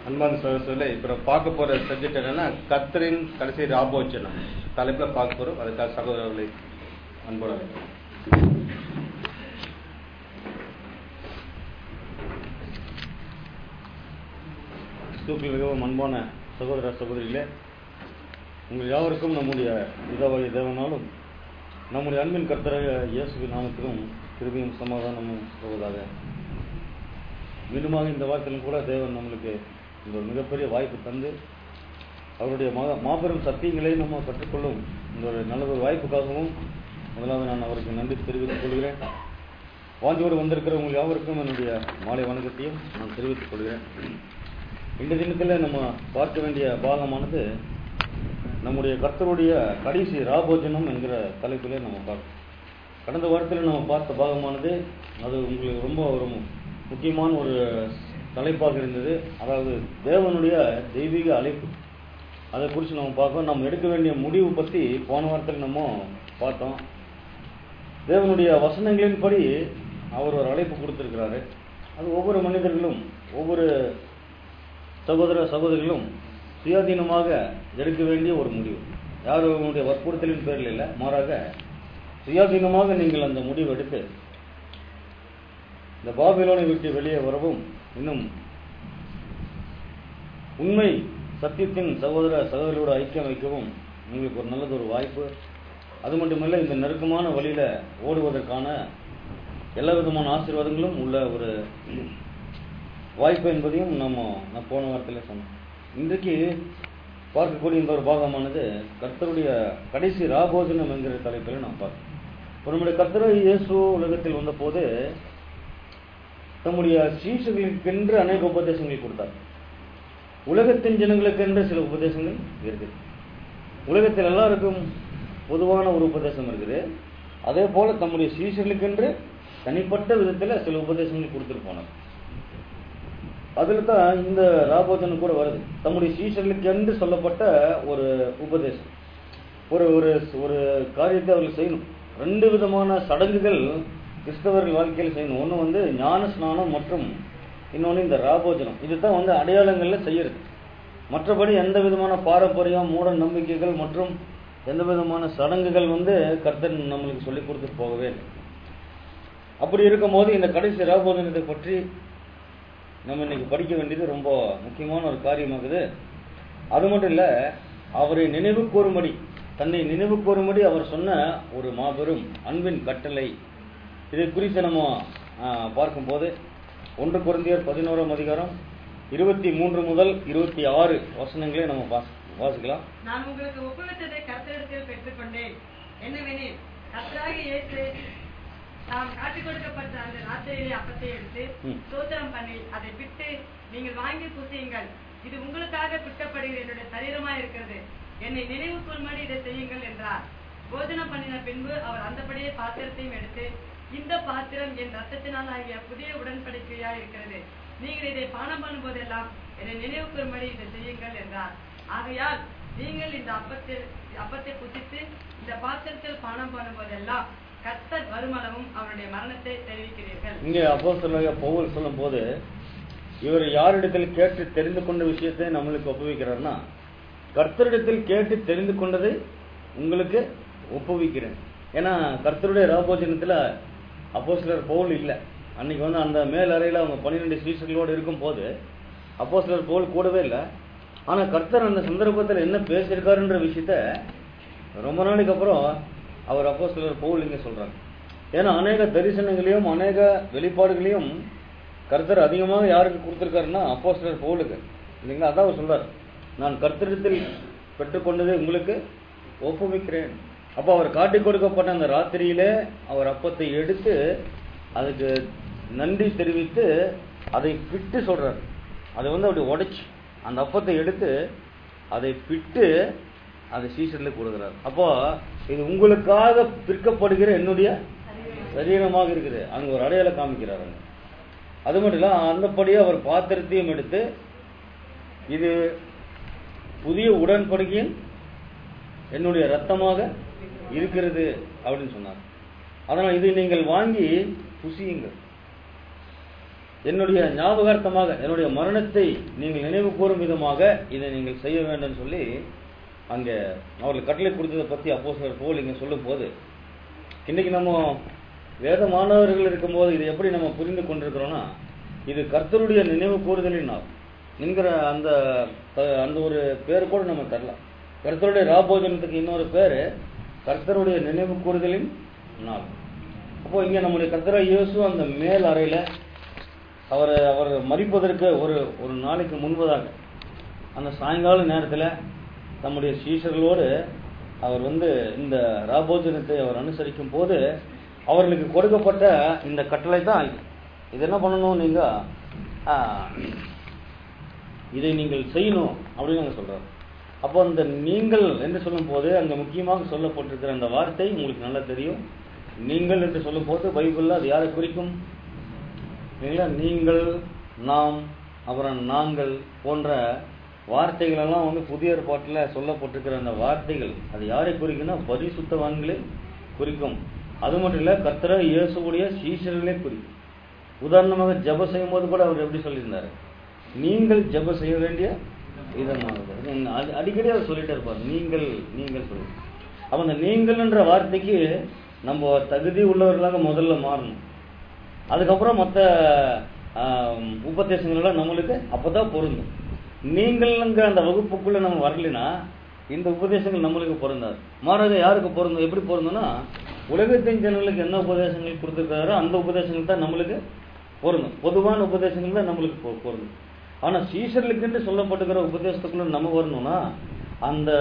அன்பான சகோதரர்களே இப்ப நம்ம பார்க்க போற சப்ஜெக்ட் என்னன்னா கத்தரின் கடைசி ராபோச்சனம் தலைப்புல பார்க்க போறோம் அதுக்காக சகோதரர்களை அன்போட அழைக்கிறேன். கிறிஸ்துவுக்குள் மிகவும் அன்பான சகோதர சகோதரிகளே உங்கள் யாவருக்கும் நம்முடைய இதவழி தேவனாலும் நம்முடைய அன்பின் கர்த்தராக இயேசுவின் நாமத்திலும் கிருபையும் சமாதானமும் சொல்வதாக மீண்டுமாக இந்த வாரத்திலும் கூட தேவன் நம்மளுக்கு இந்த ஒரு மிகப்பெரிய வாய்ப்பு தந்து அவருடைய மகா மாபெரும் சத்தியங்களை நம்ம கற்றுக்கொள்ளும் இந்த ஒரு நல்ல ஒரு வாய்ப்புக்காகவும் முதலாவது நான் அவருக்கு நன்றி தெரிவித்துக் கொள்கிறேன் வாஞ்சோடு வந்திருக்கிற உங்கள் யாவருக்கும் என்னுடைய மாலை வணக்கத்தையும் நான் தெரிவித்துக் கொள்கிறேன் இந்த தினத்தில் நம்ம பார்க்க வேண்டிய பாகமானது நம்முடைய கர்த்தருடைய கடைசி ராபோஜனம் என்கிற தலைப்பிலே நம்ம பார்க்கணும் கடந்த வாரத்தில் நம்ம பார்த்த பாகமானது அது உங்களுக்கு ரொம்ப ஒரு மு- முக்கியமான ஒரு தலைப்பாக இருந்தது அதாவது தேவனுடைய தெய்வீக அழைப்பு அதை குறித்து நம்ம பார்க்கோம் நம்ம எடுக்க வேண்டிய முடிவு பற்றி போன வாரத்தில் நம்ம பார்த்தோம் தேவனுடைய வசனங்களின்படி அவர் ஒரு அழைப்பு கொடுத்திருக்கிறாரு அது ஒவ்வொரு மனிதர்களும் ஒவ்வொரு சகோதர சகோதரிகளும் சுயாதீனமாக எடுக்க வேண்டிய ஒரு முடிவு யாருடைய வற்புறுத்தலின் பேரில் இல்லை மாறாக சுயாதீனமாக நீங்கள் அந்த முடிவு எடுத்து இந்த பாபிலோனை விட்டு வெளியே வரவும் இன்னும் உண்மை சத்தியத்தின் சகோதர சகோதரியோட ஐக்கியம் வைக்கவும் உங்களுக்கு ஒரு நல்லது ஒரு வாய்ப்பு அது மட்டுமல்ல இந்த நெருக்கமான வழியில ஓடுவதற்கான எல்லா விதமான ஆசீர்வாதங்களும் உள்ள ஒரு வாய்ப்பு என்பதையும் நம்ம நான் போன வாரத்தில் சொன்னோம் இன்றைக்கு பார்க்கக்கூடிய இந்த ஒரு பாகமானது கர்த்தருடைய கடைசி ராபோஜனம் என்கிற தலைப்பில் நாம் பார்க்கணும் இப்போ நம்முடைய கர்த்தர் இயேசு உலகத்தில் வந்தபோது தம்முடைய சீஷர்களுக்கென்று அநேக உபதேசங்களை கொடுத்தார் உலகத்தின் ஜனங்களுக்கென்று சில உபதேசங்கள் இருக்குது உலகத்தில் எல்லாருக்கும் பொதுவான ஒரு உபதேசம் இருக்குது அதே போல தம்முடைய சீஷர்களுக்கென்று தனிப்பட்ட விதத்தில் சில உபதேசங்கள் கொடுத்துட்டு போனார் அதில் தான் இந்த ராபோஜனம் கூட வருது தம்முடைய சீஷர்களுக்கு என்று சொல்லப்பட்ட ஒரு உபதேசம் ஒரு ஒரு ஒரு காரியத்தை அவர்கள் செய்யணும் ரெண்டு விதமான சடங்குகள் கிறிஸ்தவர்கள் வாழ்க்கையில் செய்யணும் ஒன்று வந்து ஞான ஸ்நானம் மற்றும் இன்னொன்று இந்த ராபோஜனம் இதுதான் வந்து அடையாளங்களில் செய்யறது மற்றபடி எந்த விதமான பாரம்பரியம் மூட நம்பிக்கைகள் மற்றும் எந்த விதமான சடங்குகள் வந்து கர்த்தன் நம்மளுக்கு சொல்லி கொடுத்து போகவே இல்லை அப்படி இருக்கும்போது இந்த கடைசி ராபோஜனத்தை பற்றி நம்ம இன்னைக்கு படிக்க வேண்டியது ரொம்ப முக்கியமான ஒரு காரியமாகுது அது மட்டும் இல்ல அவரை நினைவு கூறும்படி தன்னை நினைவு கூறும்படி அவர் சொன்ன ஒரு மாபெரும் அன்பின் கட்டளை இதை குறித்து நம்ம ஆ, பார்க்கும்போது ஒன்று குருந்தியர் பதினோராம் அதிகாரம் இருபத்தி மூன்று முதல் இருபத்தி ஆறு வசனங்களை நம்ம வாசி- வாசிக்கலாம் நான் உங்களுக்கு ஒப்புவித்ததை கர்த்தரிடத்தில் பெற்றுக்கொண்டேன் என்னவெனில் கர்த்தராக இயேசு தாம் காட்டிக் கொடுக்கப்பட்ட அந்த ராத்திரியிலே அப்பத்தை எடுத்து ம். ஸ்தோத்திரம் பண்ணி அதை பிட்டு நீங்கள் வாங்கி புசியுங்கள் இது உங்களுக்காக பிட்டப்படுகிற என்னுடைய சரீரமா இருக்கிறது என்னை நினைவு கூறும்படி இதை செய்யுங்கள் என்றார் போஜனம் பண்ணின பின்பு அவர் அந்தபடியே பாத்திரத்தையும் எடுத்து இந்த பாத்திரம் என் ரத்தத்தினால் ஆகிய புதிய உடன்படிக்கையா இருக்கிறது நீங்கள் இதை பானம் பண்ணும்போதெல்லாம் என்னை நினைவு கூறும்படி இதை செய்யுங்கள் என்றார் ஆகையால் நீங்கள் இந்த அப்பத்தில் அப்பத்தை புசித்து இந்த பாத்திரத்தில் பானம் பண்ணும்போதெல்லாம் கர்த்தர் வருமளவும் அவருடைய மரணத்தை தெரிவிக்கிறீர்கள் இங்கே அப்போ சொல்ல பவுல் சொல்லும் போது இவர் யாரிடத்தில் கேட்டு தெரிந்து கொண்ட விஷயத்தை நம்மளுக்கு ஒப்புவிக்கிறார்னா கர்த்தரிடத்தில் கேட்டு தெரிந்து கொண்டதை உங்களுக்கு ஒப்புவிக்கிறேன் ஏன்னா கர்த்தருடைய ராபோஜனத்துல அப்போ சிலர் பவுல் இல்லை அன்னைக்கு வந்து அந்த மேல் அறையில் அவங்க பன்னிரெண்டு சீசர்களோடு இருக்கும் போது அப்போ சிலர் பவுல் கூடவே இல்லை ஆனா கர்த்தர் அந்த சந்தர்ப்பத்தில் என்ன பேசியிருக்காருன்ற விஷயத்த ரொம்ப நாளைக்கு அப்புறம் அவர் அப்போ சிலர் பவுல் இங்க சொல்றாங்க ஏன்னா அநேக தரிசனங்களையும் அநேக வெளிப்பாடுகளையும் கர்த்தர் அதிகமாக யாருக்கு கொடுத்திருக்காருன்னா அப்போ சிலர் பவுலுக்கு இல்லைங்களா அதான் அவர் சொல்றார் நான் கர்த்தரிடத்தில் பெற்றுக்கொண்டதை உங்களுக்கு ஒப்புவிக்கிறேன் அப்போ அவர் காட்டிக் கொடுக்கப்பட்ட அந்த ராத்திரியிலே அவர் அப்பத்தை எடுத்து அதுக்கு நன்றி தெரிவித்து அதை பிட்டு சொல்றார் அதை வந்து அப்படி உடைச்சு அந்த அப்பத்தை எடுத்து அதை பிட்டு அதை சீசரில் கொடுக்குறார் அப்போ இது உங்களுக்காக பிற்கப்படுகிற என்னுடைய சரீரமாக இருக்குது அங்க ஒரு அடையாளம் காமிக்கிறார் அங்க அது மட்டும் இல்ல அந்தபடியே அவர் பாத்திரத்தையும் எடுத்து இது புதிய உடன்படிக்கையின் என்னுடைய ரத்தமாக இருக்கிறது அப்படின்னு சொன்னார் அதனால் இதை நீங்கள் வாங்கி புசியுங்கள் என்னுடைய ஞாபகார்த்தமாக என்னுடைய மரணத்தை நீங்கள் நினைவு கூறும் விதமாக இதை நீங்கள் செய்ய வேண்டும் சொல்லி அங்கே அவர்கள் கட்டளை கொடுத்ததை பற்றி அப்போ போல் இங்கே சொல்லும் போது இன்னைக்கு நம்ம வேத மாணவர்கள் இருக்கும்போது இதை எப்படி நம்ம புரிந்து கொண்டிருக்கிறோம்னா இது கர்த்தருடைய நினைவு கூறுதலின் நாள் என்கிற அந்த த- அந்த ஒரு பேர் கூட நம்ம தரலாம் கர்த்தருடைய ராபோஜனத்துக்கு இன்னொரு பேர் கர்த்தருடைய நினைவு கூறுதலின் நாள் அப்போ இங்க நம்முடைய கர்த்தரா இயேசு அந்த மேல் அறையில அவர் அவர் மறிப்பதற்கு ஒரு ஒரு நாளைக்கு முன்பதாக அந்த சாயங்கால நேரத்தில் தம்முடைய சீஷர்களோடு அவர் வந்து இந்த ராபோஜனத்தை அவர் அனுசரிக்கும் போது அவர்களுக்கு கொடுக்கப்பட்ட இந்த கட்டளை தான் இது. இது என்ன பண்ணணும் நீங்க ஆ, இதை நீங்கள் செய்யணும் அப்படின்னு அங்க சொல்றாரு அப்போ அந்த நீங்கள் என்று சொல்லும் போது அங்க முக்கியமாக சொல்லப்பட்டிருக்கிற அந்த வார்த்தை உங்களுக்கு நல்லா தெரியும் நீங்கள் என்று சொல்லும் போது பைபிள்ல அது யாரை குறிக்கும் இல்லைங்களா நீங்கள் நாம் அப்புறம் நாங்கள் போன்ற வார்த்தைகள் எல்லாம் வந்து புதிய ஏற்பாட்டில் சொல்லப்பட்டிருக்கிற அந்த வார்த்தைகள் அது யாரை குறிக்கும்னா பரிசுத்தவான்களை குறிக்கும் அது மட்டும் இல்ல கர்த்தர இயேசுடைய சீஷர்களே குறிக்கும் உதாரணமாக ஜெப செய்யும் போது கூட அவர் எப்படி சொல்லியிருந்தாரு நீங்கள் ஜெப செய்ய வேண்டிய விதமானது அது அடிக்கடி அவர் சொல்லிட்டே இருப்பார் நீங்கள் நீங்கள் சொல்லி அப்ப அந்த நீங்கள் என்ற வார்த்தைக்கு நம்ம தகுதி உள்ளவர்களாக முதல்ல மாறணும் அதுக்கப்புறம் மற்ற உபதேசங்கள் எல்லாம் நம்மளுக்கு அப்பதான் பொருந்தும் நீங்கள்ங்கிற அந்த வகுப்புக்குள்ள நம்ம வரலைன்னா இந்த உபதேசங்கள் நம்மளுக்கு பொருந்தாது மாறாக யாருக்கு பொருந்தும் எப்படி பொருந்தும்னா உலகத்தின் ஜனங்களுக்கு என்ன உபதேசங்கள் கொடுத்துருக்காரோ அந்த உபதேசங்கள் தான் நம்மளுக்கு பொருந்தும் பொதுவான உபதேசங்கள் தான் நம்மளுக்கு பொ- பொருந்தும் ஆனா சீஷர்களுக்கு சொல்லப்பட்டுக்கிற உபதேசத்துக்குள்ள நம்ம வரணும்னா அந்த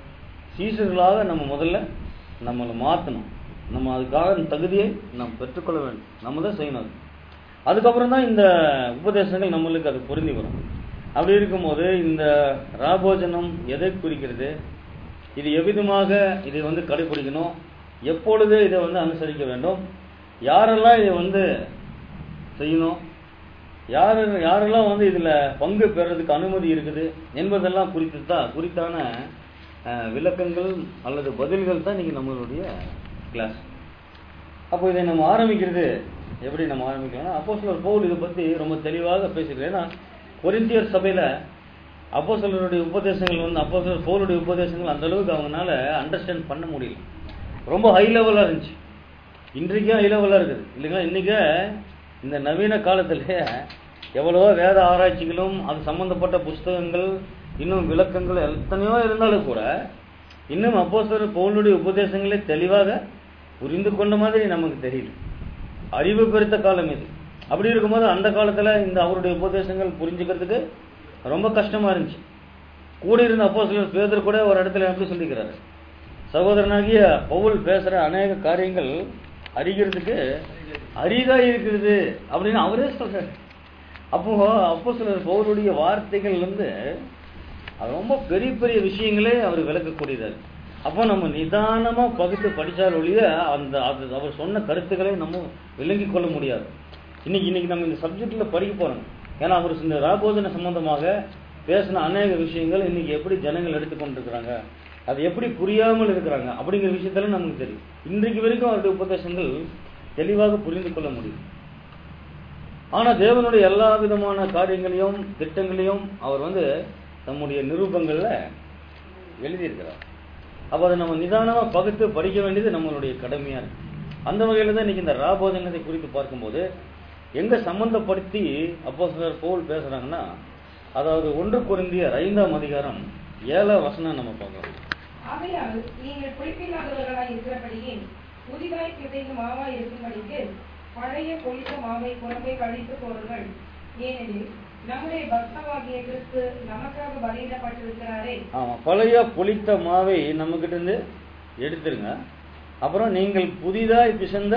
சீஷர்களாக நம்ம முதல்ல நம்மளை மாற்றணும் நம்ம அதுக்காக அந்த தகுதியை நாம் பெற்றுக்கொள்ள வேண்டும் நம்ம தான் செய்யணும் அது அதுக்கப்புறம் தான் இந்த உபதேசங்கள் நம்மளுக்கு அது பொருந்தி வரும் அப்படி இருக்கும்போது இந்த ராபோஜனம் எதை குறிக்கிறது இது எவ்விதமாக இதை வந்து கடைபிடிக்கணும் எப்பொழுது இதை வந்து அனுசரிக்க வேண்டும் யாரெல்லாம் இதை வந்து செய்யணும் யார் யாரெல்லாம் வந்து இதுல பங்கு பெறதுக்கு அனுமதி இருக்குது என்பதெல்லாம் குறித்து தான் குறித்தான அஹ், விளக்கங்கள் அல்லது பதில்கள் தான் இன்னைக்கு நம்மளுடைய கிளாஸ் அப்போ இதை நம்ம ஆரம்பிக்கிறது எப்படி நம்ம ஆரம்பிக்கலாம்னா அப்போ சிலர் பவுல் இதை பத்தி ரொம்ப தெளிவாக பேசிக்கிறேன் ஏன்னா கொரிந்தியர் சபையில அப்போ உபதேசங்கள் வந்து அப்போ சிலர் பவுலுடைய உபதேசங்கள் அந்த அளவுக்கு அவங்கனால அண்டர்ஸ்டாண்ட் பண்ண முடியல ரொம்ப ஹை லெவலா இருந்துச்சு இன்றைக்கும் ஹை லெவலா இருக்குது இல்லைங்களா இன்னைக்கு இந்த நவீன காலத்திலே எவ்வளவோ வேத ஆராய்ச்சிகளும் அது சம்பந்தப்பட்ட புஸ்தகங்கள் இன்னும் விளக்கங்கள் எத்தனையோ இருந்தாலும் கூட இன்னும் அப்போஸ்தலர் பவுலுடைய உபதேசங்களே தெளிவாக புரிந்து கொண்ட மாதிரி நமக்கு தெரியல அறிவு பெருத்த காலம் இது அப்படி இருக்கும்போது அந்த காலத்துல இந்த அவருடைய உபதேசங்கள் புரிஞ்சுக்கிறதுக்கு ரொம்ப கஷ்டமா இருந்துச்சு கூட இருந்த அப்போஸ்தலர் பேதர் கூட ஒரு இடத்துல எப்படி சொல்லிக்கிறாரு சகோதரனாகிய பவுல் பேசுற அநேக காரியங்கள் அறிகிறதுக்கு அரிதா இருக்குது அப்படின்னு அவரே சொல்றாரு அப்போ அப்போ சிலர் பவுலுடைய வார்த்தைகள் வந்து அது ரொம்ப பெரிய பெரிய விஷயங்களே அவர் விளக்கக்கூடியதா இருக்கு அப்போ நம்ம நிதானமா பகுத்து படிச்சால் ஒழிய அந்த அது அவர் சொன்ன கருத்துக்களை நம்ம விளங்கிக் கொள்ள முடியாது இன்னைக்கு இன்னைக்கு நம்ம இந்த சப்ஜெக்ட்ல படிக்க போறோம் ஏன்னா அவர் இந்த ராபோதன சம்பந்தமாக பேசின அநேக விஷயங்கள் இன்னைக்கு எப்படி ஜனங்கள் எடுத்துக்கொண்டிருக்கிறாங்க அது எப்படி புரியாமல் இருக்கிறாங்க அப்படிங்கிற விஷயத்துல நமக்கு தெரியும் இன்றைக்கு வரைக்கும் அவருடைய உபதேசங்கள் தெளிவாக புரிந்து கொள்ள முடியும் ஆனா தேவனுடைய எல்லா விதமான காரியங்களையும் திட்டங்களையும் அவர் வந்து தம்முடைய நிரூபங்கள்ல எழுதியிருக்கிறார் அப்ப அதை நம்ம நிதானமா பகுத்து படிக்க வேண்டியது நம்மளுடைய கடமையா இருக்கு அந்த வகையில தான் இன்னைக்கு இந்த ராபோதனத்தை குறித்து பார்க்கும்போது எங்க சம்பந்தப்படுத்தி அப்போ பவுல் பேசுறாங்கன்னா அதாவது ஒன்று குருந்தியர் ஐந்தாம் அதிகாரம் ஏழாம் வசனம் நம்ம பார்க்கலாம் ஆகையால் நீங்கள் புளிப்பில்லாதவர்களாய் இருக்கிறபடியே புதிதாய் பிசைந்த மாவாய் இருக்கும்படிக்கு பழைய பொழித்த மாவை புறம்பே கழித்து போடுங்கள் ஏனெனில் நம்முடைய பக்தவாகிய கிறிஸ்து நமக்காக பலியிடப்பட்டிருக்கிறாரே ஆமா பழைய புளித்த மாவை நம்ம கிட்ட இருந்து எடுத்துருங்க அப்புறம் நீங்கள் புதிதாய் பிசைந்த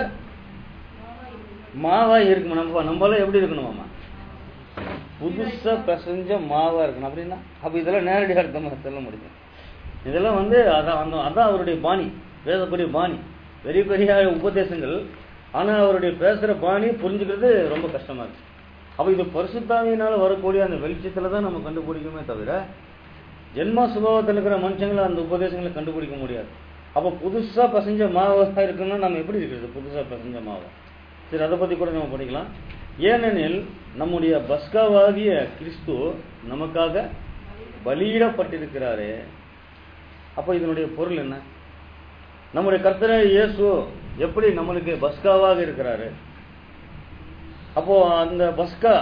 மாவா இருக்கணும் நம்ம நம்மளாம் எப்படி இருக்கணுமாமா புதுசா பிசைஞ்ச மாவா இருக்கணும் அப்படின்னா அப்ப இதெல்லாம் நேரடி அர்த்தமா சொல்ல முடியும் இதெல்லாம் வந்து அதான் அந்த அதான் அவருடைய பாணி பேசக்கூடிய பாணி பெரிய பெரிய உபதேசங்கள் ஆனா அவருடைய பேசுற பாணி புரிஞ்சுக்கிறது ரொம்ப கஷ்டமா இருக்கு அப்ப இது பரிசுத்தாவியினால வரக்கூடிய அந்த வெளிச்சத்துல தான் நம்ம கண்டுபிடிக்குமே தவிர ஜென்மா சுபாவத்தில் இருக்கிற மனுஷங்களை அந்த உபதேசங்களை கண்டுபிடிக்க முடியாது அப்ப புதுசா பசஞ்ச மாவா இருக்குன்னா நம்ம எப்படி இருக்கிறது புதுசா பசஞ்ச மாவா சரி அதை பத்தி கூட நம்ம படிக்கலாம் ஏனெனில் நம்முடைய பஸ்காவாகிய கிறிஸ்து நமக்காக பலியிடப்பட்டிருக்கிறாரே அப்போ இதனுடைய பொருள் என்ன நம்முடைய கர்த்தரை இயேசு எப்படி நம்மளுக்கு பஸ்காவாக இருக்கிறாரு அப்போ அந்த பஸ்கா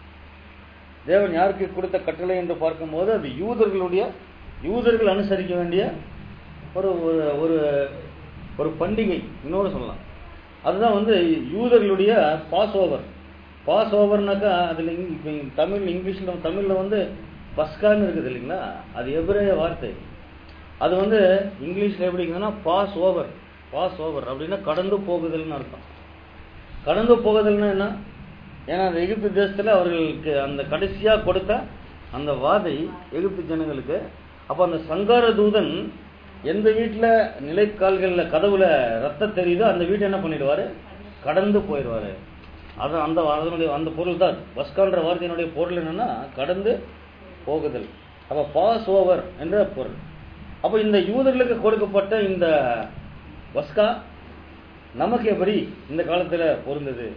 தேவன் யாருக்கு கொடுத்த கட்டளை என்று பார்க்கும்போது அது யூதர்களுடைய யூதர்கள் அனுசரிக்க வேண்டிய ஒரு ஒரு ஒரு ஒரு பண்டிகை இன்னொரு சொல்லலாம் அதுதான் வந்து யூதர்களுடைய பாஸ் ஓவர் பாஸ் ஓவர்னாக்கா அதில் இப்போ தமிழ் இங்கிலீஷில் தமிழில் வந்து பஸ்கான்னு இருக்குது இல்லைங்களா அது எபிரேய வார்த்தை அது வந்து இங்கிலீஷில் எப்படி இருக்குதுன்னா பாஸ் ஓவர் பாஸ் ஓவர் அப்படின்னா கடந்து போகுதல்னு அர்த்தம் கடந்து போகுதல்னா என்ன ஏன்னா அந்த எகிப்து தேசத்தில் அவர்களுக்கு அந்த கடைசியாக கொடுத்த அந்த வாதை எகிப்து ஜனங்களுக்கு அப்போ அந்த சங்கார தூதன் எந்த வீட்டில் நிலைக்கால்களில் கதவுல ரத்தம் தெரியுதோ அந்த வீட்டை என்ன பண்ணிடுவாரு கடந்து போயிடுவாரு அது அந்த அதனுடைய அந்த பொருள் தான் பஸ்கான்ற வார்த்தையினுடைய பொருள் என்னன்னா கடந்து போகுதல் அப்போ பாஸ் ஓவர் என்ற பொருள் அப்போ இந்த யூதர்களுக்கு கொடுக்கப்பட்ட இந்த பஸ்கா நமக்கு எப்படி இந்த காலத்தில் பொருந்தது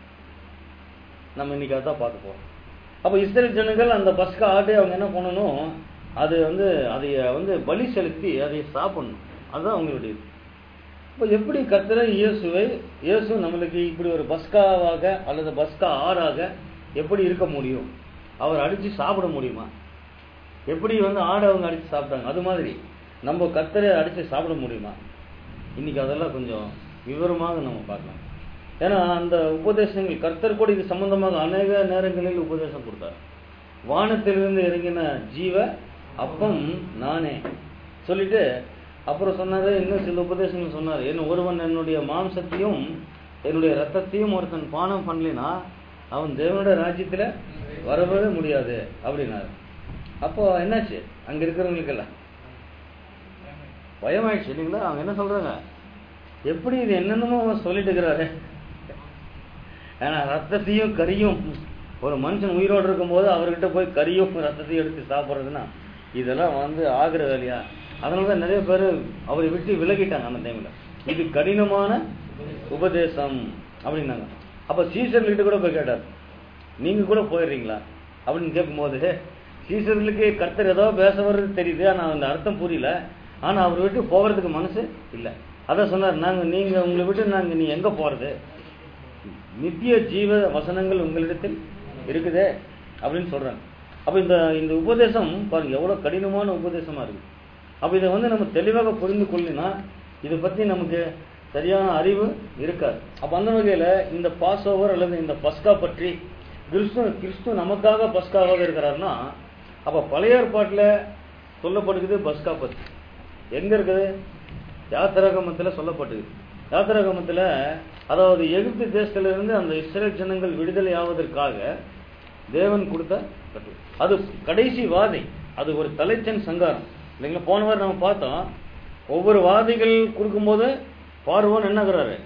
நம்ம இன்னைக்கு அதான் பார்க்க போறோம் அப்போ இஸ்ரேல் ஜனங்கள் அந்த பஸ்கா ஆட்டை அவங்க என்ன பண்ணணும் அது வந்து அதை வந்து பலி செலுத்தி அதை சாப்பிடணும் அதுதான் அவங்களுடைய இது. இப்போ எப்படி கர்த்தரை இயேசுவை இயேசு நம்மளுக்கு இப்படி ஒரு பஸ்காவாக அல்லது பஸ்கா ஆறாக எப்படி இருக்க முடியும் அவர் அடிச்சு சாப்பிட முடியுமா எப்படி வந்து ஆடை அவங்க அடிச்சு சாப்பிட்டாங்க அது மாதிரி நம்ம கர்த்தரை அடிச்சு சாப்பிட முடியுமா இன்னைக்கு அதெல்லாம் கொஞ்சம் விவரமாக நம்ம பார்க்கலாம் ஏன்னா அந்த உபதேசங்கள் கர்த்தர் கூட இது சம்பந்தமாக அநேக நேரங்களில் உபதேசம் கொடுத்தார் வானத்திலிருந்து இறங்கின ஜீவ அப்பம் நானே சொல்லிட்டு அப்புறம் சொன்னாரு இன்னும் சில உபதேசங்கள் சொன்னார் என்ன ஒருவன் என்னுடைய மாம்சத்தையும் என்னுடைய ரத்தத்தையும் ஒருத்தன் பானம் பண்ணலினா அவன் தேவனுடைய ராஜ்யத்துல வரவே முடியாது அப்படின்னாரு அப்போ என்னாச்சு அங்க இருக்கிறவங்களுக்கெல்லாம் பயமாயிடுச்சு இல்லைங்களா அவங்க என்ன சொல்றாங்க எப்படி இது என்னென்னமோ அவன் சொல்லிட்டு இருக்கிறாரு ஏன்னா ரத்தத்தையும் கறியும் ஒரு மனுஷன் உயிரோடு இருக்கும்போது அவர்கிட்ட போய் கறியும் ரத்தத்தையும் எடுத்து சாப்பிட்றதுன்னா இதெல்லாம் வந்து ஆகிற வேலையா அதனால தான் நிறைய பேர் அவரை விட்டு விலகிட்டாங்க அந்த டைம்ல இது கடினமான உபதேசம் அப்படின்னாங்க அப்ப சீசர்கள்கிட்ட கூட போய் கேட்டார் நீங்க கூட போயிடுறீங்களா அப்படின்னு கேட்கும்போது சீசர்களுக்கு கர்த்தர் ஏதோ பேச வர்றது தெரியுது ஆனா அந்த அர்த்தம் புரியல ஆனா அவர் விட்டு போகிறதுக்கு மனசு இல்லை அதான் சொன்னார் நாங்க நீங்க உங்களை விட்டு நாங்க நீ எங்க போறது நித்திய ஜீவ வசனங்கள் உங்களிடத்தில் இருக்குதே அப்படின்னு சொல்றாங்க அப்ப இந்த இந்த உபதேசம் பாருங்க எவ்வளவு கடினமான உபதேசமா இருக்கு அப்ப இதை வந்து நம்ம தெளிவாக புரிந்து கொள்ளினா இதை பத்தி நமக்கு சரியான அறிவு இருக்காது அப்ப அந்த வகையில இந்த பாஸ் ஓவர் அல்லது இந்த பஸ்கா பற்றி கிறிஸ்து கிறிஸ்து நமக்காக பஸ்காவாக இருக்கிறாருன்னா அப்ப பழைய ஏற்பாட்டுல சொல்லப்படுகிறது பஸ்கா பத்தி எங்க இருக்குது யாத்திராகமத்துல சொல்லப்பட்டது யாத்திராகமத்துல அதாவது எகிப்து தேசத்துல இருந்து அந்த இஸ்ரேல் ஜனங்கள் விடுதலை ஆவதற்காக தேவன் கொடுத்த கட்டளை அது கடைசி வாதை அது ஒரு தலைச்சன் சங்காரம் இல்லைங்களா போன வாரம் நம்ம பார்த்தோம் ஒவ்வொரு வாதிகள் கொடுக்கும்போது பார்வோன் என்னங்கிறாரு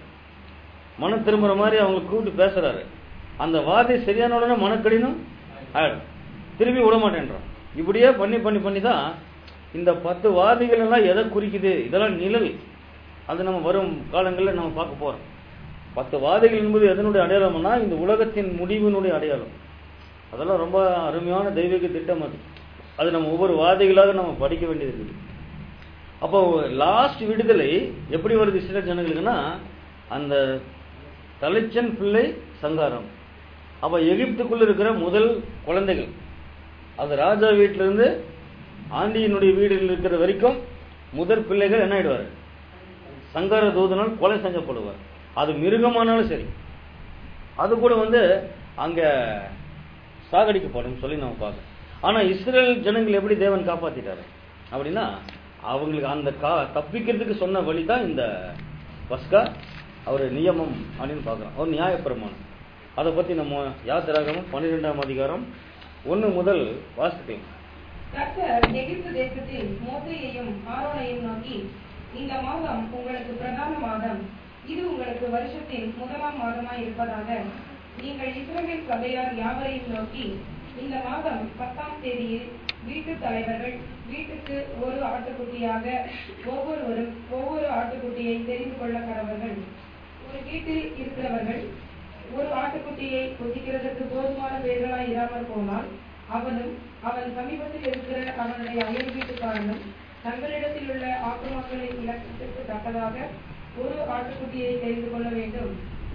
மன திரும்புற மாதிரி அவங்களுக்கு கூப்பிட்டு பேசுறாரு அந்த வாதை சரியான உடனே மனக்கடினம் ஆயிடும் திரும்பி விட மாட்டேன்றான் இப்படியே பண்ணி பண்ணி பண்ணி தான் இந்த பத்து வாதிகள் எல்லாம் எதை குறிக்குது இதெல்லாம் நிழல் அது நம்ம வரும் காலங்களில் நம்ம பார்க்க போறோம் பத்து வாதிகள் என்பது எதனுடைய அடையாளம்னா இந்த உலகத்தின் முடிவினுடைய அடையாளம் அதெல்லாம் ரொம்ப அருமையான தெய்வீக திட்டம் அது அது நம்ம ஒவ்வொரு வாதிகளாக நம்ம படிக்க வேண்டியது இருக்குது அப்போ லாஸ்ட் விடுதலை எப்படி வருது சில ஜனங்களுக்குன்னா அந்த தலைச்சன் பிள்ளை சங்காரம் அப்ப எகிப்துக்குள்ள இருக்கிற முதல் குழந்தைகள் அது ராஜா வீட்டில இருந்து ஆண்டியினுடைய வீடுகள் இருக்கிற வரைக்கும் முதல் பிள்ளைகள் என்ன ஆயிடுவாரு சங்கார தூதனால் கொலை செஞ்சப்படுவார் அது மிருகமானாலும் சரி அது கூட வந்து அங்க சாகடிக்கப்படும் சொல்லி நம்ம பார்க்கணும் ஆனா இஸ்ரேல் ஜனங்கள் எப்படி தேவன் காப்பாத்திட்டாரு அப்படின்னா அவங்களுக்கு அந்த கா தப்பிக்கிறதுக்கு சொன்ன வழி தான் இந்த பஸ்கா அவர் நியமம் அப்படின்னு பார்க்குறோம் ஒரு நியாயப்பிரமாணம் அதை பத்தி நம்ம யாத்திராகமும் பன்னிரெண்டாம் அதிகாரம் ஒன்று முதல் வாசிக்கலாம் கர்த்தர் எகிப்து தேசத்தில் மோசேயையும் ஆரோனையும் நோக்கி இந்த மாதம் உங்களுக்கு பிரதான மாதம் இது உங்களுக்கு வருஷத்தின் முதலாம் மாதமாய் இருப்பதாக நீங்கள் இஸ்ரவேல் சபையார் யாவரையும் நோக்கி இந்த மாதம் பத்தாம் தேதியில் வீட்டு தலைவர்கள் வீட்டுக்கு ஒரு ஆட்டுக்குட்டியாக ஒவ்வொருவரும் ஒவ்வொரு ஆட்டுக்குட்டியை தெரிந்து கொள்ள கடவர்கள் ஒரு வீட்டில் இருக்கிறவர்கள் ஒரு ஆட்டுக்குட்டியை புசிக்கிறதற்கு போதுமான பேர்களாய் இராமற் போனால் அவனும் அவன் சமீபத்தில் இருக்கிற அவனுடைய அயல் வீட்டுக்காரனும் தங்களிடத்தில் உள்ள ஆத்துமாக்களின் இலக்கத்திற்கு தக்கதாக ஒரு ஆட்டுக்குட்டியை தெரிந்து கொள்ள வேண்டும்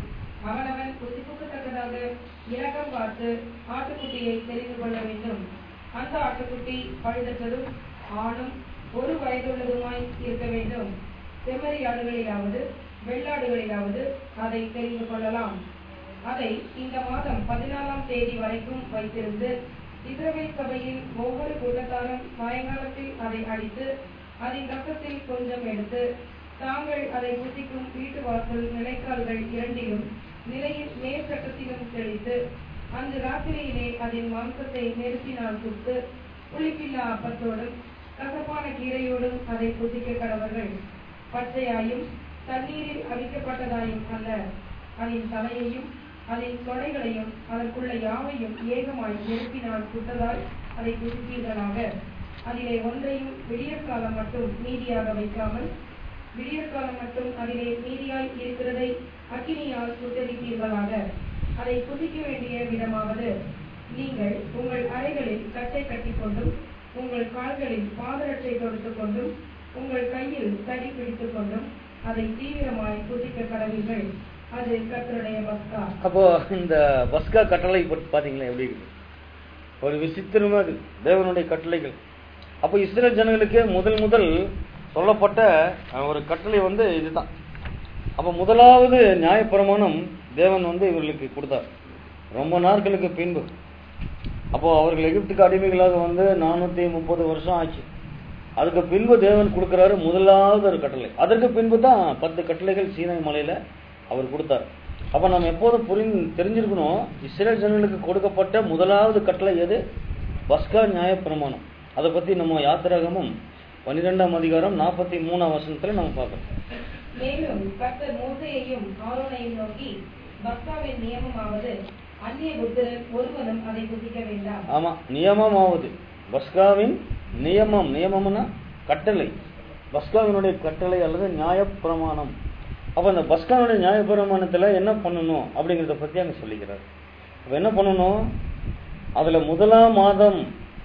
அவனவன் புசிப்புக்கு தக்கதாக இலக்கம் பார்த்து ஆட்டுக்குட்டியை தெரிந்து கொள்ள வேண்டும் அந்த ஆட்டுக்குட்டி பழுதற்றதும் ஆணும் ஒரு வயதுள்ளதுமாய் இருக்க வேண்டும் செம்மறி ஆடுகளிலாவது வெள்ளாடுகளிலாவது அதை தெரிந்து கொள்ளலாம் அதை இந்த மாதம் பதினாலாம் தேதி வரைக்கும் வைத்திருந்து இஸ்ரவேல் சபையில் ஒவ்வொரு கூட்டத்தாரும் சாயங்காலத்தில் அதை அடித்து அதன் ரத்தத்தில் கொஞ்சம் எடுத்து தாங்கள் அதை புசிக்கும் வீட்டு வாசல் நிலைக்கால்கள் இரண்டிலும் நிலையில் மேல் சட்டத்திலும் தெளித்து அன்று ராத்திரியிலே அதன் மாம்சத்தை நெருப்பினால் சுட்டு புளிப்பில்லா அப்பத்தோடும் கசப்பான கீரையோடும் அதை புசிக்க கடவர்கள் பச்சையாயும் தண்ணீரில் அவிக்கப்பட்டதாயும் அல்ல அதன் தலையையும் அதன் தொடைகளையும் அதற்குள்ள யாவையும் ஏகமாய் நெருப்பினால் சுட்டதால் அதை புசிப்பீர்களாக அதிலே ஒன்றையும் விடியற்காலம் மட்டும் மீதியாக வைக்காமல் விடியற்காலம் மட்டும் அதிலே மீதியாய் இருக்கிறதை அக்கினியால் சுட்டரிப்பீர்களாக அதை புசிக்க வேண்டிய விதமாவது நீங்கள் உங்கள் அறைகளில் கட்டை கட்டிக்கொண்டும் உங்கள் கால்களில் பாதரட்சை தொடுத்துக் கொண்டும் உங்கள் கையில் தடி பிடித்துக் கொண்டும் அதை தீவிரமாய் புசிக்க கடவீர்கள் அது கர்த்தருடைய பஸ்கா அப்போ இந்த பஸ்கா கட்டளை பத்தி பாத்தீங்களா எப்படி இருக்குது ஒரு விசித்திரமா இருக்கு தேவனுடைய கட்டளைகள் அப்போ இஸ்ரேல் ஜனங்களுக்கு முதல் முதல் சொல்லப்பட்ட அஹ், ஒரு கட்டளை வந்து இதுதான் அப்போ முதலாவது நியாயப்பிரமாணம் தேவன் வந்து இவர்களுக்கு கொடுத்தார் ரொம்ப நாட்களுக்கு பின்பு அப்போ அவர்கள் எகிப்துக்கு அடிமைகளாக வந்து நானூத்தி முப்பது வருஷம் ஆச்சு அதுக்கு பின்பு தேவன் கொடுக்கிறாரு முதலாவது ஒரு கட்டளை அதற்கு பின்பு தான் பத்து கட்டளைகள் சீனை மலையில அவர் கொடுத்தார் அப்ப நம்ம எப்போதும் புரிந்து தெரிஞ்சிருக்கணும் இஸ்ரேல் ஜனங்களுக்கு கொடுக்கப்பட்ட முதலாவது கட்டளை எது பஸ்கா நியாயப்பிரமாணம் அதை பத்தி நம்ம யாத்திராகமும் பன்னிரெண்டாம் அதிகாரம் நாற்பத்தி மூணாம் வசனத்துல நம்ம பார்க்கறோம் மேலும் கர்த்தர் மோசேயையும் ஆரோனையும் நோக்கி பஸ்காவின் நியமமாவது அந்நிய புத்திரன் ஒருவனும் அதை புசிக்க வேண்டாம் ஆமா நியமம் ஆகுது பஸ்காவின் நியமம் நியமம்னா கட்டளை பஸ்காவினுடைய கட்டளை அல்லது நியாயப்பிரமாணம் அப்ப அந்த பஸ்காவினுடைய நியாயப்பிரமாணத்துல என்ன பண்ணணும் அப்படிங்கறத பத்தி அங்க சொல்லிக்கிறார் அப்ப என்ன பண்ணணும் அதுல முதலாம் மாதம்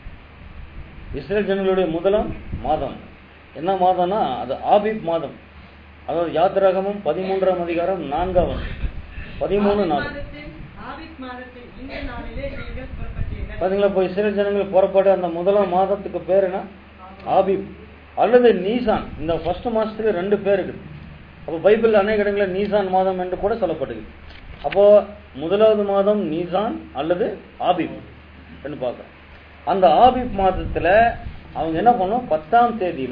இஸ்ரேல் ஜனங்களுடைய முதலாம் மாதம் என்ன மாதம்னா அது ஆபிப் மாதம் அதாவது யாத்திராகமும் பதிமூன்றாம் அதிகாரம் நான்காம் வசனம். பதிமூணு ஆபிப் நாள் மாதத்தில் ஆபிப் மாதத்தில் இந்த நாளிலே நீங்கள் புறப்பட்டீர்கள் பாத்தீங்களா இப்போ இஸ்ரேல் ஜனங்கள் புறப்பட அந்த முதலாம் மாதத்துக்கு பேர் என்ன ஆபிப் அல்லது நீசான் இந்த ஃபர்ஸ்ட் மாசத்துக்கு ரெண்டு பேர் இருக்குது அப்போ பைபிள் அநேக இடங்களில் நீசான் மாதம் என்று கூட சொல்லப்பட்டிருக்கு அப்போ முதலாவது மாதம் நீசான் அல்லது ஆபிப் என்று பார்க்கிறோம் அந்த ஆபிப் மாதத்துல அவங்க என்ன பண்ணணும் பத்தாம் தேதியில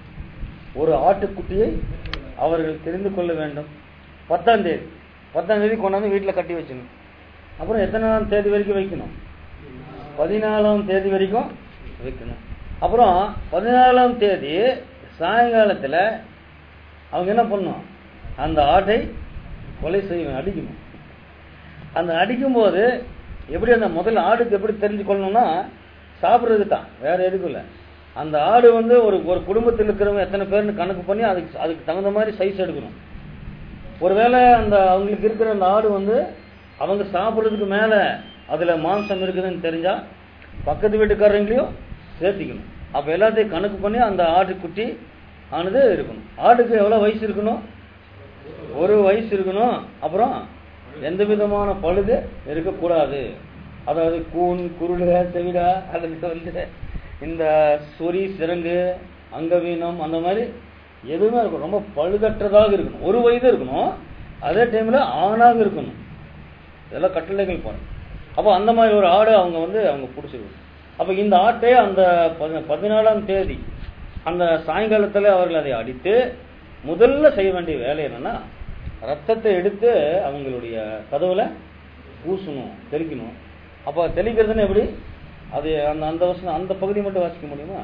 ஒரு ஆட்டுக்குட்டியை அவர்கள் தெரிந்து கொள்ள வேண்டும் பத்தாம் தேதி பத்தாம் தேதி கொண்டாந்து வீட்டில் கட்டி வச்சிடணும் அப்புறம் எத்தனாம் தேதி வரைக்கும் வைக்கணும் பதினாலாம் தேதி வரைக்கும் வைக்கணும் அப்புறம் பதினாலாம் தேதி சாயங்காலத்துல அவங்க என்ன பண்ணணும் அந்த ஆட்டை கொலை செய்யணும் அடிக்கணும் அந்த அடிக்கும்போது எப்படி அந்த முதல் ஆடுக்கு எப்படி தெரிஞ்சு கொள்ளணும்னா சாப்பிட்றதுக்கு தான் வேற எதுக்கும் இல்லை அந்த ஆடு வந்து ஒரு ஒரு குடும்பத்தில் இருக்கிறவங்க எத்தனை பேர்னு கணக்கு பண்ணி அதுக்கு அதுக்கு தகுந்த மாதிரி சைஸ் எடுக்கணும் ஒருவேளை அந்த அவங்களுக்கு இருக்கிற அந்த ஆடு வந்து அவங்க சாப்பிட்றதுக்கு மேல அதுல மாംസം இருக்குதுன்னு தெரிஞ்சா பக்கத்து வீட்டுக்காரங்களையும் சேர்த்திக்கணும் அப்ப எல்லாத்தையும் கணக்கு பண்ணி அந்த ஆட்டுக்குட்டி ஆனது இருக்கணும் ஆட்டுக்கு எவ்வளவு வயசு இருக்கணும் ஒரு வயசு இருக்கணும் அப்புறம் எந்த விதமான பழுது இருக்கக்கூடாது அதாவது கூன் குருடு செவிடா அதில் வந்து இந்த சொறி சிறங்கு அங்கவீனம் அந்த மாதிரி எதுவுமே இருக்கும் ரொம்ப பழுதற்றதாக இருக்கணும் ஒரு வயது இருக்கணும் அதே டைம்ல ஆணாக இருக்கணும் இதெல்லாம் கட்டளைகள் பாருங்க அப்போ அந்த மாதிரி ஒரு ஆடு அவங்க வந்து அவங்க பிடிச்சிருக்கணும் அப்போ இந்த ஆட்டை அந்த பதி- பதினாலாம் தேதி அந்த சாயங்காலத்தில் அவர்கள் அதை அடித்து முதல்ல செய்ய வேண்டிய வேலை என்னன்னா ரத்தத்தை எடுத்து அவங்களுடைய கதவுல பூசணும் தெளிக்கணும் அப்போ தெளிக்கிறதுன்னு எப்படி அது அந்த அந்த வருஷம் அந்த பகுதி மட்டும் வாசிக்க முடியுமா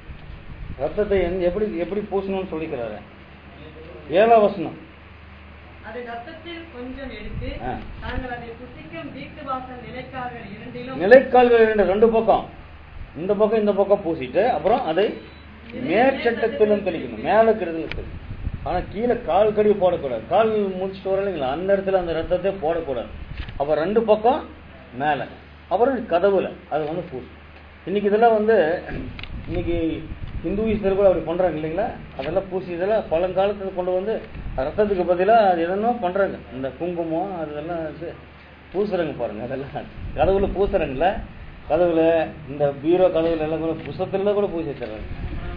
ரத்தத்தை எந்த- எப்படி எப்படி பூசணும்னு சொல்லிக்கிறாரு ஏழாம் வசனம் அதை ரத்தத்தில் கொஞ்சம் எடுத்து ஆ. தாங்கள் அதை புசிக்கும் வீட்டு வாசல் நிலைக்கால்கள் இரண்டிலும் நிலைக்கால்கள் இரண்டு ரெண்டு பக்கம் இந்த பக்கம் இந்த பக்கம் பூசிட்டு அப்புறம் அதை மேற்சட்டத்திலும் தெளிக்கணும் மேல இருக்கிறதுல தெளிக்கணும் ஆனா கீழே கால் கடி போடக்கூடாது கால் முடிச்சுட்டு வர இல்லைங்களா அந்த இடத்துல அந்த ரத்தத்தை போடக்கூடாது அப்ப ரெண்டு பக்கம் மேல அப்புறம் கதவுல அது வந்து பூசு இன்னைக்கு இதெல்லாம் வந்து இன்னைக்கு இந்துயிஸ்டர் கூட அப்படி பண்றாங்க இல்லைங்களா அதெல்லாம் பூசி இதெல்லாம் பழங்காலத்துல கொண்டு வந்து ரத்தத்துக்கு பதிலா அது எதனோ பண்றாங்க இந்த குங்குமம் அதெல்லாம் இது பூசுறாங்க பாருங்க அதெல்லாம் கதவுல பூசுறாங்கல்ல கதவுல இந்த பீரோ கதவுல எல்லாம் கூட புசத்துல கூட பூசி வச்சிடறாங்க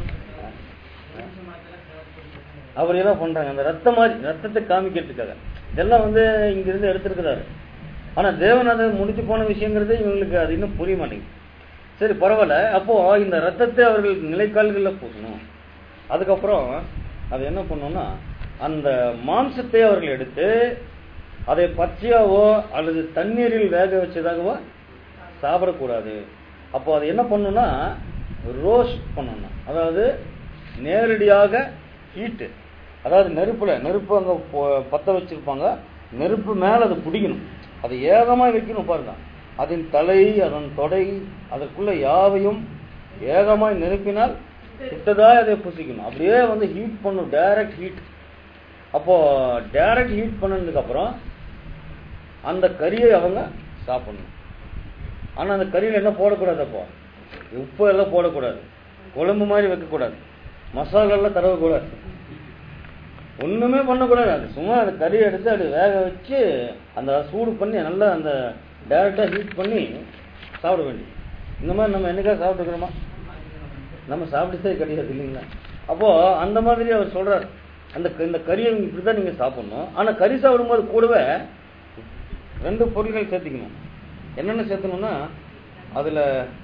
அப்படியெல்லாம் பண்றாங்க அந்த ரத்தம் மாதிரி ரத்தத்தை காமிக்கிறதுக்காக இதெல்லாம் வந்து இங்கிருந்து எடுத்திருக்கிறாரு ஆனா தேவன் அதை முடிச்சு போன விஷயங்கிறது இவங்களுக்கு அது இன்னும் புரிய மாட்டேங்குது சரி பரவாயில்ல அப்போ இந்த ரத்தத்தை அவர்கள் நிலைக்கால்களில் பூசணும் அதுக்கப்புறம் அது என்ன பண்ணணும்னா அந்த மாம்சத்தை அவர்கள் எடுத்து அதை பச்சையாவோ அல்லது தண்ணீரில் வேக வச்சதாகவோ சாப்பிடக்கூடாது அப்போ அது என்ன பண்ணணும்னா ரோஸ்ட் பண்ணணும் அதாவது நேரடியாக ஹீட்டு அதாவது நெருப்புல நெருப்பு அங்க பொ- பத்த வச்சிருப்பாங்க நெருப்பு மேல அது பிடிக்கணும் அது ஏகமா வைக்கணும் பாருங்க அதன் தலை அதன் தொடை அதற்குள்ள யாவையும் ஏகமாய் நெருப்பினால் சுட்டதாய் அதை புசிக்கணும் அப்படியே வந்து ஹீட் பண்ணும் டைரக்ட் ஹீட் அப்போ டைரக்ட் ஹீட் பண்ணதுக்கு அப்புறம் அந்த கறியை அவங்க சாப்பிடணும் ஆனா அந்த கறியில என்ன போடக்கூடாது அப்போ உப்பு எல்லாம் போடக்கூடாது குழம்பு மாதிரி வைக்கக்கூடாது மசாலா எல்லாம் தடவக்கூடாது ஒண்ணுமே பண்ணக்கூடாது அது சும்மா அந்த கறியை எடுத்து அது வேக வச்சு அந்த சூடு பண்ணி நல்லா அந்த டைரக்டா ஹீட் பண்ணி சாப்பிட வேண்டியது இந்த மாதிரி நம்ம என்னைக்கா சாப்பிட்டுக்கிறோமா நம்ம சாப்பிட்டதே கிடையாது இல்லைங்களா அப்போ அந்த மாதிரி அவர் சொல்றாரு அந்த க- இந்த கறியை இப்படிதான் நீங்க சாப்பிடணும் ஆனா கறி சாப்பிடும்போது கூடவே ரெண்டு பொருட்கள் சேர்த்துக்கணும் என்னென்ன சேர்த்தணும்னா அதுல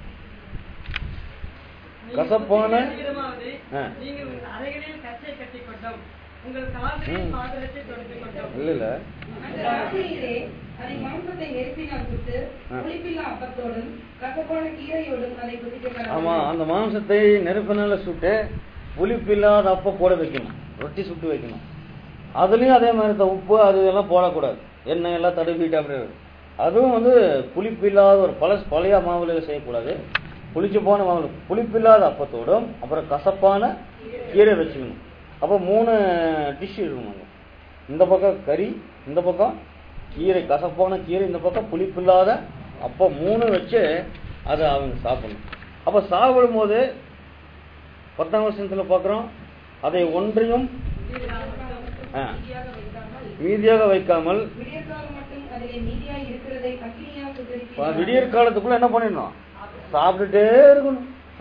கசப்பான சீக்கிரமாவது ஆ. நீங்கள் உங்கள் அறைகளில் கச்சை கட்டிக் கொண்டோம் உங்கள் கால்களில் ம். பாதரத்தை தொடுத்துக் கொண்டோம் இல்ல இல்ல அந்த ராத்திரியிலே அதை மாம்சத்தை நெருப்பினால் சுட்டு ஆ. புளிப்பில்லா அப்பத்தோடும் கசப்பான கீரையோடும் அதை புசிக்க ஆமா அந்த மாம்சத்தை நெருப்பினால சுட்டு புளிப்பில்லாத அப்ப போட வைக்கணும் ரொட்டி சுட்டு வைக்கணும் அதுலயும் அதே மாதிரி இந்த உப்பு அது இதெல்லாம் போடக்கூடாது எண்ணெய் எல்லாம் தடவிட்டு அப்படியே அதுவும் வந்து புளிப்பில்லாத ஒரு பழச பழைய மாவுல செய்யக்கூடாது புளிச்சு போன மாவுல புளிப்பில்லாத அப்பத்தோடும் அப்புறம் கசப்பான கீரை வச்சுக்கணும் அப்போ மூணு டிஷ் இருக்கணும் அங்க. இந்த பக்கம் கறி இந்த பக்கம் கீரை கசப்பான கீரை இந்த பக்கம் புளிப்பில்லாத அப்போ மூணு வச்சு அதை அவங்க சாப்பிடணும் அப்போ சாப்பிடும்போது பத்தாம் வருஷத்துல பார்க்குறோம் அதை ஒன்றையும் ஆ, மீதியாக வைக்காமல் மீதியாக வைக்காமல் விடியற்காலம் மட்டும் அதிலே மீதியாய் இருக்கிறதை அக்னியால் ப- சுட்டெரிப்பீர்கள். விடியற் காலத்துக்குள்ள என்ன பண்ணிடணும் சாப்பிட்டுட்டே இருக்கணும்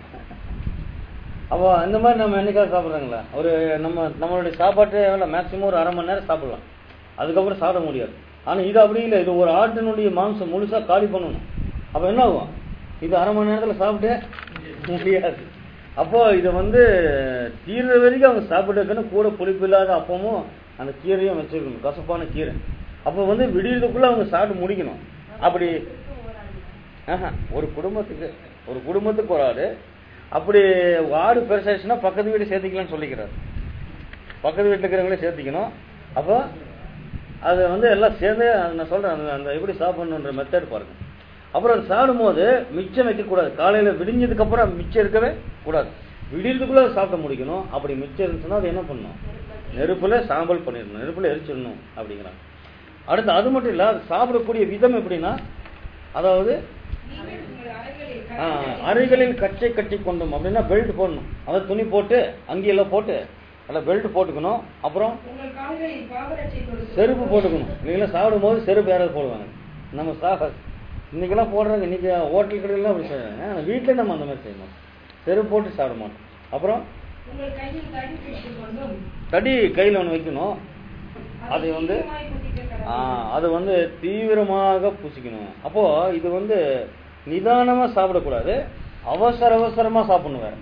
அப்போ இந்த மாதிரி நம்ம என்னைக்காவது சாப்பிட்றாங்களா ஒரு நம்ம நம்மளுடைய சாப்பாட்டு எவ்வளோ மேக்ஸிமம் ஒரு அரை மணி நேரம் சாப்பிடலாம் அதுக்கப்புறம் சாப்பிட முடியாது ஆனால் இது அப்படி இல்லை இது ஒரு ஆட்டினுடைய மாம்சம் முழுசா காலி பண்ணணும் அப்போ என்ன ஆகும் இது அரை மணி நேரத்தில் சாப்பிட்டே முடியாது அப்போ இதை வந்து தீர்ற வரைக்கும் அவங்க சாப்பிட்டு வைக்கணும் கூட புளிப்பு இல்லாத அப்பமும் அந்த கீரையும் வச்சிருக்கணும் கசப்பான கீரை அப்போ வந்து விடியறதுக்குள்ள அவங்க சாப்பிட்டு முடிக்கணும் அப்படி ஆஹா, ஒரு குடும்பத்துக்கு ஒரு குடும்பத்துக்கு ஒரு ஆடு அப்படி ஆடு பெருசாச்சுன்னா பக்கத்து வீடு சேர்த்திக்கலாம்னு சொல்லிக்கிறார் பக்கத்து வீட்டில் இருக்கிறவங்களே சேர்த்திக்கணும் அப்போ அது வந்து எல்லாம் சேர்ந்து அது நான் சொல்றேன் அந்த அந்த எப்படி சாப்பிடணுன்ற மெத்தட் பாருங்க அப்புறம் அது சாப்பிடும்போது மிச்சம் வைக்கக்கூடாது காலையில விடிஞ்சதுக்கு அப்புறம் மிச்சம் இருக்கவே கூடாது விடியறதுக்குள்ள அதை சாப்பிட முடிக்கணும் அப்படி மிச்சம் இருந்துச்சுன்னா அது என்ன பண்ணணும் நெருப்புல சாம்பல் பண்ணிடணும் நெருப்புல எரிச்சிடணும் அப்படிங்கிறாங்க அடுத்து அது மட்டும் இல்ல அது சாப்பிடக்கூடிய விதம் எப்படின்னா அதாவது நீங்கள் உங்கள் அறைகளில் ஆ, கட்டளை- அறைகளில் கச்சை கட்டி கொண்டோம் அப்படின்னா பெல்ட் போடணும் அதாவது துணி போட்டு அங்கேயெல்லாம் போட்டு அதில் பெல்ட் போட்டுக்கணும் அப்புறம் உங்கள் கால்களில் பாதரட்சை கொடுத்து செருப்பு போட்டுக்கணும் நீங்களாம் சாப்பிடும்போது செருப்பு யாராவது போடுவாங்க நம்ம சா இன்னைக்கெல்லாம் போடுறாங்க இன்னைக்கு ஹோட்டல் கடையிலாம் அப்படி செய்றாங்க ஆனால் வீட்டில் நம்ம அந்த மாதிரி செய்யணும் செருப்பு போட்டு சாப்பிட மாட்டோம் அப்புறம் உங்கள் கையில் தடி பிடித்துக் கொண்டும் தடி கையில் ஒன்று வைக்கணும் அதை வந்து தீவிரமாய் புசிக்க ஆ, கடவுள். அது வந்து தீவிரமாக பூசிக்கணும் அப்போ இது வந்து நிதானமா சாப்பிடக்கூடாது அவசர அவசரமா சாப்பிடணும் வேற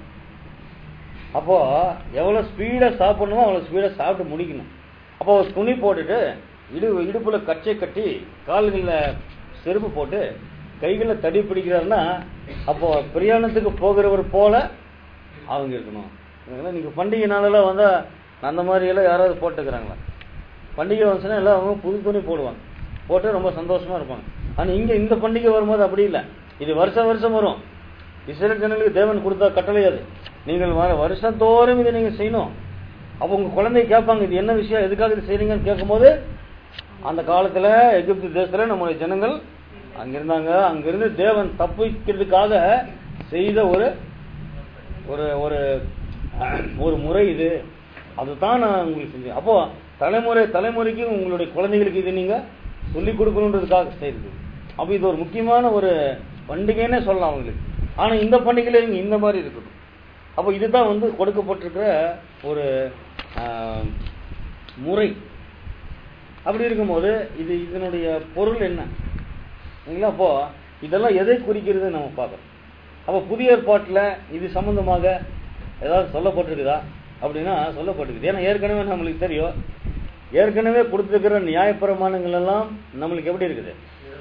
அப்போ எவ்வளவு ஸ்பீடா சாப்பிடணுமோ அவ்வளவு ஸ்பீடா சாப்பிட்டு முடிக்கணும் அப்போ ஒரு துணி போட்டுட்டு இடு இடுப்புல கச்சை கட்டி கால்களில் செருப்பு போட்டு கைகளில் தடி பிடிக்கிறாருன்னா அப்போ பிரயாணத்துக்கு போகிறவர் போல அவங்க இருக்கணும் இதெல்லாம் நீங்க பண்டிகை நாளெல்லாம் வந்தா அந்த மாதிரி எல்லாம் யாராவது போட்டுக்கிறாங்களா பண்டிகை வந்துச்சுன்னா எல்லாம் அவங்க புது துணி போடுவாங்க போட்டு ரொம்ப சந்தோஷமா இருப்பாங்க ஆனா இங்க இந்த பண்டிகை வரும்போது அப்படி இல்லை இது வருஷம் வருஷம் வரும் இஸ்ரேல் ஜனங்களுக்கு தேவன் கொடுத்த கட்டளை அது நீங்கள் வர வருஷம் தோறும் இதை நீங்க செய்யணும் அப்ப உங்க குழந்தை கேட்பாங்க இது என்ன விஷயம் எதுக்காக இது செய்றீங்கன்னு கேட்கும்போது அந்த காலத்துல எகிப்து தேசத்துல நம்முடைய ஜனங்கள் அங்க இருந்தாங்க அங்கிருந்து தேவன் தப்பிக்கிறதுக்காக செய்த ஒரு ஒரு ஒரு ஒரு முறை இது அதுதான் நான் உங்களுக்கு செஞ்சேன் அப்போ தலைமுறை தலைமுறைக்கு உங்களுடைய குழந்தைகளுக்கு இது நீங்க சொல்லிக் கொடுக்கணுன்றதுக்காக செய்யுது அப்ப இது ஒரு முக்கியமான ஒரு பண்டிகைன்னே சொல்லலாம் அவங்களுக்கு ஆனா இந்த பண்டிகையில இவங்க இந்த மாதிரி இருக்கணும் அப்போ இதுதான் வந்து கொடுக்கப்பட்டிருக்கிற ஒரு ஆஹ், முறை அப்படி இருக்கும்போது இது இதனுடைய பொருள் என்ன இல்லைங்களா அப்போ இதெல்லாம் எதை குறிக்கிறது நம்ம பார்க்கறோம் அப்போ புதிய ஏற்பாட்டில் இது சம்பந்தமாக ஏதாவது சொல்லப்பட்டிருக்குதா அப்படின்னா சொல்லப்பட்டிருக்குது ஏன்னா ஏற்கனவே நம்மளுக்கு தெரியும் ஏற்கனவே கொடுத்துருக்கிற நியாயப்பிரமாணங்கள் எல்லாம் நம்மளுக்கு எப்படி இருக்குது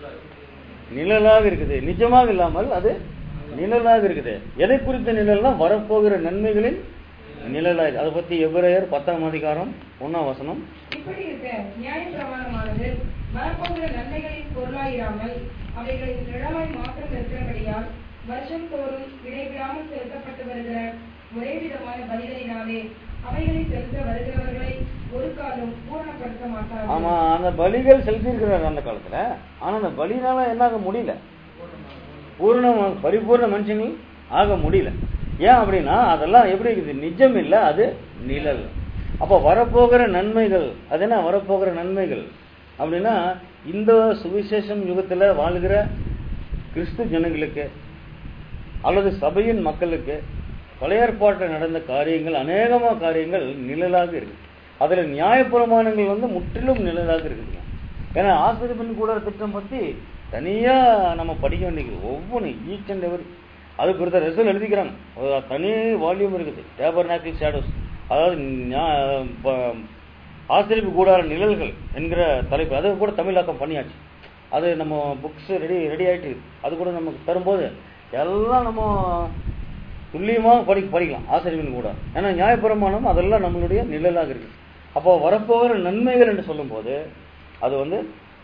நிழலாக இருக்குது நிஜமாக இல்லாமல் அது நிழலாக இருக்குது எதை குறித்த நிழல்னா வரப்போகிற நன்மைகளின் நிழலாக அதை பத்தி எபிரேயர் பத்தாம் அதிகாரம் ஒன்னாம் வசனம் இப்படி இருக்க நியாயப்பிரமாணமானது வரப்போகிற நன்மைகளின் பொருளாயிராமல் அவைகளின் நிழலாய் மாத்திரம் இருக்கிறபடியால் வருஷம் தோறும் இடைவிடாமல் செலுத்தப்பட்டு வருகிற ஒரே விதமான பலிகளினாலே அவைகளை செலுத்த வருகிறவர்களை ஒரு காலம் பூரணப்படுத்த மாட்டார்கள் ஆமா அந்த பலிகள் செலுத்தியிருக்கிறார் அந்த காலத்துல ஆனா அந்த பலினால என்ன ஆக முடியல பூர்ண பரிபூர்ண மனுஷங்கள் ஆக முடியல ஏன் அப்படின்னா அதெல்லாம் எப்படி இருக்குது நிஜம் இல்ல அது நிழல் அப்ப வரப்போகிற நன்மைகள் அது என்ன வரப்போகிற நன்மைகள் அப்படின்னா இந்த சுவிசேஷம் யுகத்துல வாழ்கிற கிறிஸ்து ஜனங்களுக்கு அல்லது சபையின் மக்களுக்கு பழைய ஏற்பாட்டில் நடந்த காரியங்கள் அநேகமா காரியங்கள் நிழலாக இருக்கு அதுல நியாயப்பிரமாணங்கள் வந்து முற்றிலும் நிழலாக இருக்குதுங்க ஏன்னா ஆசிரியப்பின் கூட திட்டம் பத்தி தனியா நம்ம படிக்க வேண்டியது ஒவ்வொன்று ஈச் அண்ட் எவரி அது குறித்த ரிசல்ட் எழுதிக்கிறாங்க ஒரு தனி வால்யூம் இருக்குது டேபர் நாக்கிள் ஷேடோஸ் அதாவது ஞா- ப- ஆசிரியப்பு கூடார நிழல்கள் என்கிற தலைப்பு அதை கூட தமிழாக்கம் பண்ணியாச்சு அது நம்ம புக்ஸ் ரெடி ரெடி ஆயிட்டு இருக்கு. அது கூட நமக்கு தரும்போது எல்லாம் நம்ம துல்லியமாக படி படிக்கலாம் ஆசிரியர்கள் கூட ஏன்னா நியாயப்பிரமாணம் அதெல்லாம் நம்மளுடைய நிழலாக இருக்கு அப்போ வரப்போகிற நன்மைகள் என்று சொல்லும்போது அது வந்து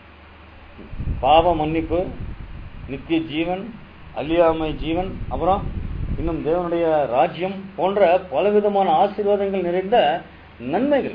பாவ மன்னிப்பு நித்திய ஜீவன் அழியாமை ஜீவன் அப்புறம் இன்னும் தேவனுடைய ராஜ்யம் போன்ற பலவிதமான ஆசீர்வாதங்கள் நிறைந்த நன்மைகள்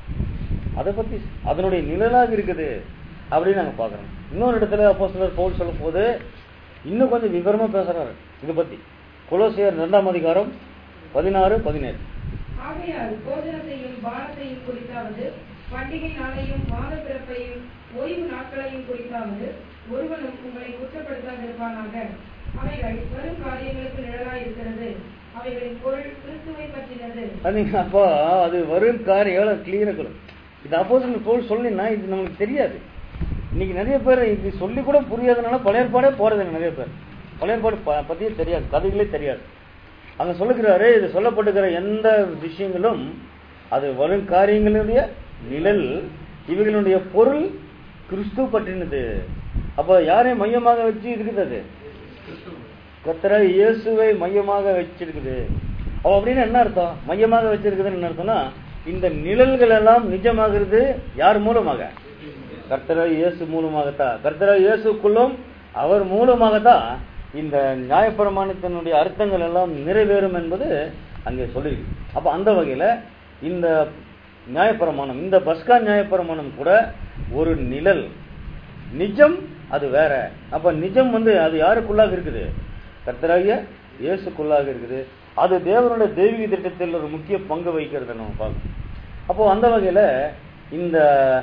அதை பத்தி அதனுடைய நிழலாக இருக்குது அப்படின்னு நாங்க பாக்குறோம் இன்னொரு இடத்துல அப்போ சிலர் பவுல் சொல்லும் போது இன்னும் கொஞ்சம் விவரமா பேசுறாரு இதை பத்தி கொலோசியர் இரண்டாம் அதிகாரம் பதினாறு பதினேழு ஆகையால் போஜனத்தையும் பானத்தையும் குறித்தாவது பண்டிகை நாளையும் மாத பிறப்பையும் ஓய்வு நாட்களையும் குறித்தாவது ஒருவனும் உங்களை குற்றப்படுத்தாதிருப்பானாக அவைகள் வரும் காரியங்களுக்கு நிழலாய் இருக்கிறது அவைகளின் பொருள் கிறிஸ்துவை பற்றினது அது நீங்க அப்போ அது வரும் காரியம் எவ்வளவு கிளியரா சொல்லும் இது அப்போ போல் சொல்லினா இது நமக்கு தெரியாது இன்னைக்கு நிறைய பேர் இது சொல்லி கூட புரியாதனால பழைய ஏற்பாடே போறது நிறைய பேர் பழைய ஏற்பாடு ப- பத்தியே தெரியாது கதைகளே தெரியாது அங்க சொல்லுகிறாரு இது சொல்லப்பட்டுகிற எந்த விஷயங்களும் அது வரும் காரியங்களுடைய நிழல் இவைகளுடைய பொருள் கிறிஸ்து பற்றினது அப்ப யாரை மையமாக வச்சு இருக்குது அது கர்த்தரை இயேசுவை மையமாக வச்சிருக்குது அப்ப அப்படின்னு என்ன அர்த்தம் மையமாக வச்சிருக்குதுன்னு என்ன அர்த்தம்னா இந்த நிழல்கள் எல்லாம் நிஜமாகிறது யார் மூலமாக கர்த்தரை இயேசு மூலமாகத்தான் கர்த்தரை இயேசுக்குள்ளும் அவர் மூலமாகத்தான் இந்த நியாயப்பிரமாணத்தினுடைய அர்த்தங்கள் எல்லாம் நிறைவேறும் என்பது அங்கே சொல்லியிருக்கு அப்ப அந்த வகையில இந்த நியாயப்பிரமாணம் இந்த பஸ்கா நியாயப்பிரமாணம் கூட ஒரு நிழல் நிஜம் அது வேற அப்ப நிஜம் வந்து அது யாருக்குள்ளாக இருக்குது கர்த்தராகிய இயேசுக்குள்ளாக இருக்குது அது தேவனுடைய தெய்வீக திட்டத்தில் ஒரு முக்கிய பங்கு வகிக்கிறத நம்ம பார்க்கணும் அப்போ அந்த வகையில இந்த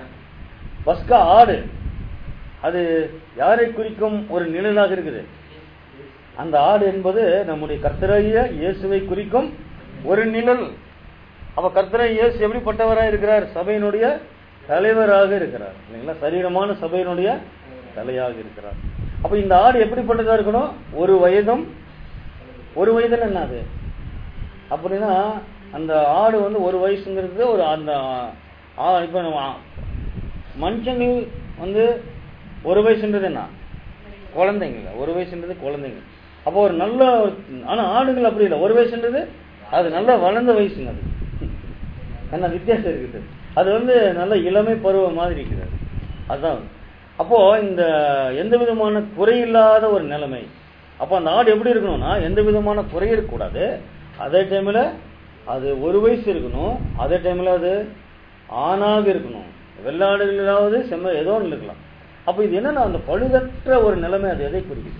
பஸ்கா ஆடு அது யாரை குறிக்கும் ஒரு நிழலாக இருக்குது அந்த ஆடு என்பது நம்முடைய கர்த்தராகிய இயேசுவை குறிக்கும் ஒரு நிழல் அப்ப கர்த்தரை இயேசு எப்படிப்பட்டவராக இருக்கிறார் சபையினுடைய தலைவராக இருக்கிறார் இல்லைங்களா சரீரமான சபையினுடைய தலையாக இருக்கிறார் அப்ப இந்த ஆடு எப்படிப்பட்டதா இருக்கணும் ஒரு வயதும் ஒரு வயதுல என்ன அது அப்படின்னா அந்த ஆடு வந்து ஒரு வயசுங்கிறது ஒரு அந்த ஆ- இப்ப நம்ம ஆ- மனுஷங்கள் வந்து ஒரு வயசுன்றது என்ன குழந்தைங்க ஒரு வயசுன்றது குழந்தைங்க அப்போ ஒரு நல்ல ஆனா ஆடுகள் அப்படி இல்லை ஒரு வயசுன்றது அது நல்ல வளர்ந்த வயசுங்க அது என்ன வித்தியாசம் இருக்குது அது வந்து நல்ல இளமை பருவம் மாதிரி இருக்கிறது அதுதான் அப்போ இந்த எந்த விதமான குறையில்லாத ஒரு நிலைமை அப்போ அந்த ஆடு எப்படி இருக்கணும்னா எந்த விதமான குறை இருக்கக்கூடாது அதே டைம்ல அது ஒரு வயசு இருக்கணும் அதே டைம்ல அது ஆணாக இருக்கணும் வெள்ளாடுகளாவது செம்ம ஏதோ ஒன்று இருக்கலாம் அப்ப இது என்னன்னா அந்த பழுதற்ற ஒரு நிலைமை அது எதை குறிக்குது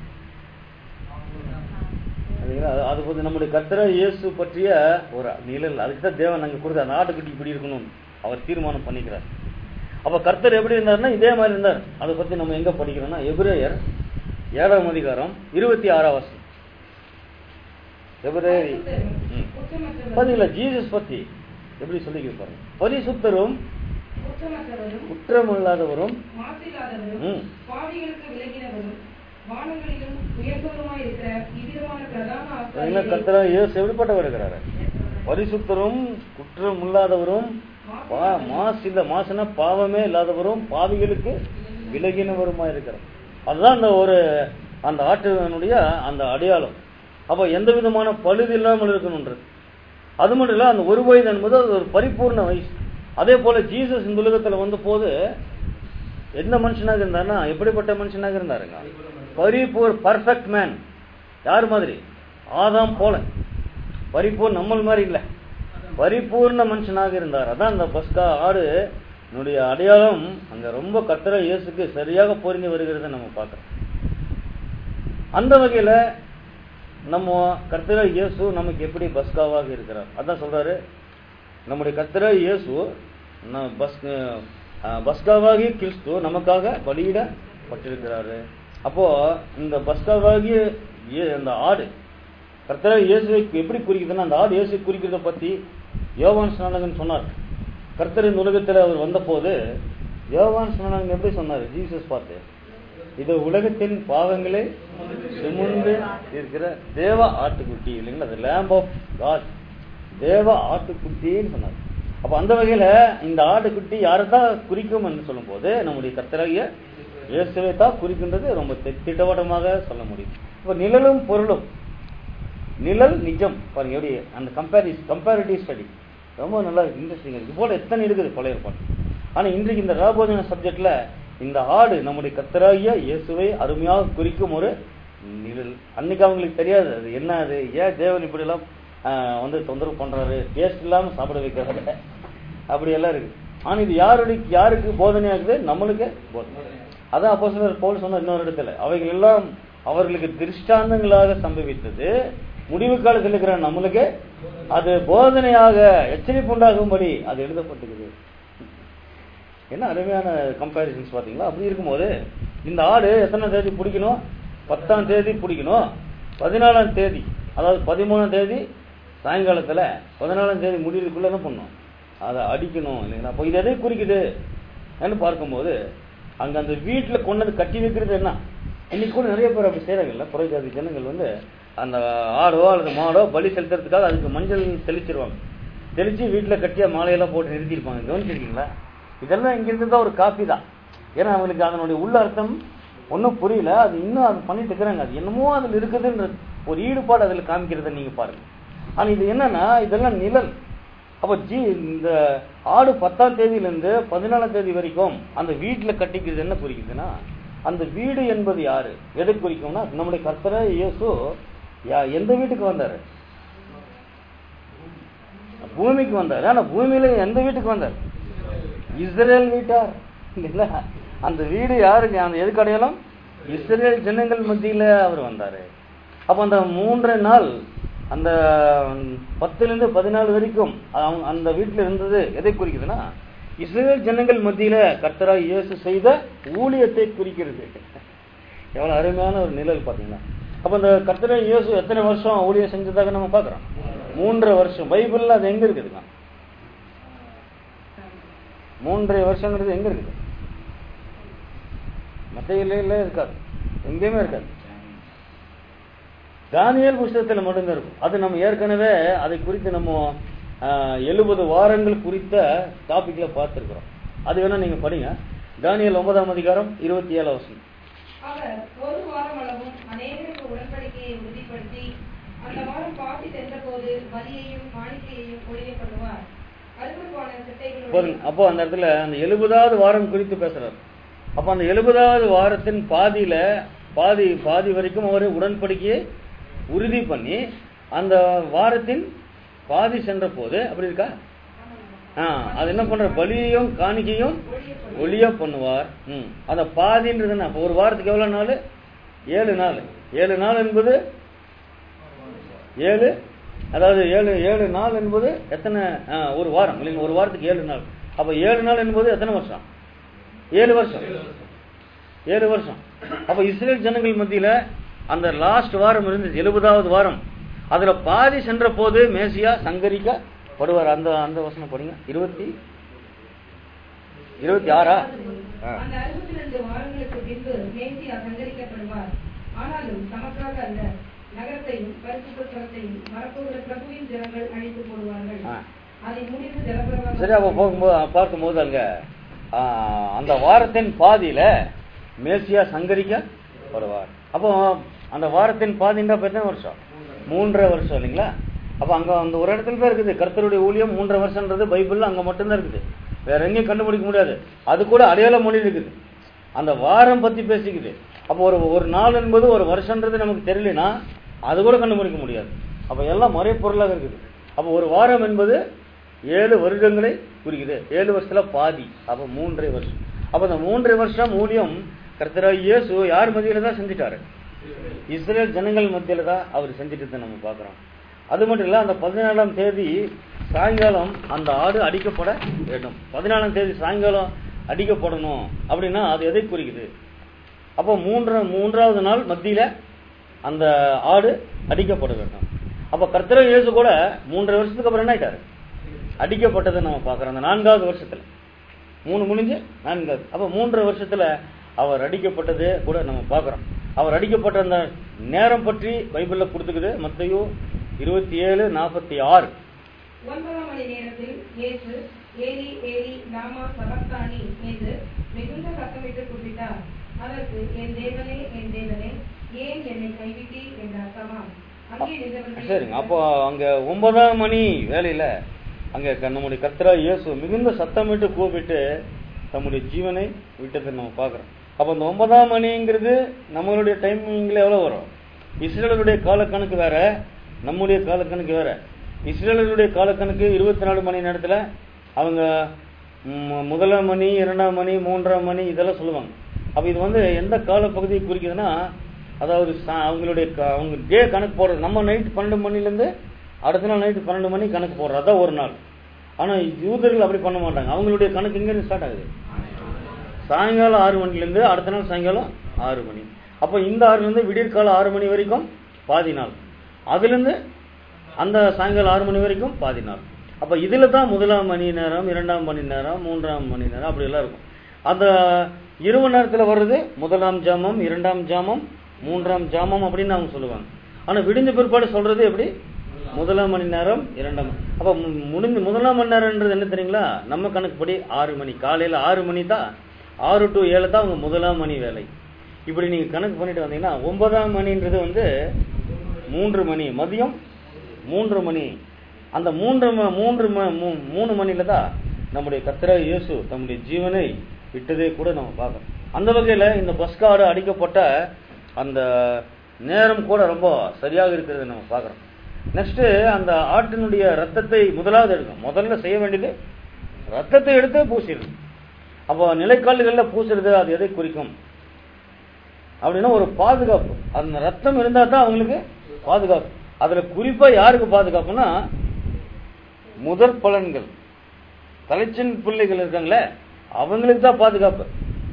அதுங்களா? அது- அது வந்து நம்முடைய கர்த்தர இயேசு பற்றிய ஒரு நிழல் அதுக்கு தான் தேவன் அங்க கொடுத்த அந்த ஆட்டுக்குட்டி இப்படி இருக்கணும் அவர் தீர்மானம் பண்ணிக்கிறார் அப்ப கர்த்தர் எப்படி இருந்தாருன்னா இதே மாதிரி இருந்தார் அதை பத்தி நம்ம எங்க படிக்கிறோம்னா எபிரேயர் ஏழாம் அதிகாரம் இருபத்தி ஆறாம் வருஷம் எபிரேயர் ம். குற்றமற்றவரும் பாத்தீங்களா ஜீசஸ் பத்தி எப்படி சொல்லிக்கிட்டு பாருங்க பரிசுத்தரும் குற்றமற்றவரும் குற்றமில்லாதவரும் மாசில்லாதவரும் ம். பாவிகளுக்கு விலகினவரும் வானங்களிலும் உயர்ந்தவருமாய் இருக்கிற இவ்விதமான பிரதான பாத்தீங்களா ஆசாரியரை கர்த்தரா இயேசு எப்படிப்பட்டவர் இருக்கிறாரு பரிசுத்தரும் குற்றம் இல்லாதவரும் பா- மாசு இல்ல மாசுனா பாவமே இல்லாதவரும் பாவிகளுக்கு விலகினவருமா இருக்கிறார் அதுதான் அந்த ஒரு அந்த ஆட்டினுடைய அந்த அடையாளம் அப்ப எந்த விதமான பழுது இல்லாமல் இருக்கணுன்றது அது மட்டும் இல்ல அந்த ஒரு வயது என்பது அது ஒரு பரிபூர்ண வயசு அதே போல ஜீசஸ் இந்த உலகத்துல வந்த போது எந்த மனுஷனாக இருந்தாருன்னா எப்படிப்பட்ட மனுஷனாக இருந்தாருங்க பரிபூர் பர்ஃபெக்ட் மேன் யார் மாதிரி ஆதாம் போல பரிபூர் நம்மள் மாதிரி இல்ல பரிபூர்ண மனுஷனாக இருந்தார் அதான் அந்த பஸ்கா ஆடு என்னுடைய அடையாளம் அங்க ரொம்ப கர்த்தர இயேசுக்கு சரியாக பொருந்தி வருகிறத நம்ம பார்க்கிறோம் அந்த வகையில நம்ம கர்த்தர இயேசு நமக்கு எப்படி பஸ்காவாக இருக்கிறார் அதான் சொல்றாரு நம்முடைய கர்த்தர இயேசு ந- பஸ் அஹ், பஸ்காவாகிய கிறிஸ்து நமக்காக பலியிடப்பட்டிருக்கிறாரு அப்போ இந்த பஸ்காவாகிய இயே- அந்த ஆடு கர்த்தர இயேசுவை எப்படி குறிக்குதுன்னா அந்த ஆடு இயேசு குறிக்கிறத பத்தி யோவான் ஸ்நானகன் சொன்னார் கர்த்தர் இந்த உலகத்தில் அவர் வந்தபோது யோவான் ஸ்நானகன் எப்படி சொன்னார் ஜீசஸ் பார்த்து இது உலகத்தின் பாவங்களை சுமந்து இருக்கிற தேவ ஆட்டுக்குட்டி இல்லைங்களா அது லேம்ப் ஆஃப் காட் தேவ ஆட்டுக்குட்டின்னு சொன்னார் அப்ப அந்த வகையில இந்த ஆட்டுக்குட்டி யாரை தான் குறிக்கும் என்று சொல்லும்போது நம்முடைய கர்த்தராகிய இயேசுவை தான் குறிக்கின்றது ரொம்ப தி- திட்டவட்டமாக சொல்ல முடியும் இப்ப நிழலும் பொருளும் நிழல் நிஜம் பாருங்க எப்படி அந்த கம்பேரிஸ் கம்பேரிட்டிவ் ஸ்டடி ரொம்ப நல்லா இன்ட்ரெஸ்டிங் இருக்கு இது போல எத்தனை இருக்குது பழைய ஏற்பாடு ஆனா இன்றைக்கு இந்த ராபோஜன சப்ஜெக்ட்ல இந்த ஆடு நம்முடைய கத்தராகிய இயேசுவை அருமையாக குறிக்கும் ஒரு நிழல் அன்னைக்கு அவங்களுக்கு தெரியாது அது என்ன அது ஏன் தேவன் இப்படி எல்லாம் ஆஹ், வந்து தொந்தரவு பண்றாரு டேஸ்ட் இல்லாம சாப்பிட வைக்கிறாரு அப்படி எல்லாம் இருக்கு ஆனா இது யாருடைய யாருக்கு போதனையாகுது நம்மளுக்கு போதனை அதான் அப்போ பவுல் சொன்ன இன்னொரு இடத்துல அவைகள் எல்லாம் அவர்களுக்கு திருஷ்டாந்தங்களாக சம்பவித்தது முடிவு காலத்தில் இருக்கிற நம்மளுக்கு அது போதனையாக எச்சரிப்பு உண்டாகும்படி அது எழுதப்பட்டிருக்குது என்ன அருமையான கம்பேரிசன்ஸ் பாத்தீங்களா அப்படி இருக்கும்போது இந்த ஆடு எத்தனை தேதி பிடிக்கணும் பத்தாம் தேதி பிடிக்கணும் பதினாலாம் தேதி அதாவது பதிமூணாம் தேதி சாயங்காலத்துல பதினாலாம் தேதி முடிவுக்குள்ள என்ன பண்ணும் அதை அடிக்கணும் இல்லைங்களா அப்போ இது எதை குறிக்குது என்று பார்க்கும்போது அங்க அந்த வீட்டுல கொண்டது கட்டி வைக்கிறது என்ன இன்னைக்கு கூட நிறைய பேர் அப்படி செய்யறாங்கல்ல புறஜாதி ஜனங்கள் வந்து அந்த ஆடோ அல்லது மாடோ பலி செலுத்துறதுக்காக அதுக்கு மஞ்சள் தெளிச்சிருவாங்க தெளிச்சு வீட்டுல கட்டியா மாலையெல்லாம் போட்டு நிறுத்திருப்பாங்க கவனிச்சிருக்கீங்களா இதெல்லாம் இங்கிருந்து தான் ஒரு காப்பி தான் ஏன்னா அவங்களுக்கு அதனுடைய உள்ள அர்த்தம் ஒன்றும் புரியல அது இன்னும் அது பண்ணிட்டு இருக்கிறாங்க அது என்னமோ அதில் இருக்குதுன்ற ஒரு ஈடுபாடு அதில் காமிக்கிறத நீங்க பாருங்க ஆனா இது என்னன்னா இதெல்லாம் நிழல் அப்ப ஜி இந்த ஆடு பத்தாம் தேதியிலிருந்து பதினாலாம் தேதி வரைக்கும் அந்த வீட்டுல கட்டிக்கிறது என்ன குறிக்குதுன்னா அந்த வீடு என்பது யாரு எதை குறிக்கும்னா நம்முடைய கர்த்தர இயேசு யா- எந்த வீட்டுக்கு வந்தாரு பூமிக்கு வந்தார் ஆனா பூமியில எந்த வீட்டுக்கு வந்தார் இஸ்ரேல் வீட்டார் இல்லைங்களா அந்த வீடு யாருக்கு அந்த எதுக்கு அடையாளம் இஸ்ரேல் ஜனங்கள் மத்தியில அவர் வந்தாரு அப்ப அந்த மூன்றரை நாள் அந்த பத்துல இருந்து பதினாலு வரைக்கும் அவங்க அந்த வீட்டுல இருந்தது எதை குறிக்குதுன்னா இஸ்ரேல் ஜனங்கள் மத்தியில கர்த்தரா இயேசு செய்த ஊழியத்தை குறிக்கிறது எவ்வளவு அருமையான ஒரு நிழல் பாத்தீங்கன்னா அப்ப அந்த கர்த்தரா இயேசு எத்தனை வருஷம் ஊழியம் செஞ்சதாக நம்ம பாக்குறோம் மூன்றரை வருஷம் பைபிள்ல அது எங்க இருக்குதுங்க மூன்றரை வருஷங்கிறது எங்க இருக்குது மற்ற இல்ல இருக்காது எங்கேயுமே இருக்காது தானியல் புஸ்தகத்துல மட்டும்தான் இருக்கும் அது நம்ம ஏற்கனவே அதை குறித்து நம்ம எழுபது வாரங்கள் குறித்த டாபிக்ல பார்த்திருக்கிறோம் அது வேணா நீங்க படிங்க தானியல் ஒன்பதாம் அதிகாரம் இருபத்தி ஏழு வருஷம் அவர் ஒரு வாரம் அளவும் அநேகருக்கு உடன்படிக்கையை உறுதிப்படுத்தி அந்த வாரம் பாசி சென்றபோது பலியையும் காணிக்கையையும் ஒழியப்படுவார் அருவருப்பான சிட்டைகளுடைய பாருங்க அப்போ அந்த இடத்துல அந்த எழுபதாவது வாரம் குறித்து பேசுறாரு அப்ப அந்த எழுபதாவது வாரத்தின் பாதியில பாதி பாதி வரைக்கும் அவர் உடன்படிக்கையை உறுதி பண்ணி அந்த வாரத்தின் பாதி சென்ற போது அப்படி இருக்கா ஆ அது என்ன பண்ற பலியையும் காணிக்கையும் ஒளியா பண்ணுவார் ம் அந்த பாதின்றது என்ன அப்ப ஒரு வாரத்துக்கு எவ்வளவு நாள் ஏழு நாள் ஏழு நாள் என்பது ஏழு அதாவது ஏழு ஏழு நாள் என்பது எத்தனை ஆ, ஒரு வாரம் இல்லைங்க ஒரு வாரத்துக்கு ஏழு நாள் அப்ப ஏழு நாள் என்பது எத்தனை வருஷம் ஏழு வருஷம் ஏழு வருஷம் அப்ப இஸ்ரேல் ஜனங்கள் மத்தியில அந்த லாஸ்ட் வாரம் இருந்துச்சு எழுபதாவது வாரம் அதுல பாதி சென்ற போது மேசியா சங்கரிக்கப்படுவார் அந்த அந்த வசனம் படிங்க இருபத்தி இருபத்தி ஆறா ஆ. அந்த அறுபத்தி ரெண்டு வாரங்களுக்கு பின்பு மேசியா சங்கரிக்கப்படுவார் ஆனாலும் தமக்காக அல்ல நகரத்தையும் பரிசுத்த ஸ்தலத்தையும் வரப்போகிற பிரபுவின் ஜனங்கள் அழித்து போடுவார்கள் ஆ. அதை முடிந்து ஜலப்பிரவாகம் சரி அப்ப போகும்போது பார்க்கும்போது அங்க ஆ, அந்த வாரத்தின் பாதியில மேசியா சங்கரிக்கப்படுவார் அப்போ அந்த வாரத்தின் பாதின்னா அப்ப எத்தனை வருஷம் மூன்றரை வருஷம் இல்லைங்களா அப்ப அங்க அந்த ஒரு இடத்துல தான் இருக்குது கர்த்தருடைய ஊழியம் மூன்றரை வருஷம்ன்றது பைபிள்ல அங்க மட்டும்தான் இருக்குது வேற எங்கேயும் கண்டுபிடிக்க முடியாது அது கூட அடையாள மொழி இருக்குது அந்த வாரம் பத்தி பேசிக்குது அப்போ ஒரு ஒரு நாள் என்பது ஒரு வருஷன்றது நமக்கு தெரியலனா அது கூட கண்டுபிடிக்க முடியாது அப்ப எல்லாம் மறைப்பொருளாக இருக்குது அப்போ ஒரு வாரம் என்பது ஏழு வருடங்களை குறிக்குது ஏழு வருஷத்துல பாதி அப்ப மூன்றரை வருஷம் அப்ப அந்த மூன்றரை வருஷம் ஊழியம் கர்த்தராகிய இயேசு யார் மத்தியில தான் செஞ்சிட்டாரு இஸ்ரேல் ஜனங்கள் மத்தியில தான் அவர் செஞ்சுட்டு நம்ம பார்க்கிறோம் அது மட்டும் இல்ல அந்த பதினாலாம் தேதி சாயங்காலம் அந்த ஆடு அடிக்கப்பட வேண்டும் பதினாலாம் தேதி சாயங்காலம் அடிக்கப்படணும் அப்படின்னா அது எதை குறிக்குது அப்போ மூன்ற மூன்றாவது நாள் மத்தியில அந்த ஆடு அடிக்கப்பட வேண்டும் அப்ப கர்த்தர இயேசு கூட மூன்றரை வருஷத்துக்கு அப்புறம் என்ன ஆயிட்டாரு அடிக்கப்பட்டதை நம்ம பார்க்கிறோம் அந்த நான்காவது வருஷத்துல மூணு முடிஞ்சு நான்காவது அப்ப மூன்றரை வருஷத்துல அவர் அடிக்கப்பட்டது கூட நம்ம பார்க்கிறோம் அவர் அடிக்கப்பட்ட அந்த நேரம் பற்றி பைபிள்ல கொடுத்துக்குது மத்தையோ இருபத்தி ஏழு நாற்பத்தி ஆறு ஒன்பதாம் மணி நேரத்தில் இயேசு ஏலி ஏலி லாமா சபக்தானி என்று மிகுந்த சத்தமிட்டு கூப்பிட்டார் அதற்கு என் தேவனே என் தேவனே ஏன் என்னை கைவிட்டீர் என்ற அர்த்தமாம் அங்கே நின்றவர்கள் சரிங்க அப்போ அங்க ஒன்பதாம் மணி வேலையில அங்க க- நம்முடைய கர்த்தரா இயேசு மிகுந்த சத்தமிட்டு கூப்பிட்டு தம்முடைய ஜீவனை விட்டதை நம்ம பார்க்கிறோம் அப்ப அந்த ஒன்பதாம் மணிங்கிறது நம்மளுடைய டைமிங்ல எவ்வளவு வரும் இஸ்ரேலருடைய காலக்கணக்கு வேற நம்முடைய காலக்கணக்கு வேற இஸ்ரேலருடைய காலக்கணக்கு இருபத்தி நாலு மணி நேரத்துல அவங்க ம், முதலாம் மணி இரண்டாம் மணி மூன்றாம் மணி இதெல்லாம் சொல்லுவாங்க அப்ப இது வந்து எந்த காலப்பகுதியை குறிக்குதுன்னா அதாவது சா- அவங்களுடைய க- அவங்க டே கணக்கு போடுறது நம்ம நைட் பன்னெண்டு மணிலேருந்து அடுத்த நாள் நைட்டு பன்னெண்டு மணி கணக்கு போடுறது அதான் ஒரு நாள் ஆனா யூதர்கள் அப்படி பண்ண மாட்டாங்க அவங்களுடைய கணக்கு எங்க ஸ்டார்ட் ஆகுது சாயங்காலம் ஆறு மணிலேருந்து அடுத்த நாள் சாயங்காலம் ஆறு மணி அப்போ இந்த ஆறுலேருந்து விடியற்காலம் ஆறு மணி வரைக்கும் பாதி நாள் அதுலேருந்து அந்த சாயங்காலம் ஆறு மணி வரைக்கும் பாதி நாள் அப்போ இதில் தான் முதலாம் மணி நேரம் இரண்டாம் மணி நேரம் மூன்றாம் மணி நேரம் அப்படி எல்லாம் இருக்கும் அந்த இரவு நேரத்தில் வர்றது முதலாம் ஜாமம் இரண்டாம் ஜாமம் மூன்றாம் ஜாமம் அப்படின்னு அவங்க சொல்லுவாங்க ஆனால் விடிஞ்ச பிற்பாடு சொல்றது எப்படி முதலாம் மணி நேரம் இரண்டாம் மணி. அப்ப மு- முடிஞ்ச முதலாம் மணி நேரம்ன்றது என்ன தெரியுங்களா நம்ம கணக்குப்படி ஆறு மணி காலையில ஆறு மணி தான் ஆறு டு ஏழு தான் அவங்க முதலாம் மணி வேலை இப்படி நீங்க கணக்கு பண்ணிட்டு வந்தீங்கன்னா ஒன்பதாம் மணின்றது வந்து மூன்று மணி மதியம் மூன்று மணி அந்த மூன்று ம- மூன்று ம- மூ- மூணு மணில தான் நம்முடைய கத்திர இயேசு தம்முடைய ஜீவனை விட்டதே கூட நம்ம பார்க்கறோம் அந்த வகையில இந்த பஸ்காடு அடிக்கப்பட்ட அந்த நேரம் கூட ரொம்ப சரியாக இருக்கிறது நம்ம பார்க்கறோம் நெக்ஸ்ட் அந்த ஆட்டினுடைய ரத்தத்தை முதலாவது எடுக்கும் முதல்ல செய்ய வேண்டியது ரத்தத்தை எடுத்து பூசிடுது அப்போ நிலைக்கால்கள்ல பூசுறது அது எதை குறிக்கும் அப்படின்னா ஒரு பாதுகாப்பு அந்த ரத்தம் இருந்தா தான் அவங்களுக்கு பாதுகாப்பு அதுல குறிப்பா யாருக்கு பாதுகாப்புன்னா முதற் பலன்கள் தலைச்சன் பிள்ளைகள் இருக்காங்களே அவங்களுக்கு தான் பாதுகாப்பு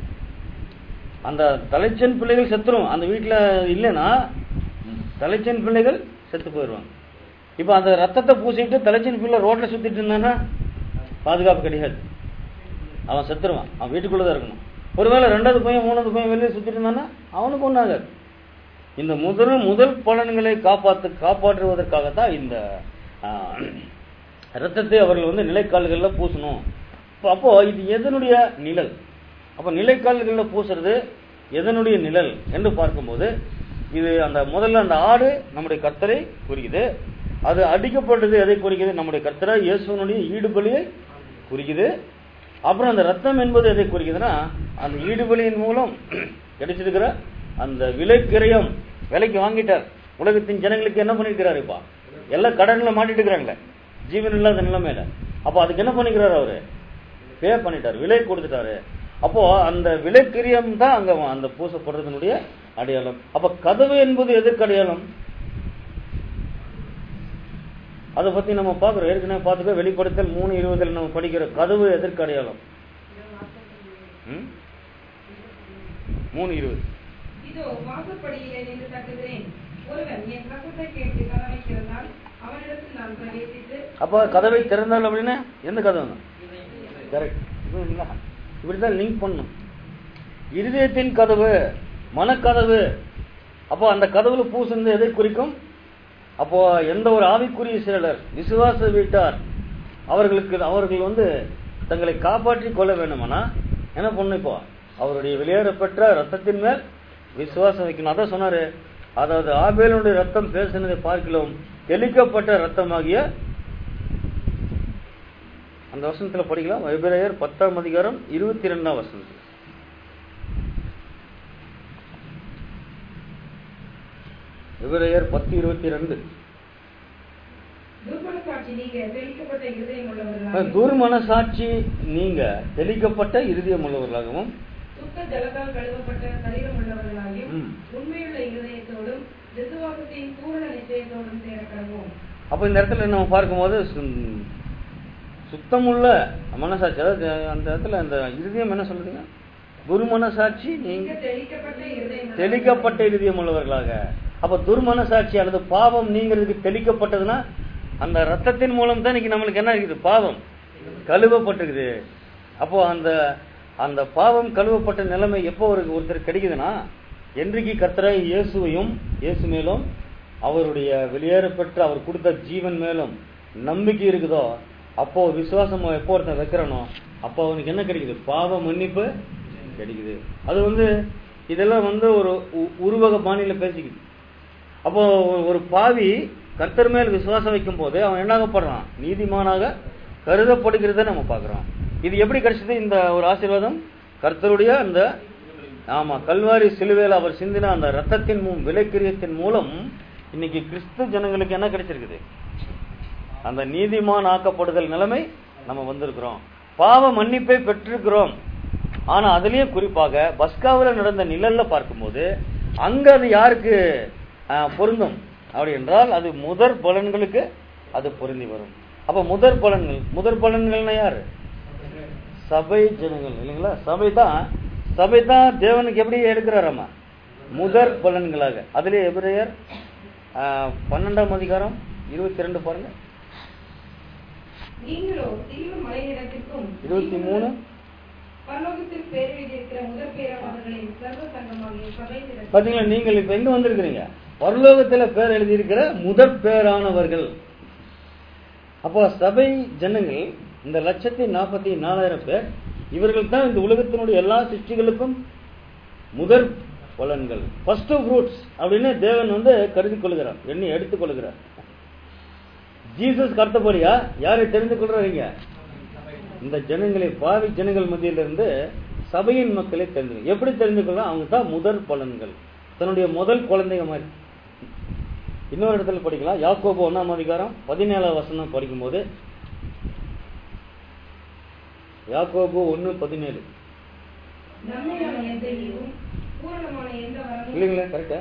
அந்த தலைச்சன் பிள்ளைகள் செத்துரும் அந்த வீட்டுல இல்லைன்னா தலைச்சன் பிள்ளைகள் செத்து போயிடுவாங்க இப்போ அந்த ரத்தத்தை பூசிட்டு தலைச்சன் பிள்ளை ரோட்ல சுத்திட்டு இருந்தானா பாதுகாப்பு கிடையாது அவன் செத்துருவான் அவன் வீட்டுக்குள்ளதான் இருக்கணும் ஒருவேளை ரெண்டாவது பையன் மூணாவது பையன் வெளியே சுத்திட்டு இருந்தானா அவனுக்கு ஒன்றும் ஆகாது இந்த முதல் முதல் பலன்களை காப்பாத்து காப்பாற்றுவதற்காகத்தான் இந்த ஆஹ், ரத்தத்தை அவர்கள் வந்து நிலைக்கால்களில் பூசணும் அப்போ- அப்போ இது எதனுடைய நிழல் அப்போ நிலைக்கால்களில் பூசுறது எதனுடைய நிழல் என்று பார்க்கும்போது இது அந்த முதல்ல அந்த ஆடு நம்முடைய கர்த்தரை குறிக்குது அது அடிக்கப்பட்டது எதை குறிக்குது நம்முடைய கர்த்தரா இயேசுவனுடைய ஈடுபலியை குறிக்குது அப்புறம் அந்த ரத்தம் என்பது எதை குறிக்குதுன்னா அந்த ஈடுபலியின் மூலம் கிடைச்சிருக்கிற அந்த விலைக்கிரயம் விலைக்கு வாங்கிட்டார் உலகத்தின் ஜனங்களுக்கு என்ன பண்ணிருக்கிறாரு இப்பா எல்லாம் கடன்ல மாட்டிட்டு இருக்கிறாங்களே ஜீவன் இல்லாத நிலைமையில அப்போ அதுக்கு என்ன பண்ணிக்கிறாரு அவரு பே பண்ணிட்டாரு விலை கொடுத்துட்டாரு அப்போ அந்த விலைக்கிரியம் தான் அங்க அந்த பூசப்படுறதுனுடைய அடையாளம் அப்ப கதவு என்பது எதற்கு அடையாளம் அதை பத்தி நம்ம பார்க்கிறோம் ஏற்கனவே பார்த்துக்கோ வெளிப்படுத்தல் மூணு இருபதுல நம்ம படிக்கிற கதவு எதற்கு அடையாளம் ம்? மூணு இருபது இதோ வாசற்படியிலே நின்று தட்டுகிறேன் ஒருவன் என் சத்தத்தை கேட்டு கதவை திறந்தால் அவனிடத்தில் நான் பிரவேசித்து அப்ப கதவை திறந்தால் அப்படின்னா எந்த கதவு கரெக்ட் இப்படிதான் லிங்க் பண்ணும் இருதயத்தின் கதவு மனக்கதவு அப்போ அந்த கதவுல பூசுனது எதை குறிக்கும் அப்போ எந்த ஒரு ஆவிக்குரிய செயலர் விசுவாச வீட்டார் அவர்களுக்கு அவர்கள் வந்து தங்களை காப்பாற்றி கொள்ள வேண்டுமானா என்ன பண்ணணும் இப்போ அவருடைய வெளியேறப்பெற்ற ரத்தத்தின் மேல் விசுவாசம் வைக்கணும் அதான் சொன்னாரு அதாவது ஆபேலுடைய ரத்தம் பேசினதை பார்க்கலாம் தெளிக்கப்பட்ட ரத்தமாகிய அந்த வசனத்துல படிக்கலாம் எபிரேயர் பத்தாம் அதிகாரம் இருபத்தி ரெண்டாம் வசனத்தில் எபிரேயர் பத்து இருபத்தி ரெண்டு துர்பல சாட்சி நீங்க தெளிக்கப்பட்ட இருதயம் உள்ளவர்களாக துர்மன சாட்சி நீங்க தெளிக்கப்பட்ட இருதயம் உள்ளவர்களாகவும் சுத்த ஜலத்தால் கழுவப்பட்ட சரீரம் உள்ளவர்களாகியும் ம். உண்மையுள்ள இருதயத்தோடும் விசுவாசத்தின் பூரண நிச்சயத்தோடும் சேரக்கடவோம் அப்ப இந்த இடத்துல நம்ம பார்க்கும்போது சு- சுத்தமுள்ள மனசாட்சி அதாவது அந்த இடத்துல அந்த இருதயம் என்ன சொல்றீங்க துர்மனசாட்சி நீங்க நீங்க தெளிக்கப்பட்ட இருதயம் தெளிக்கப்பட்ட இருதயம் உள்ளவர்களாக அப்ப துர்மனசாட்சி அல்லது பாவம் நீங்கிறதுக்கு தெளிக்கப்பட்டதுன்னா அந்த ரத்தத்தின் மூலம் தான் இன்னைக்கு நம்மளுக்கு என்ன இருக்குது பாவம் கழுவப்பட்டிருக்குது அப்போ அந்த அந்த பாவம் கழுவப்பட்ட நிலைமை எப்போ ஒரு ஒருத்தர் கிடைக்குதுன்னா என்றைக்கு கர்த்தராய் இயேசுவையும் இயேசு மேலும் அவருடைய வெளியேறப்பெற்ற அவர் கொடுத்த ஜீவன் மேலும் நம்பிக்கை இருக்குதோ அப்போ விசுவாசம் எப்போ ஒருத்தன் வைக்கிறனோ அப்போ அவனுக்கு என்ன கிடைக்குது பாவ மன்னிப்பு கிடைக்குது அது வந்து இதெல்லாம் வந்து ஒரு உ- உருவக பாணியில பேசிக்குது அப்போ ஒரு- ஒரு பாவி கர்த்தர் மேல் விசுவாசம் வைக்கும் போது அவன் என்னாகப்படுறான் நீதிமானாக கருதப்படுகிறத நம்ம பார்க்கிறோம் இது எப்படி கிடைச்சது இந்த ஒரு ஆசீர்வாதம் கர்த்தருடைய அந்த ஆமா கல்வாரி சிலுவையில் அவர் சிந்தின அந்த ரத்தத்தின் மூ விலைக்கிரியத்தின் மூலம் இன்னைக்கு கிறிஸ்து ஜனங்களுக்கு என்ன கிடைச்சிருக்குது அந்த நீதிமான் ஆக்கப்படுதல் நிலைமை நம்ம வந்திருக்கிறோம் பாவ மன்னிப்பை பெற்றிருக்கிறோம் ஆனா அதுலயும் குறிப்பாக பஸ்காவில் நடந்த நிழல்ல பார்க்கும்போது அங்க அது யாருக்கு ஆஹ், பொருந்தும் அப்படி என்றால் அது முதற் பலன்களுக்கு அது பொருந்தி வரும் அப்ப முதற் பலன்கள் முதற் பலன்கள்னா யாரு சபை ஜனங்கள் இல்லைங்களா சபை தான் சபை தான் தேவனுக்கு எப்படி எடுக்கிறாராமா முதற் பலன்களாக அதுல எபிரேயர் ஆஹ், பன்னெண்டாம் அதிகாரம் இருபத்தி ரெண்டு பாருங்க நீங்களோ தீவு மலையிடத்திற்கும் இருபத்தி மூணு பரலோகத்தில் பேர் எழுதியிருக்கிற முதற் பேரானவர்களின் சர்வ சங்கமாகிய சபை பாத்தீங்களா நீங்கள் இப்ப எங்க வந்திருக்கிறீங்க பரலோகத்துல பேர் எழுதியிருக்கிற முதற் பேரானவர்கள் அப்போ சபை ஜனங்கள் இந்த லட்சத்தி நாற்பத்தி நாலாயிரம் பேர் இவர்கள் தான் இந்த உலகத்தினுடைய எல்லா சிருஷ்டிகளுக்கும் முதற் பலன்கள் ஃபர்ஸ்ட் ஃப்ரூட்ஸ் அப்படின்னு தேவன் வந்து கருதி கொள்கிறார் எண்ணி எடுத்துக் கொள்கிறார் ஜீசஸ் கருத்தபடியா யாரை தெரிந்து கொள்றீங்க இந்த ஜனங்களை பாவி ஜனங்கள் மத்தியிலிருந்து சபையின் மக்களை தெரிந்து எப்படி தெரிந்து கொள்ள அவங்க தான் முதல் பலன்கள் தன்னுடைய முதல் குழந்தைங்க மாதிரி இன்னொரு இடத்துல படிக்கலாம் யாக்கோபு ஒன்னாம் அதிகாரம் பதினேழாம் வசனம் படிக்கும்போது யாக்கோபு ஒன்னு பதினேழு நன்மையான எந்த ஈவும் பூரணமான எந்த வரமும் இல்லைங்களா கரெக்டா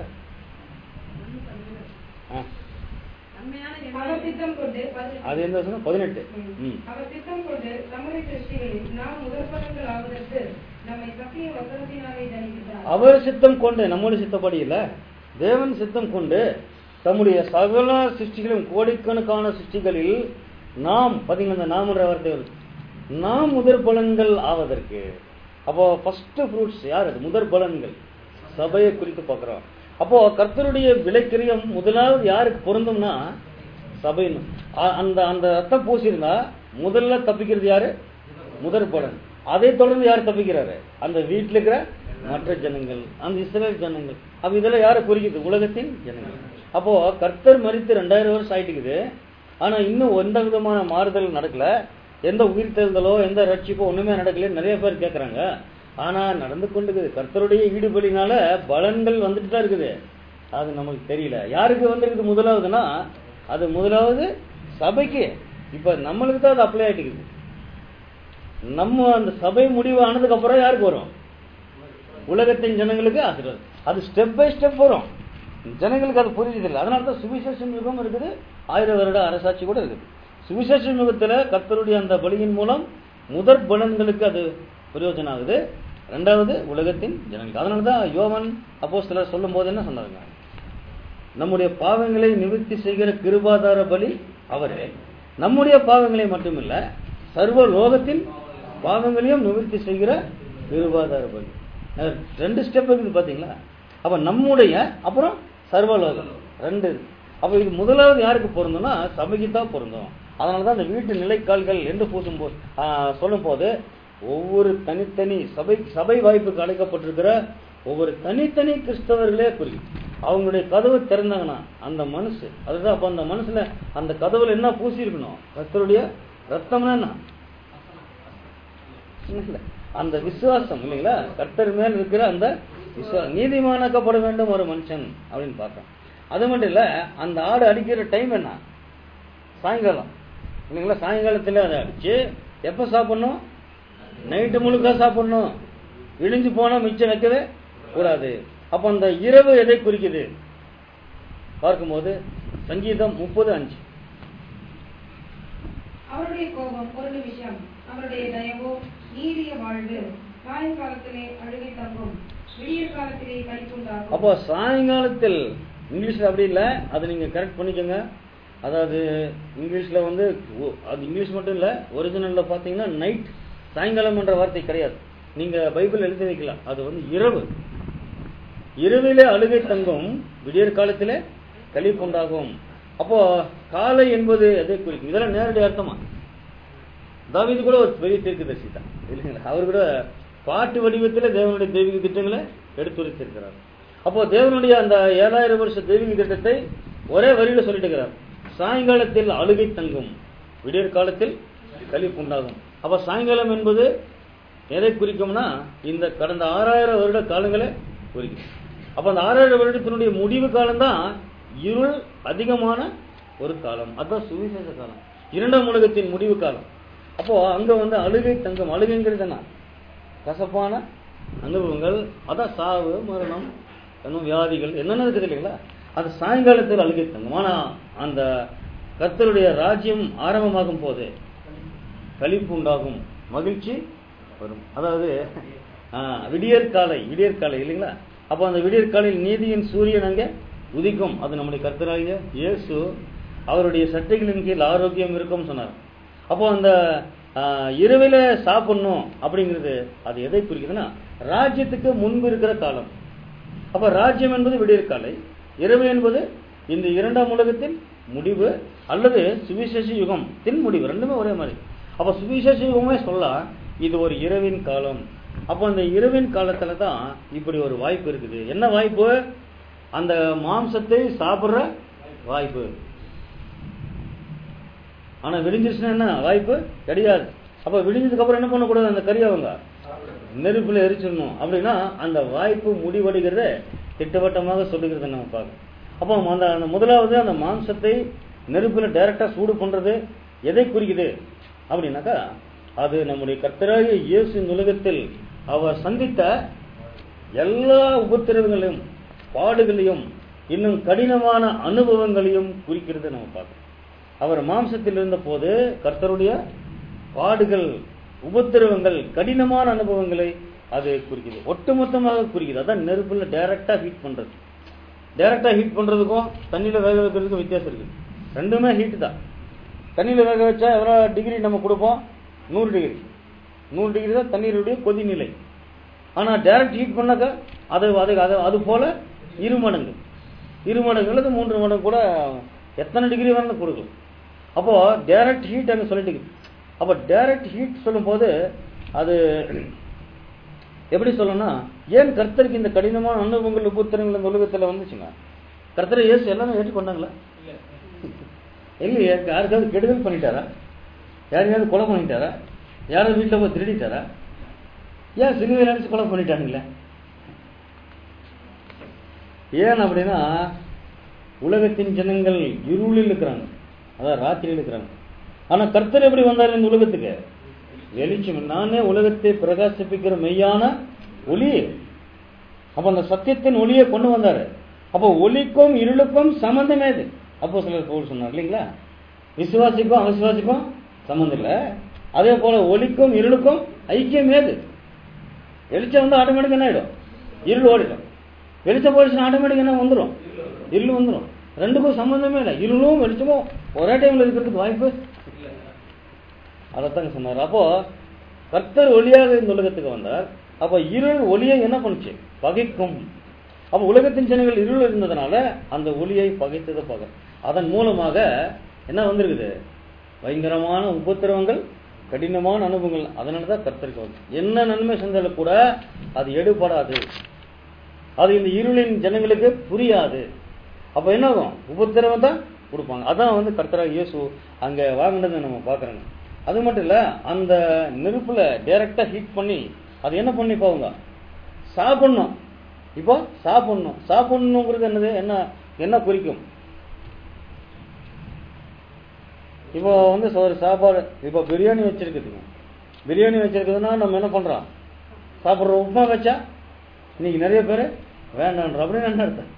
நன்மையான அவர் எண்ணம் சித்தம் கொண்டு பதில் அது எந்த வசனம் பதினெட்டு ம் அவர் சித்தம் கொண்டு நம்முடைய சிருஷ்டிகளில் நாம் முதற்பலன்கள் ஆவதற்கு நம்மை சத்திய வசனத்தினாலே ஜனிக்கிறார் அவர் சித்தம் கொண்டு நம்முடைய சித்தப்படி இல்ல தேவன் சித்தம் கொண்டு தம்முடைய சகல சிருஷ்டிகளும் கோடிக்கணக்கான சிருஷ்டிகளில் நாம் பாத்தீங்களா இந்த நாமன்ற வார்த்தை வருது. நாம் முதற் பலன்கள் ஆவதற்கு அப்போ ஃபர்ஸ்ட் ஃப்ரூட்ஸ் யார் அது முதற் பலன்கள் சபையை குறித்து பார்க்கிறோம் அப்போ கர்த்தருடைய விலைக்கிரியம் முதலாவது யாருக்கு பொருந்தும்னா சபையின் அ- அந்த அந்த ரத்தம் பூசியிருந்தா முதல்ல தப்பிக்கிறது யாரு முதற் பலன் அதை தொடர்ந்து யார் தப்பிக்கிறாரு அந்த வீட்டில் இருக்கிற மற்ற ஜனங்கள் அந்த இஸ்ரேல் ஜனங்கள் அப்ப இதெல்லாம் யாரை குறிக்குது உலகத்தின் ஜனங்கள் அப்போ கர்த்தர் மறித்து ரெண்டாயிரம் வருஷம் ஆயிட்டுக்குது ஆனா இன்னும் எந்த விதமான மாறுதல் நடக்கல எந்த உயிர் தேர்தலோ எந்த ரட்சிப்போ ஒண்ணுமே நடக்கல நிறைய பேர் கேக்குறாங்க ஆனா நடந்து கொண்டுக்குது கர்த்தருடைய ஈடுபடினால பலன்கள் வந்துட்டு தான் இருக்குது அது நமக்கு தெரியல யாருக்கு வந்திருக்குது முதலாவதுன்னா அது முதலாவது சபைக்கு இப்ப நம்மளுக்கு தான் அது அப்ளை ஆயிட்டு இருக்குது நம்ம அந்த சபை முடிவு ஆனதுக்கு அப்புறம் யாருக்கு வரும் உலகத்தின் ஜனங்களுக்கு ஆசீர்வாதம் அது ஸ்டெப் பை ஸ்டெப் வரும் ஜனங்களுக்கு அது புரியுதில்லை அதனால தான் சுவிசேஷம் யுகம் இருக்குது ஆயிரம் வருட அரசாட்சி கூட இருக்குது சுவிசேஷம் யுகத்துல கர்த்தருடைய அந்த பலியின் மூலம் முதற் பலன்களுக்கு அது பிரயோஜனம் ஆகுது ரெண்டாவது உலகத்தின் ஜனங்களுக்கு அதனால தான் யோவன் அப்போ சிலர் சொல்லும் போது என்ன சொன்னாங்க நம்முடைய பாவங்களை நிவர்த்தி செய்கிற கிருபாதார பலி அவரே நம்முடைய பாவங்களை மட்டுமில்ல சர்வ லோகத்தின் பாவங்களையும் நிவர்த்தி செய்கிற கிருபாதார பலி அஹ் ரெண்டு ஸ்டெப் இருக்குது பாத்தீங்களா அப்ப நம்முடைய அப்புறம் சர்வலோகம் ரெண்டு இருக்கு. அப்ப இது முதலாவது யாருக்கு பொருந்தும்னா சபைக்கு தான் பொருந்தும் அதனாலதான் அந்த வீட்டு நிலைக்கால்கள் என்று பூசும் போது சொல்லும் போது ஒவ்வொரு தனித்தனி சபை சபை வாய்ப்புக்கு அழைக்கப்பட்டிருக்கிற ஒவ்வொரு தனித்தனி கிறிஸ்தவர்களே குறிக்கும் அவங்களுடைய கதவு திறந்தாங்கன்னா அந்த மனசு அதுதான் அப்ப அந்த மனசுல அந்த கதவுல என்ன பூசி இருக்கணும் கர்த்தருடைய ரத்தம்னா என்ன இல்ல. அந்த விசுவாசம் இல்லைங்களா கர்த்தர் மேல் இருக்கிற அந்த விசுவாசம் நீதிமானாக்கப்பட வேண்டும் ஒரு மனுஷன் அப்படின்னு பார்த்தோம் அது மட்டும் இல்ல அந்த ஆடு அடிக்கிற டைம் என்ன சாயங்காலம் இல்லைங்களா சாயங்காலத்துல அதை அடிச்சு எப்ப சாப்பிடணும் நைட்டு முழுக்க சாப்பிடணும் இழிஞ்சு போனா மிச்சம் வைக்கவே கூடாது அப்ப அந்த இரவு எதை குறிக்குது பார்க்கும்போது சங்கீதம் முப்பது அஞ்சு அவருடைய கோபம் ஒரு நிமிஷம் அவருடைய தயவோ நீடிய வாழ்வு சாயங்காலத்திலே அழுகை தங்கும் விடியற் காலத்திலே களிப்புண்டாகும் அப்போ சாயங்காலத்தில் இங்கிலீஷ்ல அப்படி இல்லை அதை நீங்க கரெக்ட் பண்ணிக்கோங்க அதாவது இங்கிலீஷ்ல வந்து ஒ- அது இங்கிலீஷ் மட்டும் இல்ல ஒரிஜினல்ல பாத்தீங்கன்னா நைட் சாயங்காலம் என்ற வார்த்தை கிடையாது நீங்க பைபிள் எழுதி வைக்கலாம் அது வந்து இரவு இரவிலே அழுகை தங்கும் விடியற் காலத்திலே களிப்புண்டாகும் அப்போ காலை என்பது எதை குறிக்கும் இதெல்லாம் நேரடி அர்த்தமா தாவீது கூட ஒரு பெரிய தீர்க்கதரிசி தான் இல்லைங்களா அவர் கூட பாட்டு வடிவத்தில் தேவனுடைய தெய்வீக திட்டங்களை எடுத்துரைத்திருக்கிறார் அப்போ தேவனுடைய அந்த ஏழாயிரம் வருஷ தெய்வீக திட்டத்தை ஒரே வரியில சொல்லிட்டு இருக்கிறார் சாயங்காலத்தில் அழுகை தங்கும் விடியற் காலத்தில் களிப்பு உண்டாகும் அப்ப சாயங்காலம் என்பது எதை குறிக்கும்னா இந்த கடந்த ஆறாயிரம் வருட காலங்களை குறிக்கும் அப்ப அந்த ஆறாயிரம் வருடத்தினுடைய முடிவு காலம்தான் இருள் அதிகமான ஒரு காலம் அதுதான் சுவிசேஷ காலம் இரண்டாம் உலகத்தின் முடிவு காலம் அப்போ அங்க வந்து அழுகை தங்கம் அழுகைங்கிறது என்ன கசப்பான அனுபவங்கள் அதான் சாவு மரணம் இன்னும் வியாதிகள் என்னென்ன இருக்குது இல்லைங்களா அது சாயங்காலத்தில் அழுகை தங்கம் ஆனா அந்த கர்த்தருடைய ராஜ்யம் ஆரம்பமாகும் போது களிப்பு உண்டாகும் மகிழ்ச்சி வரும் அதாவது ஆஹ், விடியற்காலை விடியற்காலை இல்லைங்களா அப்போ அந்த விடியற்காலையில் நீதியின் சூரியன் அங்கே உதிக்கும் அது நம்முடைய கர்த்தராகிய இயேசு அவருடைய சட்டைகளின் கீழ் ஆரோக்கியம் இருக்கும் சொன்னார் அப்போ அந்த ஆஹ், இரவில சாப்பிடணும் அப்படிங்கிறது அது எதை குறிக்குதுன்னா ராஜ்யத்துக்கு முன்பு இருக்கிற காலம் அப்ப ராஜ்யம் என்பது விடியற்காலை இரவு என்பது இந்த இரண்டாம் உலகத்தின் முடிவு அல்லது சுவிசேஷ யுகத்தின் முடிவு ரெண்டுமே ஒரே மாதிரி அப்ப சுவிசேஷ யுகமே சொல்லலாம் இது ஒரு இரவின் காலம் அப்போ அந்த இரவின் காலத்துல தான் இப்படி ஒரு வாய்ப்பு இருக்குது என்ன வாய்ப்பு அந்த மாம்சத்தை சாப்பிடுற வாய்ப்பு ஆனா விடிஞ்சிருச்சுன்னா என்ன வாய்ப்பு கிடையாது அப்ப விடிஞ்சதுக்கு அப்புறம் என்ன பண்ணக்கூடாது அந்த கறி அவங்க நெருப்புல எரிச்சிடணும் அப்படின்னா அந்த வாய்ப்பு முடிவடைகிறத திட்டவட்டமாக சொல்லுகிறத நம்ம பார்க்கணும் அப்போ அந்த அந்த முதலாவது அந்த மாம்சத்தை நெருப்புல டைரக்டா சூடு பண்றது எதை குறிக்குது அப்படின்னாக்கா அது நம்முடைய கர்த்தராகிய இயேசு இந்த உலகத்தில் அவர் சந்தித்த எல்லா உபத்திரவங்களையும் பாடுகளையும் இன்னும் கடினமான அனுபவங்களையும் குறிக்கிறது நம்ம பார்க்கணும் அவர் மாம்சத்தில் இருந்த போது கர்த்தருடைய பாடுகள் உபத்திரவங்கள் கடினமான அனுபவங்களை அது குறிக்குது ஒட்டுமொத்தமாக குறிக்குது அதான் நெருப்புல டைரக்டா ஹீட் பண்றது டைரக்டா ஹீட் பண்றதுக்கும் தண்ணியில வேக வைக்கிறதுக்கும் வித்தியாசம் இருக்கு ரெண்டுமே ஹீட் தான் தண்ணியில வேக வச்சா எவ்வளவு டிகிரி நம்ம கொடுப்போம் நூறு டிகிரி நூறு டிகிரி தான் தண்ணீருடைய கொதிநிலை ஆனா டைரக்ட் ஹீட் பண்ணாக்கா அது அது அது அது போல இரு மடங்கு இரு மடங்கு அல்லது மூன்று மடங்கு கூட எத்தனை டிகிரி வேணாலும் கொடுக்கலாம் அப்போ டைரக்ட் ஹீட் அங்க சொல்லிட்டு இருக்கு. அப்போ டைரக்ட் ஹீட் சொல்லும்போது அது எப்படி சொல்லணும்னா ஏன் கர்த்தருக்கு இந்த கடினமான அனுபவங்கள் உபத்திரங்கள் இந்த உலகத்துல வந்துச்சுங்க கர்த்தரை இயேசு எல்லாமே ஏற்றுக்கொண்டாங்களா இல்லையே யாருக்காவது கெடுதல் பண்ணிட்டாரா யாரையாவது கொலை பண்ணிட்டாரா யாராவது வீட்டில் போய் திருடிட்டாரா ஏன் சிலுவையில் அடிச்சு கொலை பண்ணிட்டானுங்களே ஏன் அப்படின்னா உலகத்தின் ஜனங்கள் இருளில் இருக்கிறாங்க அதான் ராத்திரியில் இருக்கிறாங்க ஆனா கர்த்தர் எப்படி வந்தார் இந்த உலகத்துக்கு வெளிச்சம் நானே உலகத்தை பிரகாசிப்பிக்கிற மெய்யான ஒளி அப்ப அந்த சத்தியத்தின் ஒளியை கொண்டு வந்தாரு அப்போ ஒளிக்கும் இருளுக்கும் சம்பந்தமே இது அப்போ சிலர் போல் சொன்னார் இல்லைங்களா விசுவாசிக்கும் அவிசுவாசிக்கும் சம்பந்தம் இல்லை அதே போல ஒளிக்கும் இருளுக்கும் ஐக்கியம் ஏது வெளிச்சம் வந்து ஆட்டோமேட்டிக் என்ன ஆயிடும் இருள் ஓடிடும் வெளிச்சம் போயிடுச்சுன்னா ஆட்டோமேட்டிக் என்ன வந்துடும் இருள் வந்துடும் ரெண்டுக்கும் சம்பந்தமே இல்லை இருளும் வெளிச்சமும் ஒரே டைம்ல இருக்கிறதுக்கு வாய்ப்பு அதைத்தாங்க சொன்னார் அப்போ கர்த்தர் ஒளியாக இந்த உலகத்துக்கு வந்தார் அப்ப இருள் ஒளியை என்ன பண்ணுச்சு பகைக்கும் அப்ப உலகத்தின் ஜனங்கள் இருள் இருந்ததுனால அந்த ஒளியை பகைத்தது பகை அதன் மூலமாக என்ன வந்திருக்குது பயங்கரமான உபத்திரவங்கள் கடினமான அனுபவங்கள் அதனால தான் கர்த்தருக்கு வந்து என்ன நன்மை செஞ்சாலும் கூட அது எடுபடாது அது இந்த இருளின் ஜனங்களுக்கு புரியாது அப்ப என்ன ஆகும் உபத்திரவம் தான் கொடுப்பாங்க அதான் வந்து கர்த்தராக இயேசு அங்க வாங்கினதை நம்ம பார்க்கறோங்க அது மட்டும் இல்ல அந்த நெருப்புல டைரக்டா ஹீட் பண்ணி அது என்ன பண்ணி போவாங்க சாப்பிடணும் இப்போ சாப்பிடணும் சாப்பிடணுங்கிறது என்னது என்ன என்ன குறிக்கும் இப்போ வந்து ஒரு சாப்பாடு இப்போ பிரியாணி வச்சிருக்குதுங்க பிரியாணி வச்சிருக்குதுன்னா நம்ம என்ன பண்றோம் சாப்பிட்றோம் உப்புமா வச்சா இன்னைக்கு நிறைய பேர் வேண்டான்ற அப்படின்னு என்ன அர்த்தம்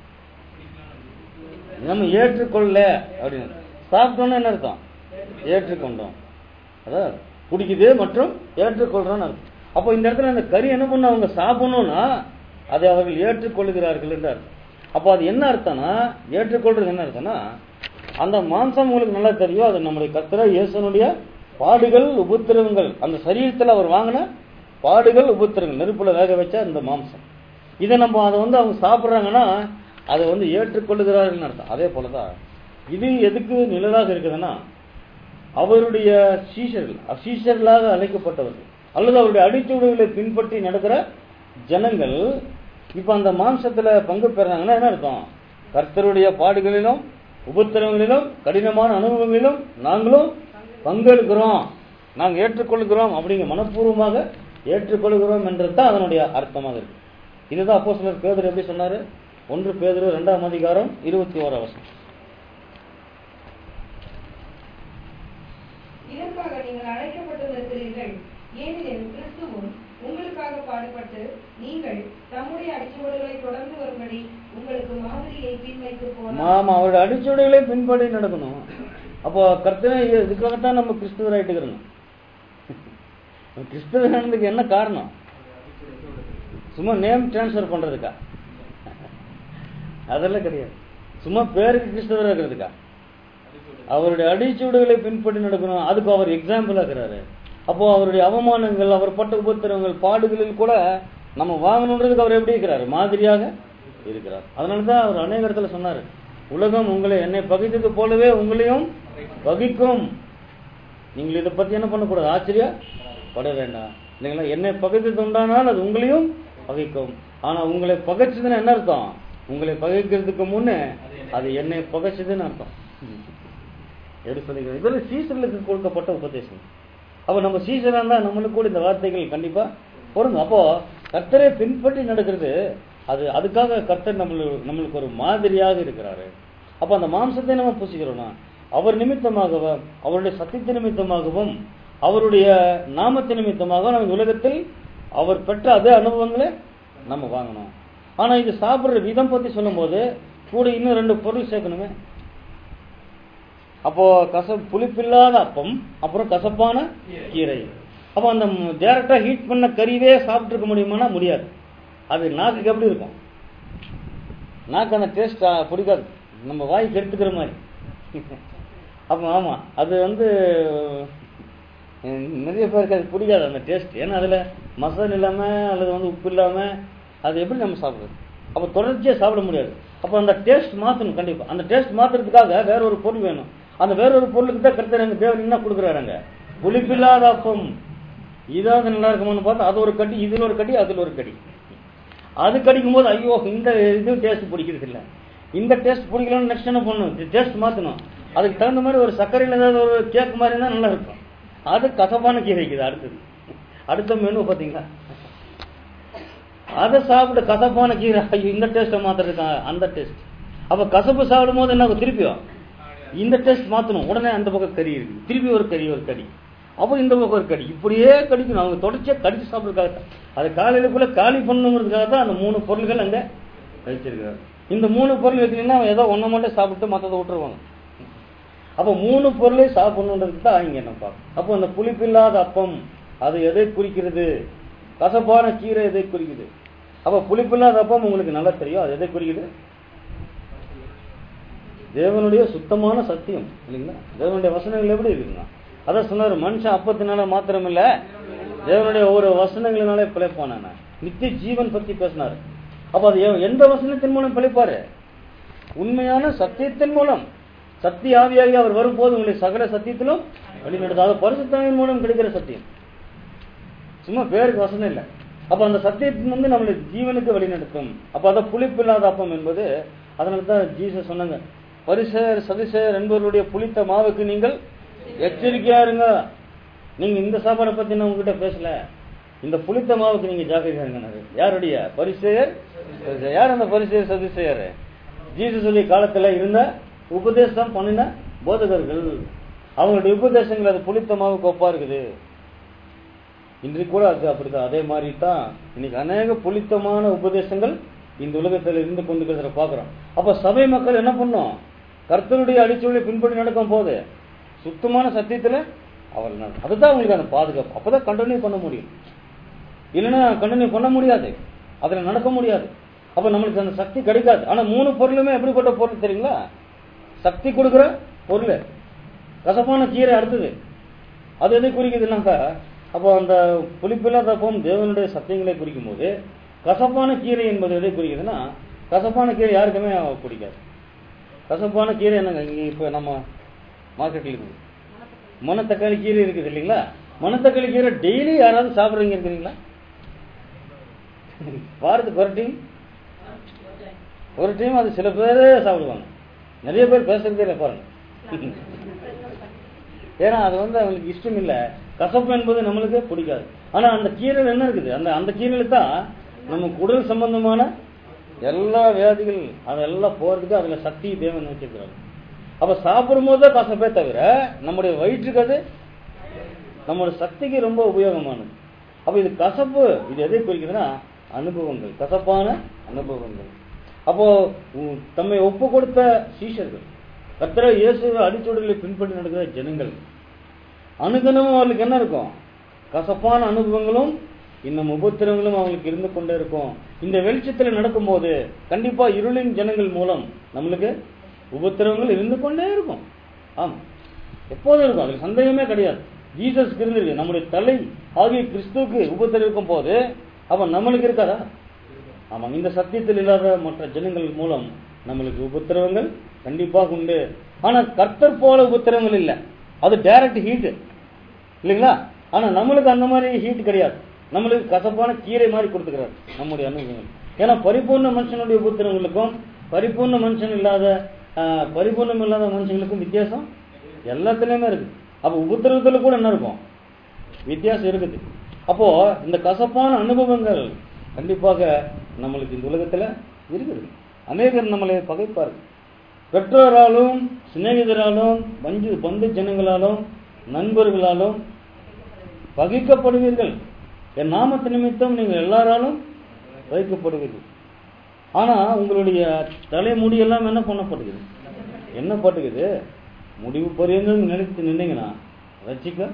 நம்ம ஏற்றுக்கொள்ள அப்படின்னு சாப்பிட்டோம்னா என்ன அர்த்தம் ஏற்றுக்கொண்டோம் அதான் குடிக்குது மற்றும் ஏற்றுக்கொள்றோம்னு அர்த்தம் அப்போ இந்த இடத்துல அந்த கறி என்ன பண்ண அவங்க சாப்பிடணும்னா அதை அவர்கள் ஏற்றுக்கொள்கிறார்கள் என்று அர்த்தம் அப்போ அது என்ன அர்த்தம்னா ஏற்றுக்கொள்றது என்ன அர்த்தம்னா அந்த மாம்சம் உங்களுக்கு நல்லா தெரியும் அது நம்முடைய கத்திர இயேசனுடைய பாடுகள் உபத்திரவங்கள் அந்த சரீரத்தில் அவர் வாங்கின பாடுகள் உபத்திரங்கள் நெருப்புல வேக வச்ச அந்த மாம்சம் இதை நம்ம அதை வந்து அவங்க சாப்பிட்றாங்கன்னா அதை வந்து ஏற்றுக்கொள்ளுகிறார்கள் அர்த்தம் அதே போலதான் இது எதுக்கு நிழலாக இருக்குதுன்னா அவருடைய சீஷர்கள் சீஷர்களாக அழைக்கப்பட்டவர்கள் அல்லது அவருடைய அடிச்சுவடுகளை பின்பற்றி நடக்கிற ஜனங்கள் இப்ப அந்த மாம்சத்துல பங்கு பெறாங்கன்னா என்ன அர்த்தம் கர்த்தருடைய பாடுகளிலும் உபத்திரவங்களிலும் கடினமான அனுபவங்களிலும் நாங்களும் பங்கெடுக்கிறோம் நாங்கள் ஏற்றுக்கொள்கிறோம் அப்படிங்கிற மனப்பூர்வமாக ஏற்றுக்கொள்கிறோம் என்றது தான் அதனுடைய அர்த்தமாக இருக்கு இதுதான் அப்போ சிலர் பேதர் எப்படி சொன்னாரு ஒன்று பேதர் இரண்டாம் அதிகாரம் இருபத்தி ஓரு அவசரம் இதற்காக நீங்கள் அழைக்கப்பட்டிருக்கிறீர்கள் ஏனெனில் கிறிஸ்துவும் உங்களுக்காக பாடுபட்டு நீங்கள் தம்முடைய அடிச்சுவடுகளை தொடர்ந்து வரும்படி உங்களுக்கு மாதிரியை பின்வைத்து போனார் ஆமா அவருடைய அடிச்சுவடுகளை பின்பற்றி நடக்கணும் அப்போ கர்த்தனை இதுக்காகத்தான் நம்ம கிறிஸ்துவர் ஆயிட்டுக்கிறோம் கிறிஸ்துவர் ஆனதுக்கு என்ன காரணம் சும்மா நேம் டிரான்ஸ்ஃபர் பண்றதுக்கா அதெல்லாம் கிடையாது சும்மா பேருக்கு கிறிஸ்தவராக இருக்கிறதுக்கா அவருடைய அடிச்சுவடுகளை பின்பற்றி நடக்கணும் அதுக்கு அவர் எக்ஸாம்பிள் இருக்கிறாரு அப்போ அவருடைய அவமானங்கள் அவர் பட்ட உபத்திரவங்கள் பாடுகளில் கூட நம்ம வாங்கணுன்றதுக்கு அவர் எப்படி இருக்கிறாரு மாதிரியாக இருக்கிறார் அதனால தான் அவர் அநேக இடத்துல சொன்னாரு உலகம் உங்களை என்னை பகைத்தது போலவே உங்களையும் பகைக்கும் நீங்கள் இதை பத்தி என்ன பண்ணக்கூடாது ஆச்சரியப்பட வேண்டாம் இல்லைங்களா என்னை பகைத்தது உண்டானால் அது உங்களையும் பகைக்கும் ஆனா உங்களை பகைச்சதுன்னு என்ன அர்த்தம் உங்களை பகைக்கிறதுக்கு முன்னே அது என்னை பகைச்சதுன்னு அர்த்தம் எப்படி சொல்லிக்கிறது இதெல்லாம் சீசர்களுக்கு கொடுக்கப்பட்ட உபதேசம் அப்ப நம்ம சீசனா இருந்தா நம்மளுக்கு கூட இந்த வார்த்தைகள் கண்டிப்பா பொருந்தும் அப்போ கர்த்தரை பின்பற்றி நடக்கிறது அது அதுக்காக கர்த்தர் நம்மளுக்கு நம்மளுக்கு ஒரு மாதிரியாக இருக்கிறாரு அப்ப அந்த மாம்சத்தை நம்ம பூசிக்கிறோம்னா அவர் நிமித்தமாகவும் அவருடைய சத்தியத்து நிமித்தமாகவும் அவருடைய நாமத்து நிமித்தமாக நம்ம இந்த உலகத்தில் அவர் பெற்ற அதே அனுபவங்களை நம்ம வாங்கணும் ஆனா இது சாப்பிடுற விதம் பத்தி சொல்லும்போது கூட இன்னும் ரெண்டு பொருள் சேர்க்கணுமே அப்போ கச புளிப்பில்லாத அப்பம் அப்புறம் கசப்பான கீரை அப்போ அந்த டைரக்டா ஹீட் பண்ண கறிவே சாப்பிட்டு இருக்க முடியுமானா முடியாது அது நாக்குக்கு எப்படி இருக்கும் நாக்கு அந்த டேஸ்ட் பிடிக்காது நம்ம வாய்க்கு எடுத்துக்கிற மாதிரி அப்போ ஆமா அது வந்து உம், நிறைய பேருக்கு அது பிடிக்காது அந்த டேஸ்ட் ஏன்னா அதுல மசாலா இல்லாம அல்லது வந்து உப்பு இல்லாம அது எப்படி நம்ம சாப்பிடுறது அப்போ தொடர்ச்சியா சாப்பிட முடியாது அப்போ அந்த டேஸ்ட் மாத்தணும் கண்டிப்பா அந்த டேஸ்ட் மாத்துறதுக்காக வேற ஒரு பொருள் வேணும் அந்த வேற ஒரு பொருளுக்கு தான் கருத்தர் எங்க தேவன் என்ன கொடுக்குறாருங்க புளிப்பில்லாத அப்பம் இதாவது நல்லா இருக்குமான்னு பார்த்தா அது ஒரு கடி இதுல ஒரு கடி அதுல ஒரு கடி அது கடிக்கும் போது ஐயோ இந்த இது டேஸ்ட் பிடிக்கிறது இல்ல இந்த டேஸ்ட் பிடிக்கலன்னு நெக்ஸ்ட் என்ன பண்ணணும் டேஸ்ட் மாத்தணும் அதுக்கு தகுந்த மாதிரி ஒரு சர்க்கரையில் ஏதாவது ஒரு கேக் மாதிரி இருந்தா நல்லா இருக்கும் அது கசப்பான கீரைக்குது அடுத்தது அடுத்த மெனு பாத்தீங்களா அதை சாப்பிட்டு கசப்பான கீரை ஐயோ இந்த டேஸ்ட்டை மாத்திருக்காங்க அந்த டேஸ்ட் அப்ப கசப்பு சாப்பிடும் போது என்ன ஆகும்? திருப்பியும் இந்த டெஸ்ட் மாத்தணும் உடனே அந்த பக்கம் கறி இருக்கு திருப்பி ஒரு கறி ஒரு கறி அப்போ இந்த பக்கம் ஒரு கறி இப்படியே கடிக்கணும் அவங்க தொடர்ச்சியா கடிச்சு சாப்பிட்றதுக்காக தான் அது காலையிலக்குள்ள காலி பண்ணணுங்கிறதுக்காக தான் அந்த மூணு பொருள்கள் அங்க வச்சிருக்காரு இந்த மூணு பொருள் வைக்கலன்னா ஏதோ ஒண்ணு மட்டும் சாப்பிட்டு மற்றதை விட்டுருவாங்க அப்போ மூணு பொருளை சாப்பிடணுன்றதுக்கு தான் இங்க என்ன பார்க்கணும் அப்போ அந்த புளிப்பில்லாத அப்பம் அது எதை குறிக்கிறது கசப்பான கீரை எதை குறிக்குது அப்ப புளிப்பில்லாத அப்பம் உங்களுக்கு நல்லா தெரியும் அது எதை குறிக்குது தேவனுடைய சுத்தமான சத்தியம் இல்லைங்களா தேவனுடைய வசனங்கள் எப்படி இருக்குங்க அதான் சொன்னாரு மனுஷன் அப்பத்தினால மாத்திரம் இல்ல தேவனுடைய ஒரு வசனங்களினாலே பிழைப்பான நித்திய ஜீவன் பத்தி பேசினாரு அப்ப அது எ- எந்த வசனத்தின் மூலம் பிழைப்பாரு உண்மையான சத்தியத்தின் மூலம் சத்திய ஆவியாகி அவர் வரும்போது உங்களை சகல சத்தியத்திலும் வழிநடத்தாத பரிசுத்தாவின் மூலம் கிடைக்கிற சத்தியம் சும்மா பேருக்கு வசனம் இல்லை அப்ப அந்த சத்தியத்தின் வந்து நம்மளை ஜீவனுக்கு வழிநடத்தும் அப்ப அத புளிப்பில்லாத அப்பம் என்பது அதனால தான் ஜீசஸ் சொன்னாங்க பரிசேர் சதிசேர் என்பவர்களுடைய புளித்த மாவுக்கு நீங்கள் எச்சரிக்கையா இருங்க நீங்க இந்த சாப்பாடை பத்தி நான் உங்ககிட்ட பேசல இந்த புளித்த மாவுக்கு நீங்க ஜாக்கிரதையா இருங்க யாருடைய பரிசேயர் சதுசேயர். யார் அந்த பரிசேயர் சதிசேயர் ஜீசஸ் சொல்லி காலத்துல இருந்த உபதேசம் பண்ணின போதகர்கள் அவங்களுடைய உபதேசங்கள் அது புளித்த மாவுக்கு ஒப்பா இருக்குது இன்றைக்கு கூட அது அப்படிதான் அதே மாதிரி தான் இன்னைக்கு அநேக புளித்தமான உபதேசங்கள் இந்த உலகத்தில் இருந்து கொண்டு இருக்கிறத பார்க்கிறோம் அப்ப சபை மக்கள் என்ன பண்ணும் கர்த்தருடைய அடிச்சொலை பின்பற்றி நடக்கும் போது சுத்தமான சத்தியத்துல அவர் நட- அதுதான் உங்களுக்கு அந்த பாதுகாப்பு அப்பதான் கண்டினியூ பண்ண முடியும் இல்லைன்னா கண்டினியூ பண்ண முடியாது அதுல நடக்க முடியாது அப்ப நம்மளுக்கு அந்த சக்தி கிடைக்காது ஆனா மூணு பொருளுமே எப்படிப்பட்ட பொருள் தெரியுங்களா சக்தி கொடுக்கிற பொருள் கசப்பான கீரை அடுத்தது அது எதை குறிக்குதுன்னாக்கா அப்போ அந்த புளிப்பில்லாத அப்பம் தேவனுடைய சத்தியங்களை குறிக்கும் போது கசப்பான கீரை என்பது எதை குறிக்குதுன்னா கசப்பான கீரை யாருக்குமே பிடிக்காது கசப்பான கீரை என்னங்க இங்க இப்போ நம்ம மார்க்கெட்டில் இருக்குது மணத்தக்காளி கீரை இருக்குது இல்லைங்களா மணத்தக்காளி கீரை டெய்லி யாராவது சாப்பிட்றீங்க இருக்கிறீங்களா வாரத்துக்கு ஒரு டைம் ஒரு டைம் அது சில பேரே சாப்பிடுவாங்க நிறைய பேர் பேசுறதே இல்லை பாருங்க ஏன்னா அது வந்து அவங்களுக்கு இஷ்டம் இல்ல கசப்பு என்பது நம்மளுக்கு பிடிக்காது ஆனா அந்த கீரையில் என்ன இருக்குது அந்த அந்த கீரையில தான் நம்ம உடல் சம்பந்தமான எல்லா வியாதிகள் அதெல்லாம் போறதுக்கு அதுல சக்தி தேவன் வச்சிருக்கிறாங்க அப்ப சாப்பிடும் போது தான் கசப்பே தவிர நம்முடைய வயிற்றுக்கு அது நம்மளோட சக்திக்கு ரொம்ப உபயோகமானது அப்ப இது கசப்பு இது எதை குறிக்குதுன்னா அனுபவங்கள் கசப்பான அனுபவங்கள் அப்போ உம், தம்மை ஒப்பு கொடுத்த சீஷர்கள் கத்திர இயேசுவை அடிச்சுடலை பின்பற்றி நடக்கிற ஜனங்கள் அனுதினமும் அவர்களுக்கு என்ன இருக்கும் கசப்பான அனுபவங்களும் இன்னும் உபத்திரங்களும் அவங்களுக்கு இருந்து கொண்டே இருக்கும் இந்த வெளிச்சத்தில் நடக்கும்போது கண்டிப்பா இருளின் ஜனங்கள் மூலம் நம்மளுக்கு உபத்திரவங்கள் இருந்து கொண்டே இருக்கும் ஆமா எப்போதும் இருக்கும் அதுக்கு சந்தேகமே கிடையாது ஜீசஸ் இருந்திருக்கு நம்முடைய தலை ஆகிய கிறிஸ்துவுக்கு உபத்திரம் இருக்கும் போது அப்ப நம்மளுக்கு இருக்காதா ஆமா இந்த சத்தியத்தில் இல்லாத மற்ற ஜனங்கள் மூலம் நம்மளுக்கு உபத்திரவங்கள் கண்டிப்பாக உண்டு ஆனா கர்த்தர் போல உபத்திரவங்கள் இல்லை அது டைரக்ட் ஹீட் இல்லைங்களா ஆனா நம்மளுக்கு அந்த மாதிரி ஹீட் கிடையாது நம்மளுக்கு கசப்பான கீரை மாதிரி கொடுத்துக்கிறார் நம்முடைய அனுபவங்கள் ஏன்னா பரிபூர்ண மனுஷனுடைய உபத்திரவங்களுக்கும் பரிபூர்ண மனுஷன் இல்லாத ஆஹ், பரிபூர்ணம் இல்லாத மனுஷங்களுக்கும் வித்தியாசம் எல்லாத்துலயுமே இருக்கு அப்ப உபத்திரவத்துல கூட என்ன இருக்கும் வித்தியாசம் இருக்குது அப்போ இந்த கசப்பான அனுபவங்கள் கண்டிப்பாக நம்மளுக்கு இந்த உலகத்துல இருக்குது அநேகர் நம்மளை பகைப்பார்கள் பெற்றோராலும் சிநேகிதராலும் பஞ்சு பந்து ஜனங்களாலும் நண்பர்களாலும் பகைக்கப்படுவீர்கள் என் நாமத்து நிமித்தம் நீங்கள் எல்லாராலும் பகைக்கப்படுவீர்கள் ஆனா உங்களுடைய தலைமுடி எல்லாம் என்ன பண்ணப்படுகிறது என்ன பட்டுக்குது முடிவு பரியந்தம் நினைத்து நின்னீங்கன்னா ரசிக்க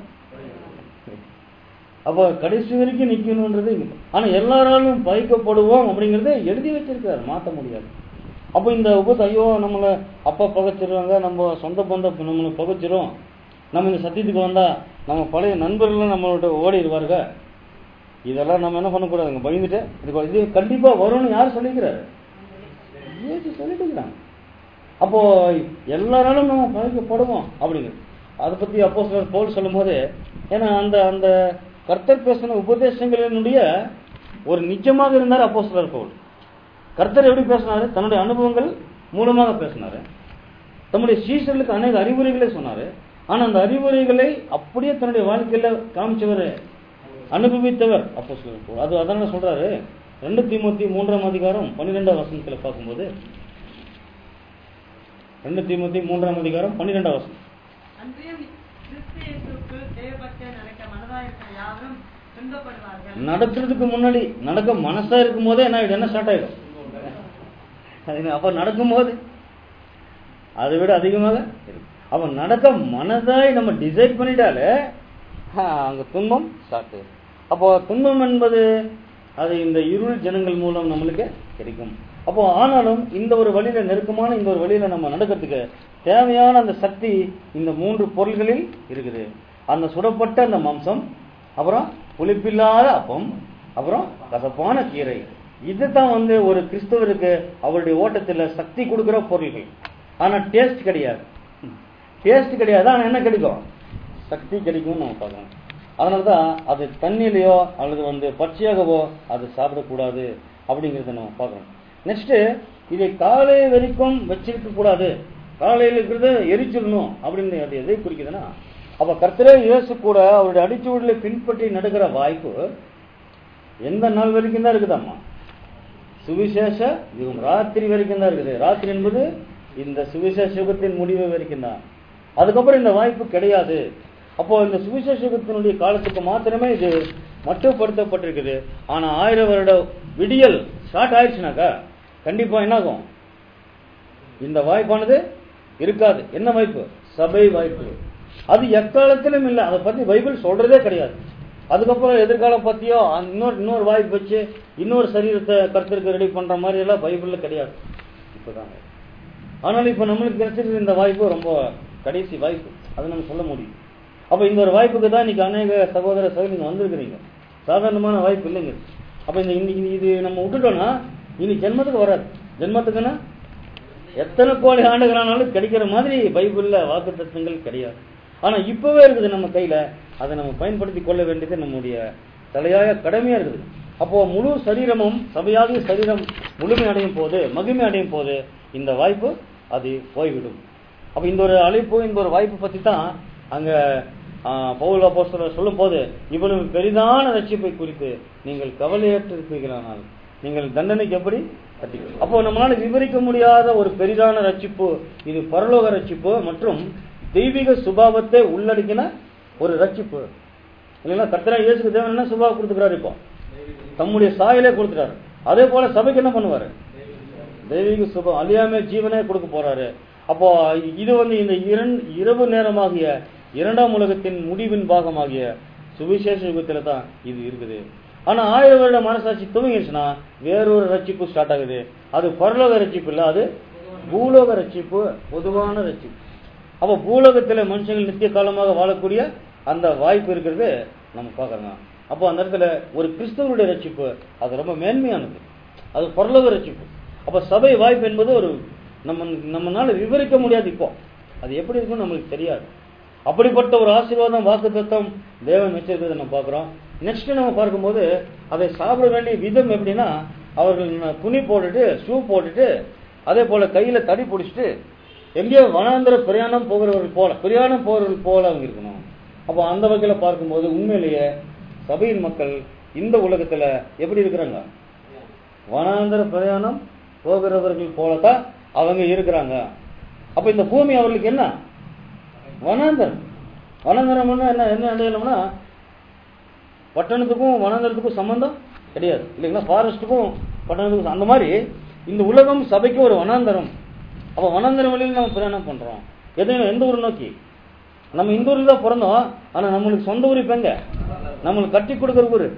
அப்ப கடைசி வரைக்கும் நிக்கணும்ன்றது இல்லை. ஆனா எல்லாராலும் பகைக்கப்படுவோம் அப்படிங்கறத எழுதி வச்சிருக்காரு மாத்த முடியாது அப்ப இந்த உபத் ஐயோ நம்மளை அப்பா பகைச்சிருவாங்க நம்ம சொந்த பந்தம் நம்மளை பகைச்சிரும் நம்ம இந்த சத்தியத்துக்கு வந்தா நம்ம பழைய நண்பர்கள் நம்மளோட ஓடிடுவாருங்க இதெல்லாம் நம்ம என்ன பண்ணக்கூடாதுங்க பயந்துட்டு இது இது கண்டிப்பா வரும்னு யார் சொல்லிக்கிறாரு இயேசு சொல்லிட்டு இருக்கிறாங்க அப்போ எல்லாராலும் நம்ம பகைக்கப்படுவோம் அப்படிங்கிறது அதை பத்தி அப்போ போல் சொல்லும் போது ஏன்னா அந்த அந்த கர்த்தர் பேசின உபதேசங்களினுடைய ஒரு நிஜமாக இருந்தார் அப்போ பவுல் கர்த்தர் எப்படி பேசினாரு தன்னுடைய அனுபவங்கள் மூலமாக பேசினாரு தம்முடைய சீசர்களுக்கு அநேக அறிவுரைகளை சொன்னாரு ஆனா அந்த அறிவுரைகளை அப்படியே தன்னுடைய வாழ்க்கையில காமிச்சவர் அனுபவித்தவர் அப்போ பவுல் அது அதனால சொல்றாரு ரெண்டு தீமூத்தி மூன்றாம் அதிகாரம் பன்னிரெண்டாம் வசனத்துல பார்க்கும்போது ரெண்டு தீமத்தி மூன்றாம் அதிகாரம் பன்னிரெண்டாம் வசனம் அன்றியும் கிறிஸ்து இயேசுவுக்குள் தேவபக்தியா நடக்க மனதாயிருக்கிற யாவரும் துன்பப்படுவார்கள் நடத்துறதுக்கு முன்னாடி நடக்க மனசா இருக்கும் போதே என்ன ஆயிடும்? என்ன ஸ்டார்ட் ஆயிடும் அது அப்ப நடக்கும்போது அதை விட அதிகமாக இருக்கும் அப்ப நடக்க மனதாய் நம்ம டிசைட் பண்ணிட்டாலே ஆ, அங்க துன்பம் ஸ்டார்ட் அப்போ துன்பம் என்பது அது இந்த இருள் ஜனங்கள் மூலம் நம்மளுக்கு கிடைக்கும் அப்போ ஆனாலும் இந்த ஒரு வழியில நெருக்கமான இந்த ஒரு வழியில நம்ம நடக்கிறதுக்கு தேவையான அந்த சக்தி இந்த மூன்று பொருள்களில் இருக்குது அந்த சுடப்பட்ட அந்த மாம்சம் அப்புறம் புளிப்பில்லாத அப்பம் அப்புறம் கசப்பான கீரை இதுதான் வந்து ஒரு கிறிஸ்தவருக்கு அவருடைய ஓட்டத்துல சக்தி கொடுக்கிற பொருள்கள் ஆனா டேஸ்ட் கிடையாது டேஸ்ட் கிடையாது ஆனா என்ன கிடைக்கும் சக்தி கிடைக்கும்னு நம்ம பார்க்கணும் அதனால தான் அது தண்ணியிலையோ அல்லது வந்து பச்சையாகவோ அது சாப்பிடக்கூடாது அப்படிங்கிறத நம்ம பார்க்கணும் நெக்ஸ்ட் இதை காலை வரைக்கும் வச்சிருக்க கூடாது காலையில் இருக்கிறத எரிச்சிடணும் அப்படின்னு அது எதை குறிக்குதுன்னா அப்ப கர்த்தரே இயேசு கூட அவருடைய அடிச்சுவடில பின்பற்றி நடக்கிற வாய்ப்பு எந்த நாள் வரைக்கும் தான் இருக்குதாம்மா சுவிசேஷ யுகம் ராத்திரி வரைக்கும் தான் இருக்குது ராத்திரி என்பது இந்த சுவிசேஷ யுகத்தின் முடிவு வரைக்கும் தான் அதுக்கப்புறம் இந்த வாய்ப்பு கிடையாது அப்போ இந்த சுவிசேஷ யுகத்தினுடைய காலத்துக்கு மாத்திரமே இது மட்டுப்படுத்தப்பட்டிருக்குது ஆனா ஆயிரம் வருட விடியல் ஸ்டார்ட் ஆயிடுச்சுனாக்கா கண்டிப்பா என்னாகும் இந்த வாய்ப்பானது இருக்காது என்ன வாய்ப்பு சபை வாய்ப்பு அது எக்காலத்திலும் இல்லை அதை பத்தி பைபிள் சொல்றதே கிடையாது அதுக்கப்புறம் எதிர்காலம் பத்தியோ அந்த இன்னொரு இன்னொரு வாய்ப்பு வச்சு இன்னொரு சரீரத்தை கருத்திற்கு ரெடி பண்ற மாதிரி எல்லாம் பைபிள்ல கிடையாது இப்பதாங்க ஆனால் இப்ப நம்மளுக்கு கிடைச்சிருக்கிற இந்த வாய்ப்பு ரொம்ப கடைசி வாய்ப்பு அது நம்ம சொல்ல முடியும் அப்ப இந்த ஒரு வாய்ப்புக்கு தான் இன்னைக்கு அநேக சகோதர சகோதரிங்க வந்திருக்கிறீங்க சாதாரணமான வாய்ப்பு இல்லைங்க அப்ப இந்த இன்னைக்கு இது நம்ம விட்டுட்டோம்னா இனி ஜென்மத்துக்கு வராது ஜென்மத்துக்குன்னா எத்தனை கோடி ஆண்டுகள் ஆனாலும் கிடைக்கிற மாதிரி பைபிள்ல வாக்கு தத்துவங்கள் கிடையாது ஆனா இப்பவே இருக்குது நம்ம கையில அதை நம்ம பயன்படுத்தி கொள்ள வேண்டியது நம்முடைய தலையாய கடமையா இருக்குது அப்போ முழு சரீரமும் சபையாகிய சரீரம் முழுமை அடையும் போது மகிமை அடையும் போது இந்த வாய்ப்பு அது போய்விடும் அப்ப இந்த ஒரு அழைப்பு இந்த ஒரு வாய்ப்பு பத்தி தான் அங்க ஆ, பவுல் அப்போஸ்தலர் சொல்லும் போது இவ்வளவு பெரிதான ரட்சிப்பை குறித்து நீங்கள் கவலையற்றிருப்பீர்களானால் நீங்கள் தண்டனைக்கு எப்படி கட்டிக்கொள்ளும். அப்போ நம்மளால விவரிக்க முடியாத ஒரு பெரிதான ரட்சிப்பு இது பரலோக ரட்சிப்பு மற்றும் தெய்வீக சுபாவத்தை உள்ளடக்கின ஒரு ரட்சிப்பு இல்லைங்களா கர்த்தரா இயேசுக்கு தேவன் என்ன சுபாவம் கொடுத்துக்கிறாரு இப்போ தம்முடைய சாயலே கொடுத்துட்டாரு அதே போல சபைக்கு என்ன பண்ணுவாரு தெய்வீக சுபம் அழியாம ஜீவனே கொடுக்க போறாரு அப்போ இது வந்து இந்த இரண் இரவு நேரமாகிய இரண்டாம் உலகத்தின் முடிவின் பாகமாகிய சுவிசேஷ யுகத்துல தான் இது இருக்குது ஆனா ஆயிரம் வருட மனசாட்சி துவங்கிடுச்சுன்னா வேறொரு ரட்சிப்பு ஸ்டார்ட் ஆகுது அது பரலோக ரட்சிப்பு இல்ல அது பூலோக ரட்சிப்பு பொதுவான ரட்சிப்பு அப்ப பூலோகத்துல மனுஷங்கள் நித்திய காலமாக வாழக்கூடிய அந்த வாய்ப்பு இருக்கிறது நம்ம பார்க்கறோம் அப்போ அந்த இடத்துல ஒரு கிறிஸ்தவருடைய ரட்சிப்பு அது ரொம்ப மேன்மையானது அது பரலோக ரட்சிப்பு அப்ப சபை வாய்ப்பு என்பது ஒரு நம்ம நம்மனால விவரிக்க முடியாது இப்போ அது எப்படி இருக்கும்னு நம்மளுக்கு தெரியாது அப்படிப்பட்ட ஒரு ஆசீர்வாதம் வாக்கு தத்துவம் தேவன் வச்சிருக்கிறத நம்ம பார்க்கிறோம் நெக்ஸ்ட் நம்ம பார்க்கும்போது அதை சாப்பிட வேண்டிய விதம் எப்படின்னா அவர்கள் ந- துணி போட்டுட்டு ஷூ போட்டுட்டு அதே போல கையில தடி பிடிச்சிட்டு எங்கேயோ வனாந்திர பிரயாணம் போகிறவர்கள் போல பிரயாணம் போகிறவர்கள் போல அவங்க இருக்கணும் அப்போ அந்த வகையில பார்க்கும்போது உண்மையிலேயே சபையின் மக்கள் இந்த உலகத்துல எப்படி இருக்கிறாங்க வனாந்தர பிரயாணம் போகிறவர்கள் போலதான் அவங்க இருக்கிறாங்க அப்ப இந்த பூமி அவர்களுக்கு என்ன வனாந்தரம் வனாந்தரம்னா என்ன என்ன அடையாளம்னா பட்டணத்துக்கும் வனாந்தரத்துக்கும் சம்பந்தம் கிடையாது இல்லைங்களா ஃபாரஸ்ட்டுக்கும் பட்டணத்துக்கும் அந்த மாதிரி இந்த உலகம் சபைக்கு ஒரு வனாந்தரம் அப்ப வனாந்தரம் வழியில் நம்ம பிரயாணம் பண்றோம் எதையும் எந்த ஊர் நோக்கி நம்ம இந்த ஊர்ல தான் பிறந்தோம் ஆனா நம்மளுக்கு சொந்த ஊர் இப்ப எங்க நம்மளுக்கு கட்டி கொடுக்குற ஊரு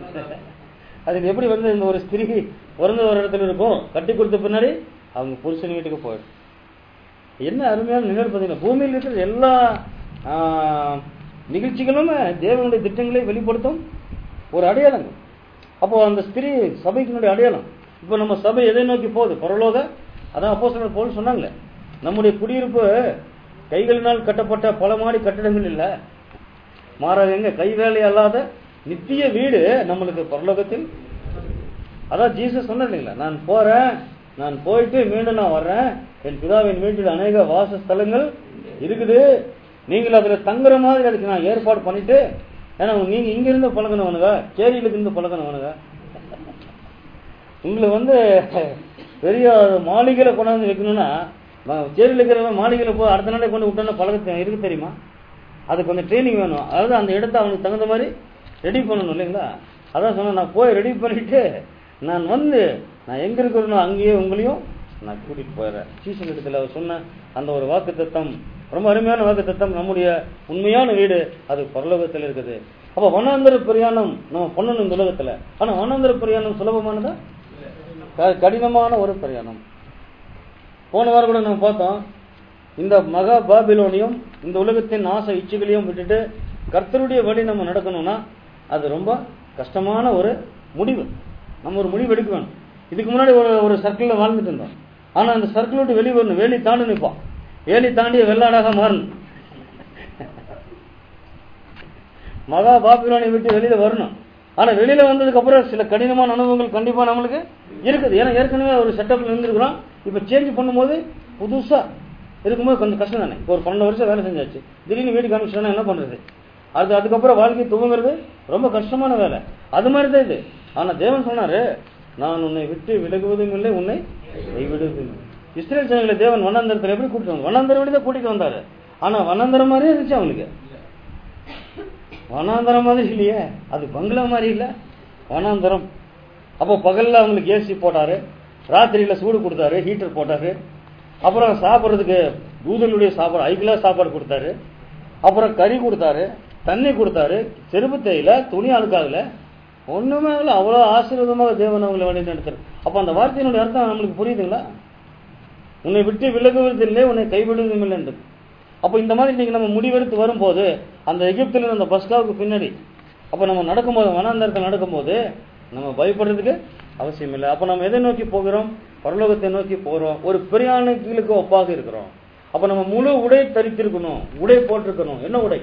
அதுக்கு எப்படி வந்து இந்த ஒரு ஸ்திரீ பிறந்த ஒரு இடத்துல இருக்கும் கட்டி கொடுத்த பின்னாடி அவங்க புருஷன் வீட்டுக்கு போயிடும் என்ன அருமையான நிகழ்வு பார்த்தீங்கன்னா பூமியில் இருக்கிற எல்லா ஆ, நிகழ்ச்சிகளும் தேவனுடைய திட்டங்களை வெளிப்படுத்தும் ஒரு அடையாளங்கள் அப்போ அந்த ஸ்திரீ சபைக்கினுடைய அடையாளம் இப்போ நம்ம சபை எதை நோக்கி போகுது பரலோக அதான் அப்போ சொன்ன போல் சொன்னாங்களே நம்முடைய குடியிருப்பு கைகளினால் கட்டப்பட்ட பல மாடி கட்டிடங்கள் இல்லை மாறாக எங்க கை வேலை அல்லாத நித்திய வீடு நம்மளுக்கு பரலோகத்தில் அதான் ஜீசஸ் சொன்னார் இல்லைங்களா நான் போறேன் நான் போயிட்டு மீண்டும் நான் வர்றேன் என் பிதாவின் வீட்டில் அநேக வாசஸ்தலங்கள் இருக்குது நீங்கள் அதுல தங்குற மாதிரி அதுக்கு நான் ஏற்பாடு பண்ணிட்டு ஏன்னா நீங்க இங்க இருந்து பழகினவனுங்க சேரியில இருந்து பழகினவனுங்க உங்களை வந்து பெரிய மாளிகையில கொண்டாந்து வைக்கணும்னா சேரியில் இருக்கிறவன் மாளிகையில் போய் அடுத்த நாளே கொண்டு விட்டோன்னா பழக இருக்கு தெரியுமா அது கொஞ்சம் ட்ரைனிங் வேணும் அதாவது அந்த இடத்த அவனுக்கு தகுந்த மாதிரி ரெடி பண்ணணும் இல்லைங்களா அதான் சொன்னேன் நான் போய் ரெடி பண்ணிட்டு நான் வந்து நான் எங்க இருக்கிறனோ அங்கேயே உங்களையும் நான் கூட்டிட்டு போயிடுறேன் சீசன் இடத்துல அவர் சொன்ன அந்த ஒரு வாக்கு தத்தம் ரொம்ப அருமையான வாக்கு தத்தம் நம்முடைய உண்மையான வீடு அது பரலோகத்தில் இருக்குது அப்ப வனாந்தர பிரயாணம் நம்ம பண்ணணும் இந்த உலகத்துல ஆனா வனாந்தர பிரயாணம் சுலபமானதா க- கடினமான ஒரு பிரயாணம் போன வாரம் கூட நம்ம பார்த்தோம் இந்த மகா பாபிலோனியும் இந்த உலகத்தின் ஆசை இச்சைகளையும் விட்டுட்டு கர்த்தருடைய வழி நம்ம நடக்கணும்னா அது ரொம்ப கஷ்டமான ஒரு முடிவு நம்ம ஒரு முடிவு எடுக்க வேணும் இதுக்கு முன்னாடி ஒரு ஒரு சர்க்கிளில் வாழ்ந்துட்டு இருந்தோம் ஆனா அந்த சர்க்கிள் விட்டு வெளியே வரணும் வேலி தாண்டி நிற்பான் வேலி தாண்டி வெள்ளாடாக மாறணும் மகா பாபிலோனை விட்டு வெளியில வரணும் ஆனா வெளியில வந்ததுக்கு அப்புறம் சில கடினமான அனுபவங்கள் கண்டிப்பா நம்மளுக்கு இருக்குது ஏன்னா ஏற்கனவே ஒரு செட்டப்ல இருந்திருக்கிறோம் இப்ப சேஞ்ச் பண்ணும்போது புதுசா இருக்கும்போது கொஞ்சம் கஷ்டம் தானே இப்போ ஒரு பன்னெண்டு வருஷம் வேலை செஞ்சாச்சு திடீர்னு வீட்டுக்கு அனுப்பிச்சோன்னா என்ன பண்றது அது அதுக்கப்புறம் வாழ்க்கை துவங்குறது ரொம்ப கஷ்டமான வேலை அது மாதிரி தான் இது ஆனா தேவன் சொன்னாரு நான் உன்னை விட்டு விலகுவதும் இல்லை உன்னை கைவிடுவதும் இல்லை இஸ்ரேல் ஜனங்களை தேவன் வனாந்தரத்தில் எப்படி கூட்டிட்டு வந்தார் வனாந்தரம் வழி தான் கூட்டிட்டு வந்தாரு ஆனா வனாந்தரம் மாதிரியே இருந்துச்சு அவனுக்கு வனாந்தரம் மாதிரி இல்லையே அது பங்களா மாதிரி இல்ல வனாந்தரம் அப்போ பகல்ல அவங்களுக்கு ஏசி போட்டாரு ராத்திரியில சூடு கொடுத்தாரு ஹீட்டர் போட்டாரு அப்புறம் சாப்பிட்றதுக்கு தூதனுடைய சாப்பாடு ஐக்கிலா சாப்பாடு கொடுத்தாரு அப்புறம் கறி கொடுத்தாரு தண்ணி கொடுத்தாரு செருப்பு தேயில துணி அழுக்காகல ஒண்ணுமே இல்லை அவ்வளவு ஆசீர்வாதமாக தேவன் அவங்களை வழி நடத்துறாரு அப்ப அந்த வார்த்தையினுடைய அர்த்தம் நம்மளுக்கு புரியுதுங்களா உன்னை விட்டு விலகுவதில்லை உன்னை கைவிடுவதும் இல்லை என்று அப்போ இந்த மாதிரி இன்னைக்கு நம்ம முடிவெடுத்து வரும்போது அந்த எகிப்தில் அந்த பஸ்காவுக்கு பின்னாடி அப்போ நம்ம நடக்கும்போது வனாந்தரத்தில் நடக்கும்போது நம்ம பயப்படுறதுக்கு அவசியம் இல்லை அப்போ நம்ம எதை நோக்கி போகிறோம் பரலோகத்தை நோக்கி போகிறோம் ஒரு பிரயாணிகளுக்கு ஒப்பாக இருக்கிறோம் அப்போ நம்ம முழு உடை தரித்திருக்கணும் உடை போட்டிருக்கணும் என்ன உடை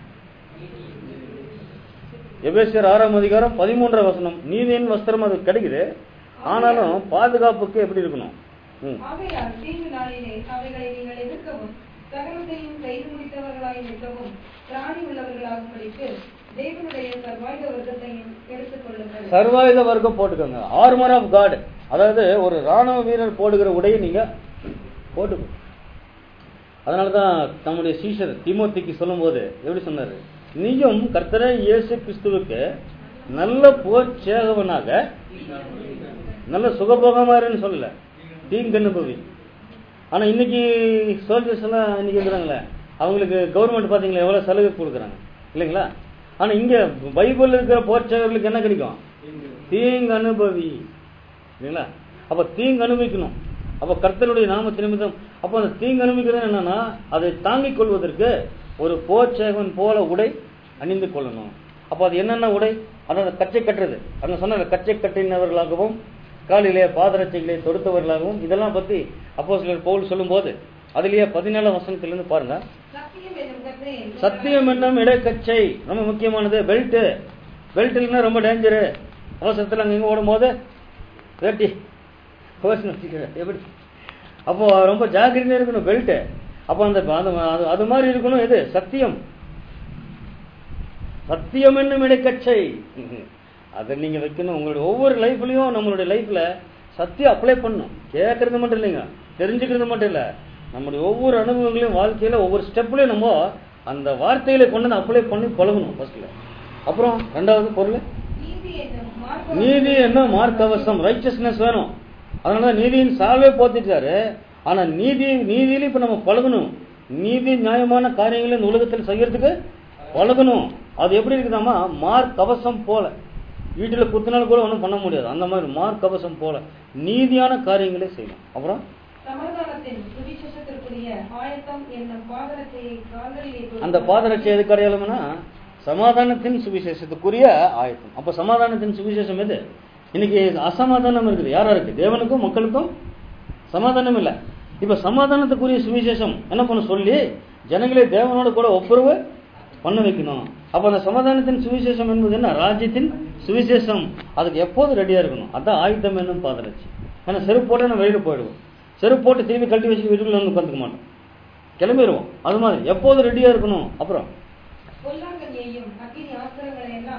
எபேசியர் ஆறாம் அதிகாரம் பதிமூன்றாம் வசனம் நீதியின் வஸ்திரம் அது கிடைக்குது ஆனாலும் பாதுகாப்புக்கு எப்படி இருக்கணும் ம் ஆகையால் தீங்கு நாளிலே அவைகளை நீங்கள் எதிர்க்கவும் சகலத்தையும் செய்து முடித்தவர்களாய் நிற்கவும் திராணி உள்ளவர்களாகும்படிக்கு தேவனுடைய சர்வாயுத வர்க்கத்தையும் எடுத்துக் கொள்ளுங்கள் சர்வாயுத வர்க்கம் போட்டுக்கோங்க ஆர்மர் ஆஃப் காட் அதாவது ஒரு ராணுவ வீரர் போடுகிற உடையை நீங்க போட்டுக்கோ அதனாலதான் நம்முடைய சீஷர் திமோத்திக்கு சொல்லும்போது எப்படி சொன்னாரு நீயும் கர்த்தரை இயேசு கிறிஸ்துவுக்கு நல்ல போர் சேகவனாக நல்ல சுகபோகமாருன்னு சொல்லல தீங்கு அனுபவி ஆனா இன்னைக்கு சோல்ஜர்ஸ் எல்லாம் இன்னைக்கு இருக்கிறாங்களே அவங்களுக்கு கவர்மெண்ட் பாத்தீங்களா எவ்வளவு சலுகை கொடுக்குறாங்க இல்லைங்களா ஆனா இங்க பைபிள் இருக்கிற போர் சேவர்களுக்கு என்ன கிடைக்கும் தீங்கு அனுபவி இல்லைங்களா அப்ப தீங்கு அனுபவிக்கணும் அப்ப கர்த்தருடைய நாம நிமித்தம் அப்ப அந்த தீங்கு அனுபவிக்கிறது என்னன்னா அதை தாங்கிக் கொள்வதற்கு ஒரு போர் சேவன் போல உடை அணிந்து கொள்ளணும் அப்ப அது என்னென்ன உடை அதாவது கச்சை கட்டுறது அங்க சொன்ன கச்சை கட்டினவர்களாகவும் காலிலே பாதரட்சைகளை தொடுத்தவர்களாகவும் இதெல்லாம் பத்தி அப்போ சிலர் பவுல் சொல்லும்போது அதுலயே பதினேழாம் வசனத்திலிருந்து பாருங்க சத்தியம் என்னும் கற்றை சத்தியம் என்னும் இடைக்கச்சை ரொம்ப முக்கியமானது பெல்ட் பெல்ட் இல்லைன்னா ரொம்ப டேஞ்சரு அவசரத்தில் அங்கே இங்கே ஓடும்போது வேட்டி கோஷன் வச்சுக்கிறேன் எப்படி அப்போ ரொம்ப ஜாக்கிரதையா இருக்கணும் பெல்ட் அப்போ அந்த அது அது- அது மாதிரி இருக்கணும் எது சத்தியம் சத்தியம் என்னும் இடைக்கச்சை அதை நீங்க வைக்கணும் உங்களுடைய ஒவ்வொரு லைஃப்லயும் நம்மளுடைய லைஃப்ல சத்தியம் அப்ளை பண்ணணும் கேட்கறது மட்டும் இல்லைங்க தெரிஞ்சுக்கிறது மட்டும் இல்ல நம்முடைய ஒவ்வொரு அனுபவங்களையும் வாழ்க்கையில ஒவ்வொரு ஸ்டெப்லயும் நம்ம அந்த வார்த்தைகளை கொண்டு வந்து அப்ளை பண்ணி பழகணும் ஃபர்ஸ்ட்ல அப்புறம் ரெண்டாவது பொருள் நீதி என்னும் மார்க்க நீதி என்ன மார்க்கவசம் ரைச்சஸ்னஸ் வேணும் அதனாலதான் நீதியின் சால்வே போத்திட்டாரு ஆனா நீதி நீதியில இப்ப நம்ம பழகணும் நீதி நியாயமான காரியங்களை இந்த உலகத்தில் செய்யறதுக்கு பழகணும் அது எப்படி இருக்குதாமா மார்க் கவசம் போல வீட்டுல குத்தினாலும் கூட ஒன்றும் பண்ண முடியாது அந்த மாதிரி மார்க் கவசம் போல நீதியான காரியங்களே செய்யணும் அப்புறம் சமாதானத்தின் சுவிசேஷத்திற்குரிய ஆயத்தம் என்னும் பாதரட்சையை கால்களிலே தொடுத்து- அந்த பாதரட்சை எதுக்கு அடையாளம்னா சமாதானத்தின் சுவிசேஷத்துக்குரிய ஆயத்தம் அப்ப சமாதானத்தின் சுவிசேஷம் எது இன்னைக்கு அசமாதானம் இருக்குது யாரா இருக்கு தேவனுக்கும் மக்களுக்கும் சமாதானம் இல்ல இப்ப சமாதானத்துக்குரிய சுவிசேஷம் என்ன பண்ண சொல்லி ஜனங்களை தேவனோட கூட ஒப்புரவு பண்ண வைக்கணும் அப்ப அந்த சமாதானத்தின் சுவிசேஷம் என்பது என்ன ராஜ்யத்தின் சுவிசேஷம் அதுக்கு எப்போது ரெடியா இருக்கணும் அதான் ஆயுதம் என்னும் பாதரட்சி ஏன்னா செருப்பு போட்டு நம்ம வெளியில போயிடுவோம் செருப்பு போட்டு திரும்பி கழட்டி வச்சு வீட்டுக்குள்ள வந்து உட்காந்துக்க மாட்டோம் கிளம்பிடுவோம் அது மாதிரி எப்போது ரெடியா இருக்கணும் அப்புறம் பொல்லாங்கண்ணியையும் அக்கினி ஆஸ்திரங்களை எல்லாம்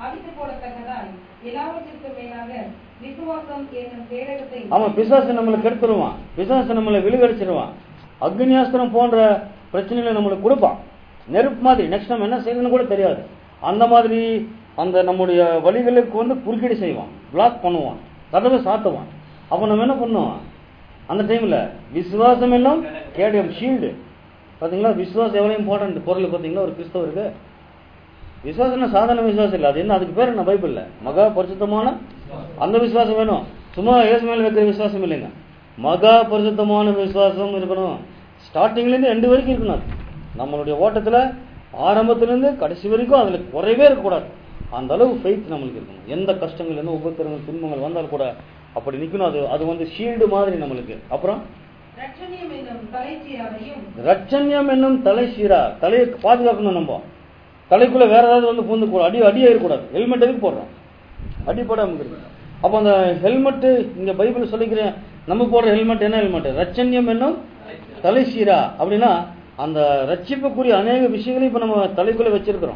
அவித்து போடத்தக்கதாய் எல்லாவற்றிற்கும் மேலாக விசுவாசம் என்னும் கேடகத்தை ஆமா பிசாசு நம்மளை கெடுத்துருவான் பிசாசு நம்மளை விழுகடிச்சிருவான் அக்னியாஸ்திரம் போன்ற பிரச்சனைகளை நம்மளுக்கு கொடுப்பான் நெருப்பு மாதிரி நெக்ஸ்ட் நம்ம என்ன செய்யணும்னு கூட தெரியாது அந்த மாதிரி அந்த நம்முடைய வழிகளுக்கு வந்து குறுக்கீடு செய்வான் பிளாக் பண்ணுவான் கதவை சாத்துவான் அப்போ நம்ம என்ன பண்ணுவோம் அந்த டைம்ல விசுவாசம் எல்லாம் கேடயம் ஷீல்டு பாத்தீங்களா விசுவாசம் எவ்வளவு இம்பார்ட்டன்ட் பொருள் பாத்தீங்களா ஒரு கிறிஸ்தவருக்கு விசுவாசம்னா சாதாரண விசுவாசம் இல்லை அது என்ன அதுக்கு பேர் என்ன பைபிள்ல மகா பரிசுத்தமான அந்த விசுவாசம் வேணும் சும்மா ஏசு மேல வைக்கிற விசுவாசம் இல்லைங்க மகா பரிசுத்தமான விசுவாசம் இருக்கணும் ஸ்டார்டிங்ல இருந்து எண்டு வரைக்கும் இருக்கணும் அது. நம்மளுடைய ஓட்டத்துல ஆரம்பத்துல இருந்து கடைசி வரைக்கும் அதுல குறைவே இருக்கக்கூடாது அந்த அளவு ஃபெய்த் நம்மளுக்கு இருக்கணும் எந்த கஷ்டங்கள் எந்த உபத்திரங்கள் துன்பங்கள் வந்தால் கூட அப்படி நிக்கணும் அது அது வந்து ஷீல்டு மாதிரி நம்மளுக்கு அப்புறம் ரட்சணியம் என்னும் தலைச்சீராவையும் ரட்சண்யம் என்னும் தலை சீரா தலையை பாதுகாக்கணும் நம்ம தலைக்குள்ள வேற ஏதாவது வந்து பூந்து கூட அடி அடி ஆயிடக்கூடாது ஹெல்மெட் எதுக்கு போடுறோம் அடிப்படாம இருக்கு அப்போ அந்த ஹெல்மெட் இங்க பைபிள் சொல்லிக்கிறேன் நம்ம போடுற ஹெல்மெட் என்ன ஹெல்மெட் ரட்சண்யம் என்னும் தலை சீரா அப்படின்னா அந்த ரட்சிப்புக்குரிய அநேக விஷயங்களையும் இப்ப நம்ம தலைக்குள்ள வச்சிருக்கிறோம்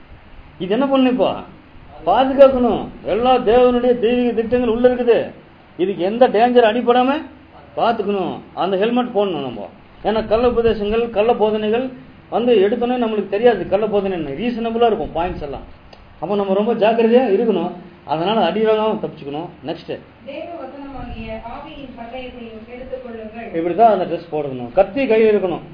இது என்ன பண்ணுப்பா பாதுகாக்கணும் எல்லா தேவனுடைய தெய்வீக திட்டங்கள் உள்ள இருக்குது இதுக்கு எந்த டேஞ்சர் அடிபடாம பார்த்துக்கணும் அந்த ஹெல்மெட் போடணும் நம்ம ஏன்னா கள்ள உபதேசங்கள் கள்ள போதனைகள் வந்து எடுத்தோன்னே நம்மளுக்கு தெரியாது கள்ள போதனை ரீசனபிளா இருக்கும் பாயிண்ட்ஸ் எல்லாம் அப்போ நம்ம ரொம்ப ஜாக்கிரதையா இருக்கணும் அதனால அடிவாகாம தப்பிச்சுக்கணும் நெக்ஸ்ட் தேவ வசனமாகிய ஆவியின் பட்டயத்தையும் எடுத்துக் கொள்ளுங்கள் இப்படிதான் அந்த ட்ரெஸ் போடணும் கத்தி கையில் இருக்கணும்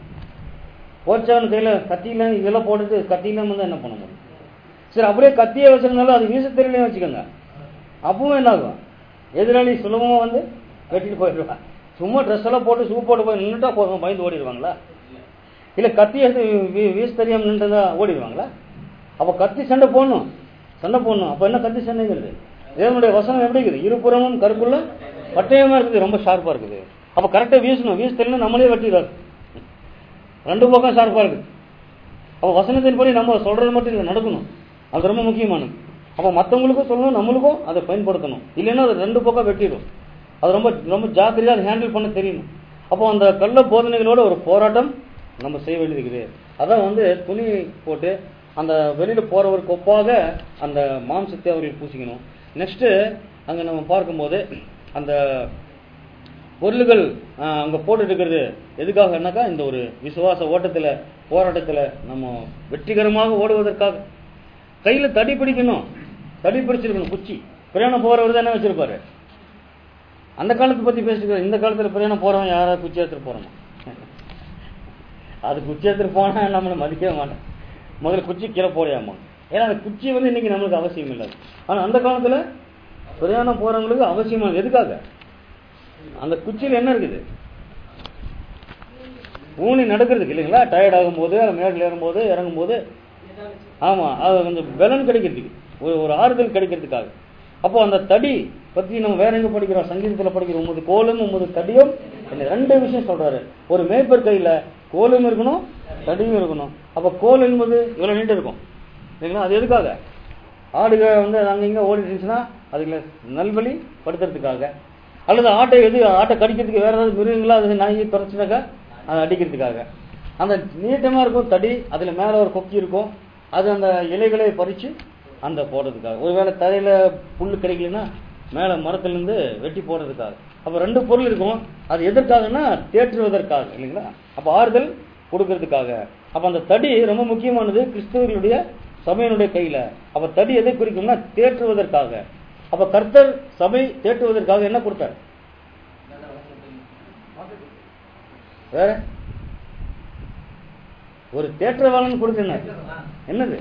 போச்சான் கையில கத்தியில இதெல்லாம் போட்டுட்டு கத்தியில வந்து என்ன பண்ண முடியும் சரி அப்படியே கத்தியை வச்சிருந்தாலும் அது வீச தெரியலையும் வச்சுக்கோங்க அப்பவும் என்ன ஆகும் எதிராளி சுலபமா வந்து வெட்டிட்டு போயிடுவான் சும்மா ட்ரெஸ் எல்லாம் போட்டு ஷூ போட்டு போய் நின்றுட்டா போதும் பயந்து ஓடிடுவாங்களா இல்ல கத்தி எடுத்து வீ- வீச தெரியாம நின்றுதா ஓடிடுவாங்களா அப்ப கத்தி சண்டை போடணும் சண்டை போடணும் அப்ப என்ன கத்தி சண்டைங்கிறது தேவனுடைய வசனம் எப்படி இருக்குது இருபுறமும் கருக்குள்ள பட்டயமா இருக்குது ரொம்ப ஷார்ப்பா இருக்குது அப்ப கரெக்டா வீசணும் வீச தெரியல நம்மளே வெட்டிடுறாரு ரெண்டு பக்கம் ஷார்ப்பா இருக்குது அப்ப வசனத்தின்படி நம்ம சொல்றது மட்டும் இல்லை நடக்கணும் அது ரொம்ப முக்கியமானது அப்ப மத்தவங்களுக்கும் சொல்லணும் நம்மளுக்கும் அதை பயன்படுத்தணும் இல்லைன்னா அது ரெண்டு பக்கம் வெட்டிடும் அது ரொம்ப ரொம்ப ஜாக்கிரதையா அதை ஹேண்டில் பண்ண தெரியணும் அப்போ அந்த கள்ள போதனைகளோட ஒரு போராட்டம் நம்ம செய்ய வேண்டியது இருக்குது அதான் வந்து துணி போட்டு அந்த வெளியில போறவருக்கு ஒப்பாக அந்த மாம்சத்தை அவர்கள் பூசிக்கணும் நெக்ஸ்ட் அங்க நம்ம பார்க்கும்போது அந்த பொருள்கள் ஆஹ், அங்க போட்டுட்டு இருக்கிறது எதுக்காகனாக்கா இந்த ஒரு விசுவாச ஓட்டத்துல போராட்டத்துல நம்ம வெற்றிகரமாக ஓடுவதற்காக கையில தடி பிடிக்கணும் தடி பிடிச்சிருக்கணும் குச்சி பிரயாணம் போறவர் தான் என்ன வச்சிருப்பாரு அந்த காலத்தை பத்தி பேசிட்டு இந்த காலத்துல பிரயாணம் போறவன் யாராவது குச்சி எடுத்துட்டு போறோமா அது குச்சி எடுத்துட்டு போனா நம்மளை மதிக்கவே மாட்டேன் முதல்ல குச்சி கீழே போடையாமா ஏன்னா அந்த குச்சி வந்து இன்னைக்கு நம்மளுக்கு அவசியம் இல்லை ஆனா அந்த காலத்துல பிரயாணம் போறவங்களுக்கு அவசியமானது எதுக்காக அந்த குச்சியில என்ன இருக்குது ஊனி நடக்கிறதுக்கு இல்லைங்களா டயர்ட் ஆகும்போது அது மேட்டில் ஏறும்போது இறங்கும்போது ஆமா அது கொஞ்சம் பலன் கிடைக்கிறதுக்கு ஒரு ஒரு ஆறுதல் கிடைக்கிறதுக்காக அப்போ அந்த தடி பத்தி நம்ம வேற எங்க படிக்கிறோம் சங்கீதத்துல படிக்கிறோம் உமது கோலும் உமது தடியும் இந்த ரெண்டு விஷயம் சொல்றாரு ஒரு மேய்ப்பர் கையில கோலும் இருக்கணும் தடியும் இருக்கணும் அப்ப கோல் என்பது இவ்வளவு நீண்டு இருக்கும் இல்லைங்களா அது எதுக்காக ஆடுக வந்து அங்க இங்க ஓடிட்டு இருந்துச்சுன்னா அதுக்கு நல்வழி படுத்துறதுக்காக அல்லது ஆட்டை எது ஆட்டை கடிக்கிறதுக்கு வேற ஏதாவது மிருகங்களா அது நாய் துறைச்சினாக்கா அதை அடிக்கிறதுக்காக அந்த நீட்டமா இருக்கும் தடி அதுல மேல ஒரு கொக்கி இருக்கும் அது அந்த இலைகளை பறிச்சு அந்த போடுறதுக்காக ஒருவேளை தரையில புல்லு கிடைக்கலன்னா மேல மரத்துல இருந்து வெட்டி போடுறதுக்காக அப்ப ரெண்டு பொருள் இருக்கும் அது எதற்காகன்னா தேற்றுவதற்காக இல்லைங்களா அப்ப ஆறுதல் கொடுக்கறதுக்காக அப்ப அந்த தடி ரொம்ப முக்கியமானது கிறிஸ்தவர்களுடைய சபையினுடைய கையில அப்ப தடி எதை குறிக்கும்னா தேற்றுவதற்காக அப்ப கர்த்தர் சபை தேற்றுவதற்காக என்ன கொடுத்தார் வேற ஒரு தேற்றவாளன் கொடுத்தேன் என்னது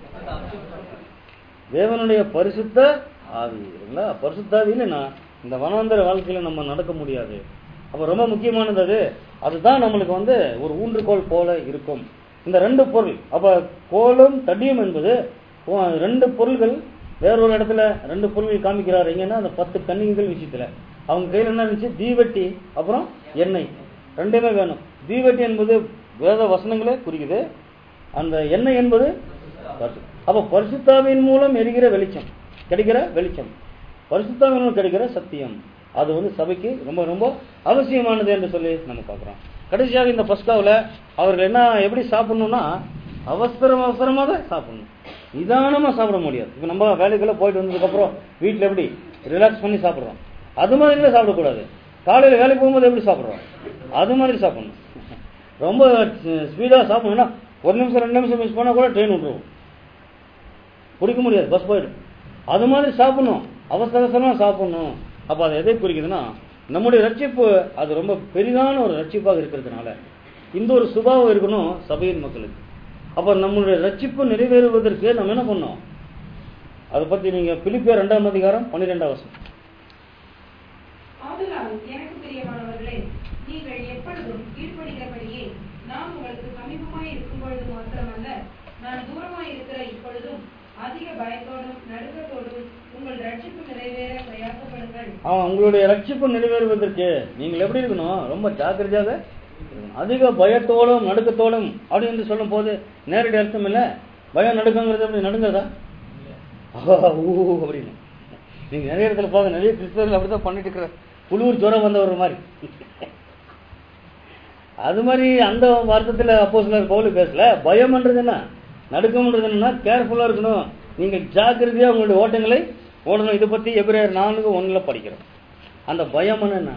தேவனுடைய பரிசுத்த ஆவி இல்லைங்களா பரிசுத்த ஆவி இல்லைன்னா இந்த வனாந்தர வாழ்க்கையில நம்ம நடக்க முடியாது அப்ப ரொம்ப முக்கியமானது அது அதுதான் நம்மளுக்கு வந்து ஒரு ஊன்றுகோல் போல இருக்கும் இந்த ரெண்டு பொருள் அப்ப கோலும் தடியும் என்பது ஓ- ரெண்டு பொருள்கள் வேறொரு இடத்துல ரெண்டு பொருள்கள் காமிக்கிறார் எங்கன்னா அந்த பத்து கன்னிகைகள் விஷயத்துல அவங்க கையில என்ன இருந்துச்சு தீவெட்டி அப்புறம் எண்ணெய் ரெண்டுமே வேணும் தீவெட்டி என்பது வேத வசனங்களே குறிக்குது அந்த எண்ணெய் என்பது பரிசு. அப்ப பரிசுத்தாவின் மூலம் எரிகிற வெளிச்சம் கிடைக்கிற வெளிச்சம் பரிசுத்தாவின் மூலம் கிடைக்கிற சத்தியம் அது வந்து சபைக்கு ரொம்ப ரொம்ப அவசியமானது என்று சொல்லி நம்ம பார்க்கிறோம் கடைசியாக இந்த பஸ்காவில் அவர்கள் என்ன எப்படி சாப்பிடணும்னா அவசரம் அவசரமாக சாப்பிடணும் நிதானமா சாப்பிட முடியாது இப்போ நம்ம வேலைக்கெல்லாம் போயிட்டு வந்ததுக்கப்புறம் வீட்டில் எப்படி ரிலாக்ஸ் பண்ணி சாப்பிட்றோம் அது மாதிரிலாம் சாப்பிடக்கூடாது காலையில் வேலைக்கு போகும்போது எப்படி சாப்பிட்றோம் அது மாதிரி சாப்பிடணும் ரொம்ப ஸ்பீடாக சாப்பிடணும்னா ஒரு நிமிஷம் ரெண்டு நிமிஷம் மிஸ் பண்ணால் கூட ட்ரெயின் விட்டுருவோம் பிடிக்க முடியாது பஸ் போயிடும் அது மாதிரி சாப்பிடணும் அவசர அவசரமா சாப்பிடணும் அப்போ அது எதை குறிக்குதுன்னா நம்முடைய ரட்சிப்பு அது ரொம்ப பெரிதான ஒரு ரட்சிப்பாக இருக்கிறதுனால இந்த ஒரு சுபாவம் இருக்கணும் சபையின் மக்களுக்கு அப்போ நம்மளுடைய ரட்சிப்பு நிறைவேறுவதற்கு நம்ம என்ன பண்ணோம் அதை பத்தி நீங்க பிலிப்பியர் ரெண்டாம் அதிகாரம் பன்னிரெண்டாம் வருஷம் ஆதலால் எனக்கு பிரியமானவர்களே நீங்கள் எப்பொழுதும் கீழ்ப்படுகிறபடியே நான் உங்களுக்கு சமீபமாய் இருக்கும் பொழுது மாத்திரமல்ல நான் தூரமாய் இருக்கிற இப்பொழுதும் அதிக பயத்தோடும் நடுக்கத்தோடும் உங்கள் ரட்சிப்பு நிறைவேற பிரயாசப்படுங்கள் அவன் உங்களுடைய ரட்சிப்பு நிறைவேறுவதற்கு நீங்கள் எப்படி இருக்கணும் ரொம்ப ஜாக்கிரதையாக இருக்கணும். அதிக பயத்தோடும் நடுக்கத்தோடும் அப்படின்னு சொல்லும் போது நேரடி அர்த்தம் இல்ல பயம் நடுக்கங்கிறது அப்படி நடுங்கிறதா ஆஹா, ஊ அப்படின்னு நீங்க நிறைய இடத்துல பாக்க நிறைய கிறிஸ்தவர்கள் அப்படிதான் பண்ணிட்டு இருக்கிற குளிர் ஜுரம் வந்தவர் மாதிரி அது மாதிரி அந்த வார்த்தத்துல அப்போ சிலர் பவுல் பேசல பயம்ன்றது என்ன நடுக்கம்ன்றது என்னன்னா கேர்ஃபுல்லா இருக்கணும் நீங்க ஜாக்கிரதையா உங்களுடைய ஓட்டங்களை ஓடணும் இதை பத்தி எபிரேயர் நான்கு ஒண்ணுல படிக்கிறோம் அந்த பயம் என்ன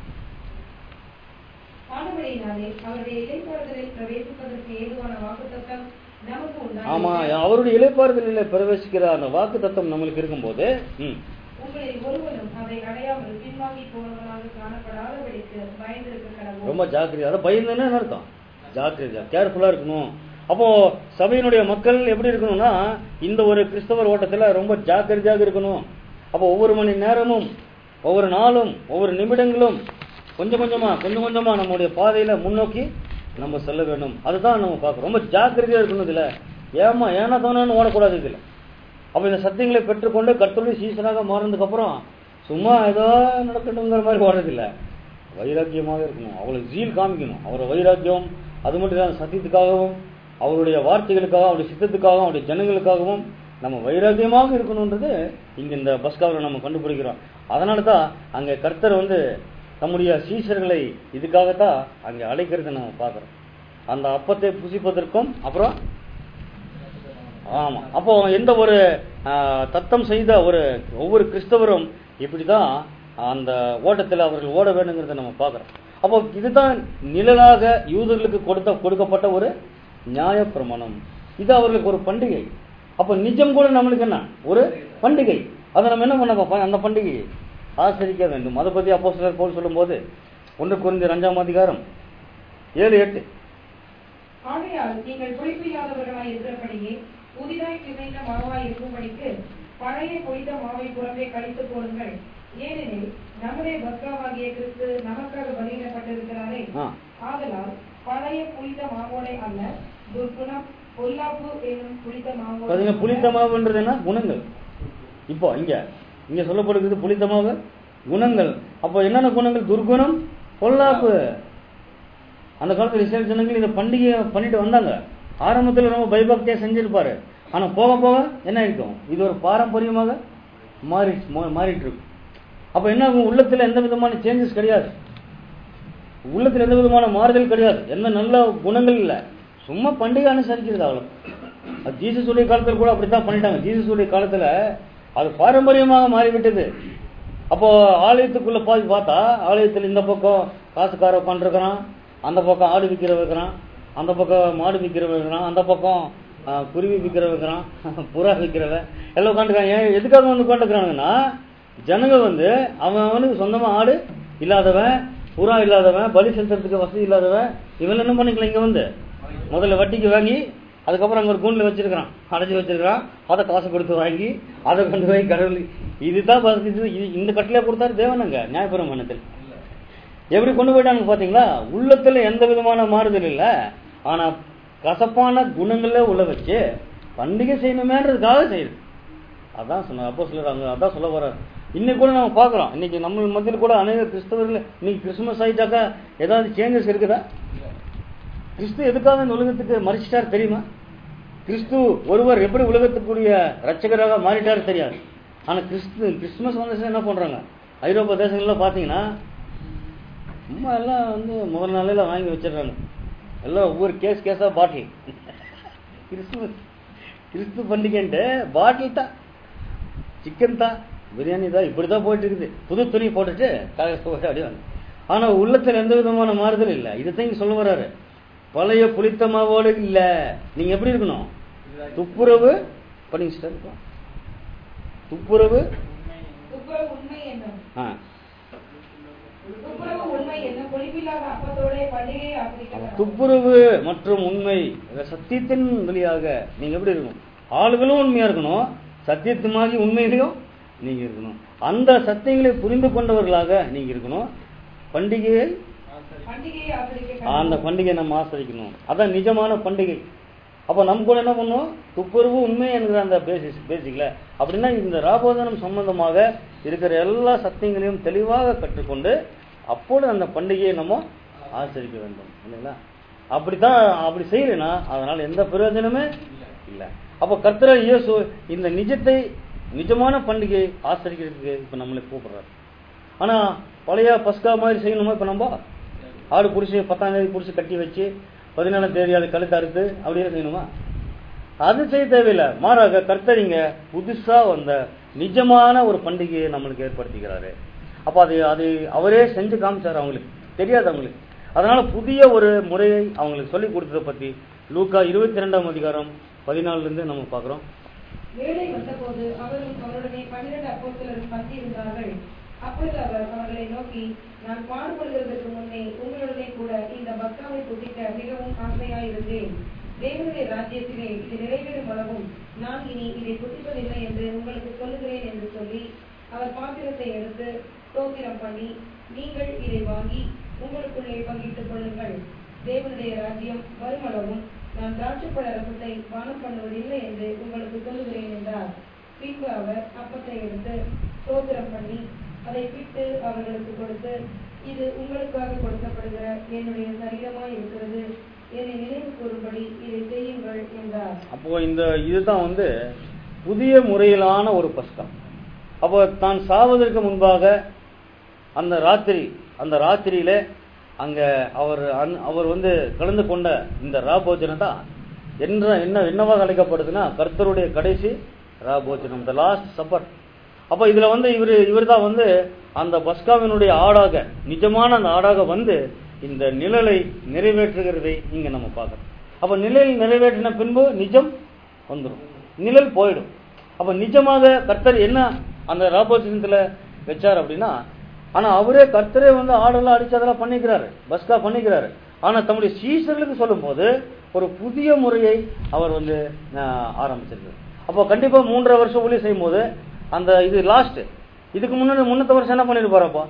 ஆனபடியினாலே அவருடைய இடைப்பாடுதலில் பிரவேசிப்பதற்கு ஏதுவான வாக்குத்தத்தம் நமக்கு ஆமா உண்டாயிற்று அவருடைய இலைப்பாறுதலில் பிரவேசிக்கிற அந்த வாக்கு தத்துவம் நம்மளுக்கு இருக்கும்போது ம், உங்களில் ஒருவனும் அதை அடையாமல் பின்வாங்கி போனவனாக காணப்படாதபடிக்கு பயந்திருக்க கடவுள் ரொம்ப ஜாக்கிரதை அதை பயந்துன்னு என்ன அர்த்தம் ஜாக்கிரதை கேர்ஃபுல்லா இருக்கணும் அப்போ சபையினுடைய மக்கள் எப்படி இருக்கணும்னா இந்த ஒரு கிறிஸ்தவர் ஓட்டத்துல ரொம்ப ஜாக்கிரதையாக இருக்கணும் அப்போ ஒவ்வொரு மணி நேரமும் ஒவ்வொரு நாளும் ஒவ்வொரு நிமிடங்களும் கொஞ்சம் கொஞ்சமா கொஞ்சம் கொஞ்சமா நம்முடைய பாதையில முன்னோக்கி நம்ம செல்ல வேண்டும் அதுதான் நம்ம பார்க்கறோம் ரொம்ப ஜாக்கிரதையா இருக்கணும் இதுல ஏமா ஏனா தானு ஓடக்கூடாது இதுல அப்ப இந்த சத்தியங்களை பெற்றுக்கொண்டு கர்த்தருடைய சீசனாக மாறினதுக்கு அப்புறம் சும்மா ஏதோ நடக்கட்டுங்கிற மாதிரி ஓடுறது இல்ல வைராக்கியமாக இருக்கணும் அவளுக்கு ஜீல் காமிக்கணும் அவரோட வைராக்கியம் அது மட்டும் இல்லாம சத்தியத்துக்காகவும் அவருடைய வார்த்தைகளுக்காக அவருடைய சித்தத்துக்காகவும் அவருடைய ஜனங்களுக்காகவும் நம்ம வைராக்கியமாக இருக்கணுன்றது இங்க இந்த பஸ்காவில் நம்ம கண்டுபிடிக்கிறோம் அதனால தான் அங்க கர்த்தர் வந்து தம்முடைய சீஷர்களை இதுக்காகத்தான் அங்கே அழைக்கிறதை நம்ம பார்க்குறோம் அந்த அப்பத்தை புசிப்பதற்கும் அப்புறம் ஆமா அப்போ எந்த ஒரு ஆ, தத்தம் செய்த ஒரு ஒவ்வொரு கிறிஸ்தவரும் இப்படிதான் அந்த ஓட்டத்தில் அவர்கள் ஓட வேணுங்கிறத நம்ம பார்க்கிறோம் அப்போ இதுதான் நிழலாக யூதர்களுக்கு கொடுத்த கொடுக்கப்பட்ட ஒரு நியாயப்பிரமாணம் இது அவர்களுக்கு ஒரு பண்டிகை அப்போ நிஜம் கூட நம்மளுக்கு என்ன ஒரு பண்டிகை அதை நம்ம என்ன பண்ண பார்ப்போம் அந்த பண்டிகையை ஆசரிக்க வேண்டும் அதை பத்தி அப்போ சிலர் போல் சொல்லும்போது ஒன்று குறைந்த அஞ்சாம் அதிகாரம் ஏழு எட்டு ஆகையால் நீங்கள் புளிப்பில்லாதவர்களாய் இருக்கிறபடியே புதிதாய் பிசைந்த மாவாய் இருக்கும்படிக்கு பழைய பொய்த மாவை புறம்பே கழித்து போடுங்கள் ஏனெனில் நம்முடைய பஸ்காவாகிய கிறிஸ்து நமக்காக பலியிடப்பட்டிருக்கிறாரே ஆ ஆதலால் பழைய புளித்த மாவோடே அல்ல துர்குணம் பொல்லாப்பு என்னும் புளித்த மாவோடு பாத்தீங்க புளித்த மாவுன்றது என்ன குணங்கள் இப்போ இங்க இங்க சொல்லப்படுகிறது புளித்த மாவு குணங்கள் அப்போ என்னென்ன குணங்கள் துர்குணம் பொல்லாப்பு அந்த காலத்துல இஸ்ரேல் ஜனங்கள் இதை பண்டிகை பண்ணிட்டு வந்தாங்க ஆரம்பத்துல ரொம்ப பயபக்தியா செஞ்சிருப்பாரு ஆனா போக போக என்ன இருக்கும் இது ஒரு பாரம்பரியமாக மாறி மா- மாறிட்டு இருக்கு அப்ப என்ன ஆகும் உள்ளத்துல எந்த விதமான சேஞ்சஸ் கிடையாது உள்ளத்துல எந்த விதமான மாறுதல் கிடையாது எந்த நல்ல குணங்கள் இல்ல சும்மா பண்டிகை அனுசரிக்கிறது அவ்வளவு அது ஜீசஸுடைய காலத்துல கூட அப்படித்தான் பண்ணிட்டாங்க ஜீசஸுடைய காலத்துல அது பாரம்பரியமாக மாறிவிட்டது அப்போ ஆலயத்துக்குள்ள போய் பார்த்தா ஆலயத்தில் இந்த பக்கம் காசுக்கார உட்காந்துருக்கிறான் அந்த பக்கம் ஆடு விற்கிற வைக்கிறான் அந்த பக்கம் மாடு விற்கிற வைக்கிறான் அந்த பக்கம் ஆ, குருவி விற்கிற வைக்கிறான் புறா விற்கிறவன் எல்லாம் உட்காந்துருக்காங்க ஏன் எதுக்காக வந்து உட்காந்துருக்கானுங்கன்னா ஜனங்க வந்து அவன் அவனுக்கு சொந்தமா ஆடு இல்லாதவன் புறா இல்லாதவன் பலி செலுத்துறதுக்கு வசதி இல்லாதவன் இவன் என்ன பண்ணிக்கலாம் இங்க வந்து முதல்ல வட்டிக்கு வாங்கி அதுக்கப்புறம் அங்க ஒரு கூண்டில் வச்சிருக்கான் அடைச்சி வச்சிருக்கான் அதை காசு கொடுத்து வாங்கி அதை கொண்டு போய் கடவுள் இதுதான் பாத்து- இது இது- இந்த கட்டளை கொடுத்தாரு தேவனங்க நியாயபிரமாணத்தில் எப்படி கொண்டு போயிட்டாங்க பாத்தீங்களா உள்ளத்துல எந்த விதமான மாறுதல் இல்ல ஆனா கசப்பான குணங்கள உள்ள வச்சு பண்டிகை செய்யணுமேன்றதுக்காக செய்யுது அதான் சொன்னாங்க அப்போ சிலர் அங்க அதான் சொல்ல வர இன்னைக்கு கூட நம்ம பார்க்கறோம் இன்னைக்கு நம்ம மத்தியில் கூட அநேக கிறிஸ்தவர்கள் இன்னைக்கு கிறிஸ்துமஸ் ஆயிட்டாக்கா ஏதாவது சேஞ்சஸ் இருக்குதா கிறிஸ்து எதுக்காக இந்த உலகத்துக்கு மறிச்சிட்டார் தெரியுமா கிறிஸ்து ஒருவர் எப்படி உலகத்துக்குரிய ரட்சகராக மாறிட்டார் தெரியாது ஆனா கிறிஸ்து கிறிஸ்துமஸ் வந்துச்சுன்னா என்ன பண்றாங்க ஐரோப்பா தேசங்கள்ல பாத்தீங்கன்னா சும்மா எல்லாம் வந்து முதல் நாளையில வாங்கி வச்சிடுறாங்க எல்லாம் ஒவ்வொரு கேஸ் கேஸா பாட்டில் கிறிஸ்துமஸ் கிறிஸ்து பண்டிகைன்ட்டு பாட்டில் தான் சிக்கன் தான் பிரியாணி தான் இப்படி தான் போயிட்டு இருக்குது புது துணி போட்டுட்டு காலையில் போயிட்டு அப்படியே வந்து ஆனா உள்ளத்துல எந்த விதமான மாறுதல் இல்லை இதைத்தான் இங்க சொல்ல வர்றாரு பழைய புளித்த மாவோடு இல்ல நீங்க எப்படி இருக்கணும் துப்புரவு பண்ணிங்க sister. துப்புரவு துப்புரவு உண்மை என்னும் ஆ துப்புரவு உண்மை என்னும் பொலிப்பில்லாத அப்பத்தோட பண்டிகையை ஆசிரிக்கலாம் துப்புரவு மற்றும் உண்மை இந்த சத்தியத்தின் வழியாக நீங்க எப்படி இருக்கணும் ஆளுகளும் உண்மையா இருக்கணும் சத்தியத்துமாகி உண்மையிலையும் நீங்க இருக்கணும் அந்த சத்தியங்களை புரிந்து கொண்டவர்களாக நீங்க இருக்கணும் பண்டிகையை பண்டிகையை ஆசிரிக்க அந்த பண்டிகையை நம்ம ஆசரிக்கணும் அதான் நிஜமான பண்டிகை அப்போ நம்ம கூட என்ன பண்ணுவோம் துப்புரவு உண்மை என்கிற அந்த பேசிஸ் பேசிக்கல அப்படின்னா இந்த ராபோதனம் சம்பந்தமாக இருக்கிற எல்லா சத்தியங்களையும் தெளிவாக கற்றுக்கொண்டு அப்போது அந்த பண்டிகையை நம்ம ஆசரிக்க வேண்டும் இல்லைங்களா அப்படித்தான் அப்படி செய்யலைன்னா அதனால எந்த பிரயோஜனமே இல்லை அப்போ கர்த்தர இயேசு இந்த நிஜத்தை நிஜமான பண்டிகை ஆசரிக்கிறதுக்கு இப்போ நம்மளை கூப்பிடுறாரு ஆனா பழைய பஸ்கா மாதிரி செய்யணுமா இப்ப நம்ம ஆடு புடிச்சு பத்தாம் தேதி புடிச்சு கட்டி வச்சு பதினாலாம் தேதி அதை கழுத்து அறுத்து அப்படியே செய்யணுமா அது செய்ய தேவையில்லை மாறாக கர்த்தரிங்க புதுசா வந்த நிஜமான ஒரு பண்டிகையை நம்மளுக்கு ஏற்படுத்திக்கிறாரு அப்ப அது அது அவரே செஞ்சு காமிச்சாரு அவங்களுக்கு தெரியாது அவங்களுக்கு அதனால புதிய ஒரு முறையை அவங்களுக்கு சொல்லி கொடுத்ததை பத்தி லூக்கா இருபத்தி ரெண்டாம் அதிகாரம் பதினாலுல இருந்து நம்ம பாக்குறோம் வேலை வந்தபோது அவரும் அவருடனே பன்னிரண்டு அப்போஸ்தலரும் பந்தியிருந்தார்கள் அப்பொழுது அவர் அவர்களை நோக்கி நான் பாடுபடுவதற்கு முன்னே உங்களுடனே கூட இந்த பக்தாவை புசிக்க மிகவும் ஆசையாயிருந்தேன் தேவனுடைய ராஜ்யத்திலே இது நிறைவேறும் அளவும் நான் இனி இதை புசிப்பதில்லை என்று உங்களுக்கு சொல்லுகிறேன் என்று சொல்லி அவர் பாத்திரத்தை எடுத்து ஸ்தோத்திரம் பண்ணி நீங்கள் இதை வாங்கி உங்களுக்குள்ளே பங்கிட்டுக் கொள்ளுங்கள் தேவனுடைய ராஜ்யம் வருமளவும் நான் திராட்சைப்பழ ரசத்தை பானம் பண்ணுவதில்லை என்று உங்களுக்கு சொல்லுகிறேன் என்றார் பின்பு அவர் அப்பத்தை எடுத்து ஸ்தோத்திரம் பண்ணி அதை பிட்டு அவர்களுக்கு கொடுத்து இது உங்களுக்காக கொடுக்கப்படுகிற என்னுடைய சரீரமாய் இருக்கிறது என்னை நினைவு கூறும்படி இதை செய்யுங்கள் என்றார் அப்போ இந்த இதுதான் வந்து புதிய முறையிலான ஒரு பஸ்கம் அப்போ தான் சாவதற்கு முன்பாக அந்த ராத்திரி அந்த ராத்திரியில அங்க அவர் அன்- அவர் வந்து கலந்து கொண்ட இந்த ராபோஜனை தான் என்ன என்ன என்னவாக அழைக்கப்படுதுன்னா கர்த்தருடைய கடைசி ராபோஜனம் த லாஸ்ட் சப்பர் அப்ப இதுல வந்து இவர் இவர் தான் வந்து அந்த பஸ்காவினுடைய ஆடாக நிஜமான அந்த ஆடாக வந்து இந்த நிழலை நிறைவேற்றுகிறதை இங்க நம்ம பார்க்கறோம் அப்ப நிழல் நிறைவேற்றின பின்பு நிஜம் வந்துடும் நிழல் போயிடும் அப்ப நிஜமாக கர்த்தர் என்ன அந்த ராபோஜனத்துல வச்சார் அப்படின்னா ஆனா அவரே கர்த்தரே வந்து ஆடெல்லாம் அடிச்சு அதெல்லாம் பண்ணிக்கிறாரு பஸ்கா பண்ணிக்கிறாரு ஆனா தம்முடைய சீசர்களுக்கு சொல்லும்போது ஒரு புதிய முறையை அவர் வந்து ஆஹ், ஆரம்பிச்சிருக்காரு அப்போ கண்டிப்பா மூன்றரை வருஷம் ஊழியம் செய்யும் போது அந்த இது லாஸ்ட் இதுக்கு முன்னாடி முன்னத்த வருஷம் என்ன பண்ணிருப்பாரப்பா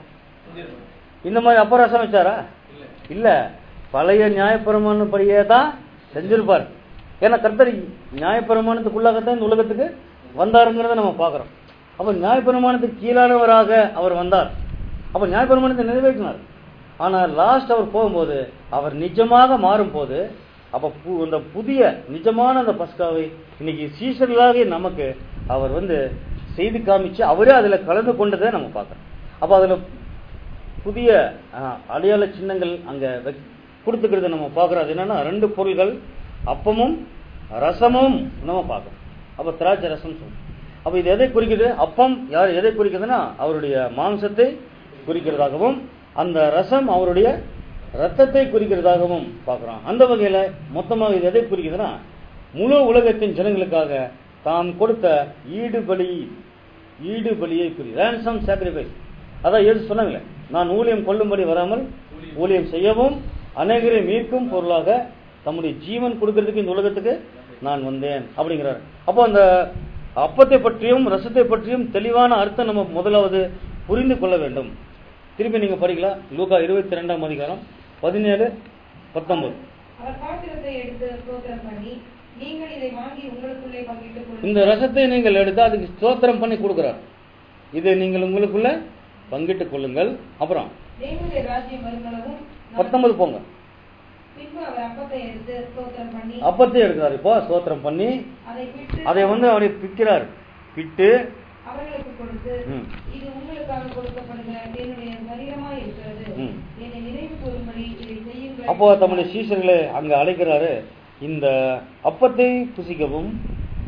இந்த மாதிரி அப்ப ரசம் வச்சாரா இல்ல பழைய நியாயப்பிரமாணப்படியே தான் செஞ்சிருப்பார் ஏன்னா கர்த்தர் நியாயப்பிரமாணத்துக்குள்ளாகத்தான் இந்த உலகத்துக்கு வந்தாருங்கிறத நம்ம பார்க்கிறோம் அப்ப நியாயப்பிரமாணத்துக்கு கீழானவராக அவர் வந்தார் அப்ப நியாயப்பிரமாணத்தை நிறைவேற்றினார் ஆனா லாஸ்ட் அவர் போகும்போது அவர் நிஜமாக மாறும் போது அப்ப பு- அந்த புதிய நிஜமான அந்த பஸ்காவை இன்னைக்கு சீசர்களாக நமக்கு அவர் வந்து செய்து காமிச்சு அவரே அதுல கலந்து கொண்டதை நம்ம பார்க்கிறோம் அப்ப அதுல புதிய அஹ், அடையாள சின்னங்கள் அங்க வெக்- கொடுத்துக்கிறத நம்ம பார்க்கிறோம் அது என்னன்னா ரெண்டு பொருள்கள் அப்பமும் ரசமும் நம்ம பார்க்கிறோம் அப்ப திராட்சை ரசம் சொல்றோம் அப்ப இது எதை குறிக்குது அப்பம் யார் எதை குறிக்குதுன்னா அவருடைய மாംസத்தை குறிக்கிறதாகவும் அந்த ரசம் அவருடைய ரத்தத்தை குறிக்கிறதாகவும் பார்க்கிறோம் அந்த வகையில மொத்தமாக இது எதை குறிக்குதுன்னா முழு உலகத்தின் ஜனங்களுக்காக தாம் கொடுத்த ஈடுபலி ஈடுபலியை குறி ransom sacrifice அதான் இயேசு சொன்னாங்களே நான் ஊழியம் கொள்ளும்படி வராமல் ஊழியம் செய்யவும் அநேகரை மீட்கும் பொருளாக தம்முடைய ஜீவன் கொடுக்கறதுக்கு இந்த உலகத்துக்கு நான் வந்தேன் அப்படிங்கிறார் அப்போ அந்த அப்பத்தை பற்றியும் ரசத்தை பற்றியும் தெளிவான அர்த்தம் நம்ம முதலாவது புரிந்து கொள்ள வேண்டும் திருப்பி நீங்க படிக்கலாம் லூகா இருபத்தி ரெண்டாம் அதிகாரம் பதினேழு பத்தொன்பது அவர் பாத்திரத்தை எடுத்து ஸ்தோத்திரம் பண்ணி நீங்கள் இதை வாங்கி உங்களுக்குள்ளே பங்கிட்டுக் இந்த கொள்ளுங்கள் ரசத்தை நீங்கள் எடுத்து அதுக்கு ஸ்தோத்திரம் பண்ணி கொடுக்கிறார் இதை நீங்கள் உங்களுக்குள்ள பங்கிட்டுக் கொள்ளுங்கள் அப்புறம் தேவனுடைய ராஜ்யம் வருமளவும் நான் பத்தொன்பது போங்க பின்பு அவர் அப்பத்தை எடுத்து ஸ்தோத்திரம் பண்ணி அப்பத்தை எடுக்கிறார் இப்போ ஸ்தோத்திரம் பண்ணி அதை பிட்டு அதை வந்து அவரை பிக்கிறார் பிட்டு அவர்களுக்கு கொடுத்து ம். இது உங்களுக்காக கொடுக்கப்படுகிற என்னுடைய சரீரமாய் இருக்கிறது ம். என்னை நினைவு கூறும்படி இதை செய்யுங்கள் அப்போ தம்முடைய சீஷர்களை அங்க அழைக்கிறாரு இந்த அப்பத்தை புசிக்கவும்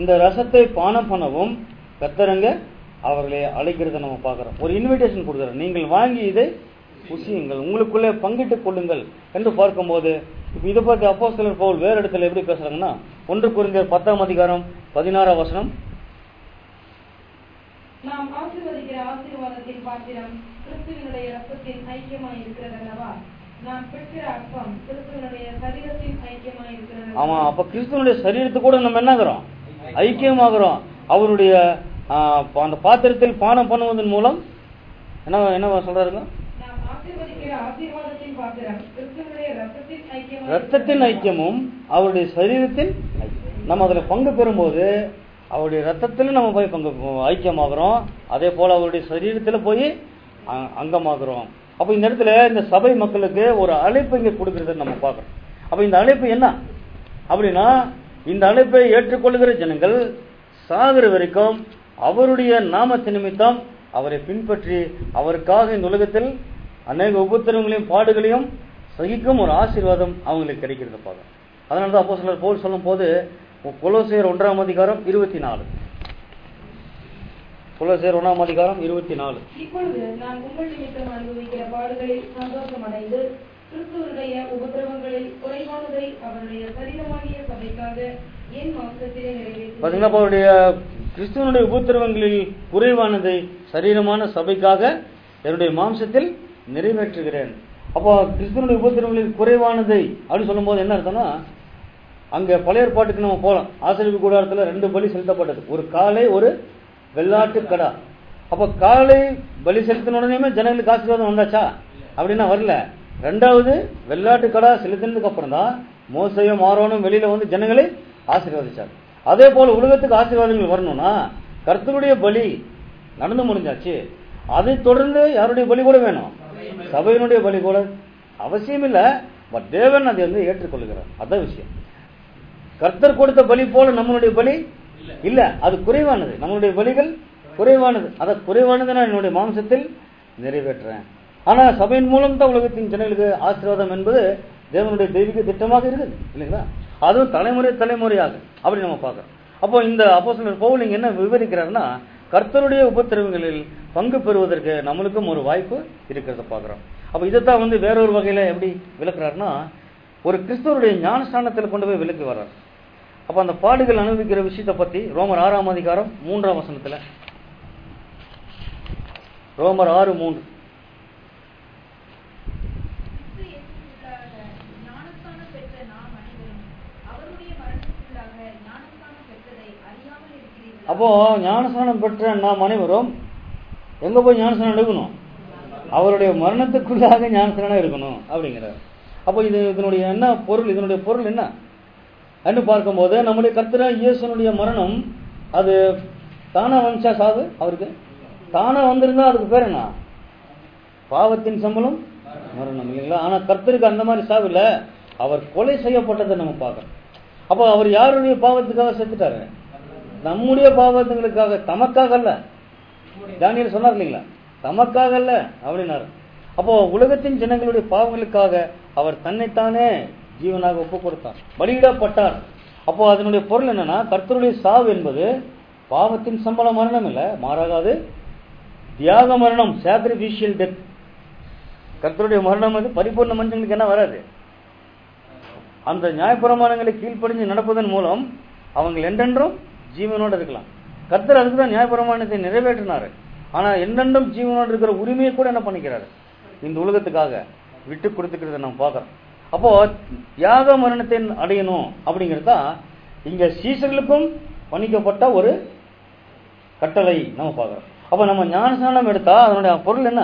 இந்த ரசத்தை பானம் பண்ணவும் கத்தரங்க அவர்களை அழைக்கிறத நம்ம பார்க்கிறோம் ஒரு இன்விடேஷன் கொடுக்குறாரு நீங்கள் வாங்கி இதை புசியுங்கள் உங்களுக்குள்ளே பங்கிட்டுக் கொள்ளுங்கள் என்று பார்க்கும்போது இப்ப இதை பத்தி அப்போ சிலர் பவுல் வேற இடத்துல எப்படி பேசுறாங்கன்னா ஒன்று குறைந்தர் பத்தாம் அதிகாரம் பதினாறாம் வசனம் நாம் ஆசீர்வதிக்கிற ஆசீர்வாதத்தின் பாத்திரம் கிறிஸ்துவினுடைய ரத்தத்தின் ஐக்கியமாய் இருக்கிறதல்லவா நாம் பிடிக்கிற அப்பம் கிறிஸ்துவனுடைய சரீரத்தின் ஐக்கியமாய் இருக்கிறது ஆமா அப்ப கிறிஸ்துவனுடைய சரீரத்து கூட நம்ம என்னங்கிறோம் ஐக்கியமாகிறோம் அவருடைய ஆ, அந்த பாத்திரத்தில் பானம் பண்ணுவதன் மூலம் என்ன என்ன சொல்றாருங்க நாம் ஆசீர்வதிக்கிற ஆசீர்வாதத்தின் பாத்திரம் கிறிஸ்துவனுடைய ரத்தத்தின் ஐக்கியமாய் ரத்தத்தின் ஐக்கியமும் அவருடைய சரீரத்தின் ஐக்கியம். நம்ம அதுல பங்கு பெறும்போது அவருடைய ரத்தத்துல நம்ம போய் பங்கு ஐக்கியமாகிறோம் அதே போல அவருடைய சரீரத்துல போய் அ- அங்கமாகிறோம் அப்ப இந்த இடத்துல இந்த சபை மக்களுக்கு ஒரு அழைப்பு இங்க கொடுக்கறத நம்ம பார்க்கறோம் அப்ப இந்த அழைப்பு என்ன அப்படின்னா இந்த அழைப்பை ஏற்றுக்கொள்கிற ஜனங்கள் சாகிற வரைக்கும் அவருடைய நாமத்து நிமித்தம் அவரை பின்பற்றி அவருக்காக இந்த உலகத்தில் அநேக உபத்திரங்களையும் பாடுகளையும் சகிக்கும் ஒரு ஆசீர்வாதம் அவங்களுக்கு கிடைக்கிறத பார்க்கறோம் அதனால தான் அப்போ சிலர் போல் சொல்லும் போது கொலோசியர் ஒன்றாம் அதிகாரம் இருபத்தி நாலு கொலோசியர் ஒன்றாம் அதிகாரம் இருபத்தி நாலு இப்பொழுது நான் உங்கள் நிமித்தம் அனுபவிக்கிற பாடுகளில் சந்தோஷம் அடைந்து கிறிஸ்துவனுடைய உபத்திரவங்களில் குறைவானதை அவருடைய சரீரமாகிய சபைக்காக என் மாம்சத்திலே நிறைவேற்றி பாத்தீங்கன்னா அப்ப அவருடைய கிறிஸ்துவனுடைய உபத்திரவங்களில் குறைவானதை சரீரமான சபைக்காக என்னுடைய மாம்சத்தில் நிறைவேற்றுகிறேன் அப்போ கிறிஸ்துவனுடைய உபத்திரவங்களில் குறைவானதை அப்படின்னு சொல்லும்போது என்ன அர்த்தம்னா அங்க பழைய ஏற்பாட்டுக்கு நம்ம போலாம் ஆசிரியப்பு கூடாரத்துல ரெண்டு பலி செலுத்தப்பட்டது ஒரு காளை ஒரு வெள்ளாட்டு கடா அப்ப காளை பலி செலுத்தின உடனேயுமே ஜனங்களுக்கு ஆசீர்வாதம் வந்தாச்சா அப்படின்னா வரல ரெண்டாவது வெள்ளாட்டு கடா செலுத்தினதுக்கு அப்புறம் தான் மோசையும் ஆரோனும் வெளியில வந்து ஜனங்களை ஆசீர்வதிச்சார் அதே போல உலகத்துக்கு ஆசீர்வாதங்கள் வரணும்னா கர்த்தருடைய பலி நடந்து முடிஞ்சாச்சு அதை தொடர்ந்து யாருடைய பலி கூட வேணும் சபையினுடைய பலி கூட அவசியம் இல்ல பட் தேவன் அதை வந்து ஏற்றுக்கொள்கிறார் அதான் விஷயம் கர்த்தர் கொடுத்த பலி போல நம்மளுடைய பலி இல்ல அது குறைவானது நம்மளுடைய பலிகள் குறைவானது அத குறைவானது நான் என்னுடைய மாம்சத்தில் நிறைவேற்றுறேன் ஆனா சபையின் மூலம் தான் உலகத்தின் ஜனங்களுக்கு ஆசீர்வாதம் என்பது தேவனுடைய தெய்வீக திட்டமாக இருக்குது இல்லைங்களா அதுவும் தலைமுறை தலைமுறையாக அப்படி நம்ம பார்க்கறோம் அப்போ இந்த அப்போஸ்தலர் பவுல் இங்க என்ன விவரிக்கிறாருன்னா கர்த்தருடைய உபத்திரவங்களில் பங்கு பெறுவதற்கு நம்மளுக்கும் ஒரு வாய்ப்பு இருக்கிறத பார்க்கிறோம் அப்ப இதைத்தான் வந்து வேறொரு வகையில எப்படி விளக்குறாருன்னா ஒரு கிறிஸ்தவருடைய ஞானஸ்தானத்தில் கொண்டு போய் விலக்கி வர்றார் அப்ப அந்த பாடுகள் அனுபவிக்கிற விஷயத்தை பத்தி ரோமர் ஆறாம் அதிகாரம் மூன்றாம் வசனத்துல ரோமர் ஆறு மூன்று கிறிஸ்து இயேசுவுக்குள்ளாக ஞானஸ்நானம் பெற்ற நாம் அனைவரும் அவருடைய மரணத்துக்குள்ளாக ஞானஸ்நானம் பெற்றதை அறியாமல் இருக்கிறீர்களா? அப்போ ஞானஸ்நானம் பெற்ற நாம் அனைவரும் எங்க போய் ஞானஸ்நானம் எடுக்கணும் அவருடைய மரணத்துக்குள்ளாக ஞானஸ்நானம் இருக்கணும் அப்படிங்கிறார் அப்போ இது இதனுடைய என்ன பொருள் இதனுடைய பொருள் என்ன என்று பார்க்கும்போது நம்முடைய கர்த்தரா இயேசுனுடைய மரணம் அது தானா வந்துச்சா சாவு அவருக்கு தானா வந்திருந்தா அதுக்கு பேர் என்ன பாவத்தின் சம்பளம் மரணம் இல்லைங்களா ஆனா கர்த்தருக்கு அந்த மாதிரி சாவு இல்ல அவர் கொலை செய்யப்பட்டதை நம்ம பார்க்கறோம் அப்போ அவர் யாருடைய பாவத்துக்காக செத்துட்டாரு நம்முடைய பாவத்துங்களுக்காக தமக்காக அல்ல தானியல் சொன்னார் இல்லைங்களா தமக்காக அல்ல அப்படின்னாரு அப்போ உலகத்தின் ஜனங்களுடைய பாவங்களுக்காக அவர் தன்னைத்தானே ஜீவனாக ஒப்பு கொடுத்தார் பலியிடப்பட்டார் அப்போ அதனுடைய பொருள் என்னன்னா கர்த்தருடைய சாவு என்பது பாவத்தின் சம்பள மரணம் இல்ல மாறாக அது தியாக மரணம் சாக்ரிஃபிஷியல் டெத் கர்த்தருடைய மரணம் வந்து பரிபூர்ண மனுஷங்களுக்கு என்ன வராது அந்த நியாயப்பிரமாணங்களை கீழ்ப்படிஞ்சு நடப்பதன் மூலம் அவங்க என்றென்றும் ஜீவனோடு இருக்கலாம் கர்த்தர் அதுக்கு தான் நியாயப்பிரமாணத்தை நிறைவேற்றினாரு ஆனா என்றென்றும் ஜீவனோடு இருக்கிற உரிமையை கூட என்ன பண்ணிக்கிறாரு இந்த உலகத்துக்காக விட்டு கொடுத்துக்கிறத நம்ம பார்க்கறோம் அப்போ தியாக மரணத்தை அடையணும் அப்படிங்கிறது தான் இங்க சீசர்களுக்கும் பணிக்கப்பட்ட ஒரு கட்டளை நம்ம பார்க்கறோம் அப்ப நம்ம ஞானஸ்நானம் எடுத்தா அதனுடைய பொருள் என்ன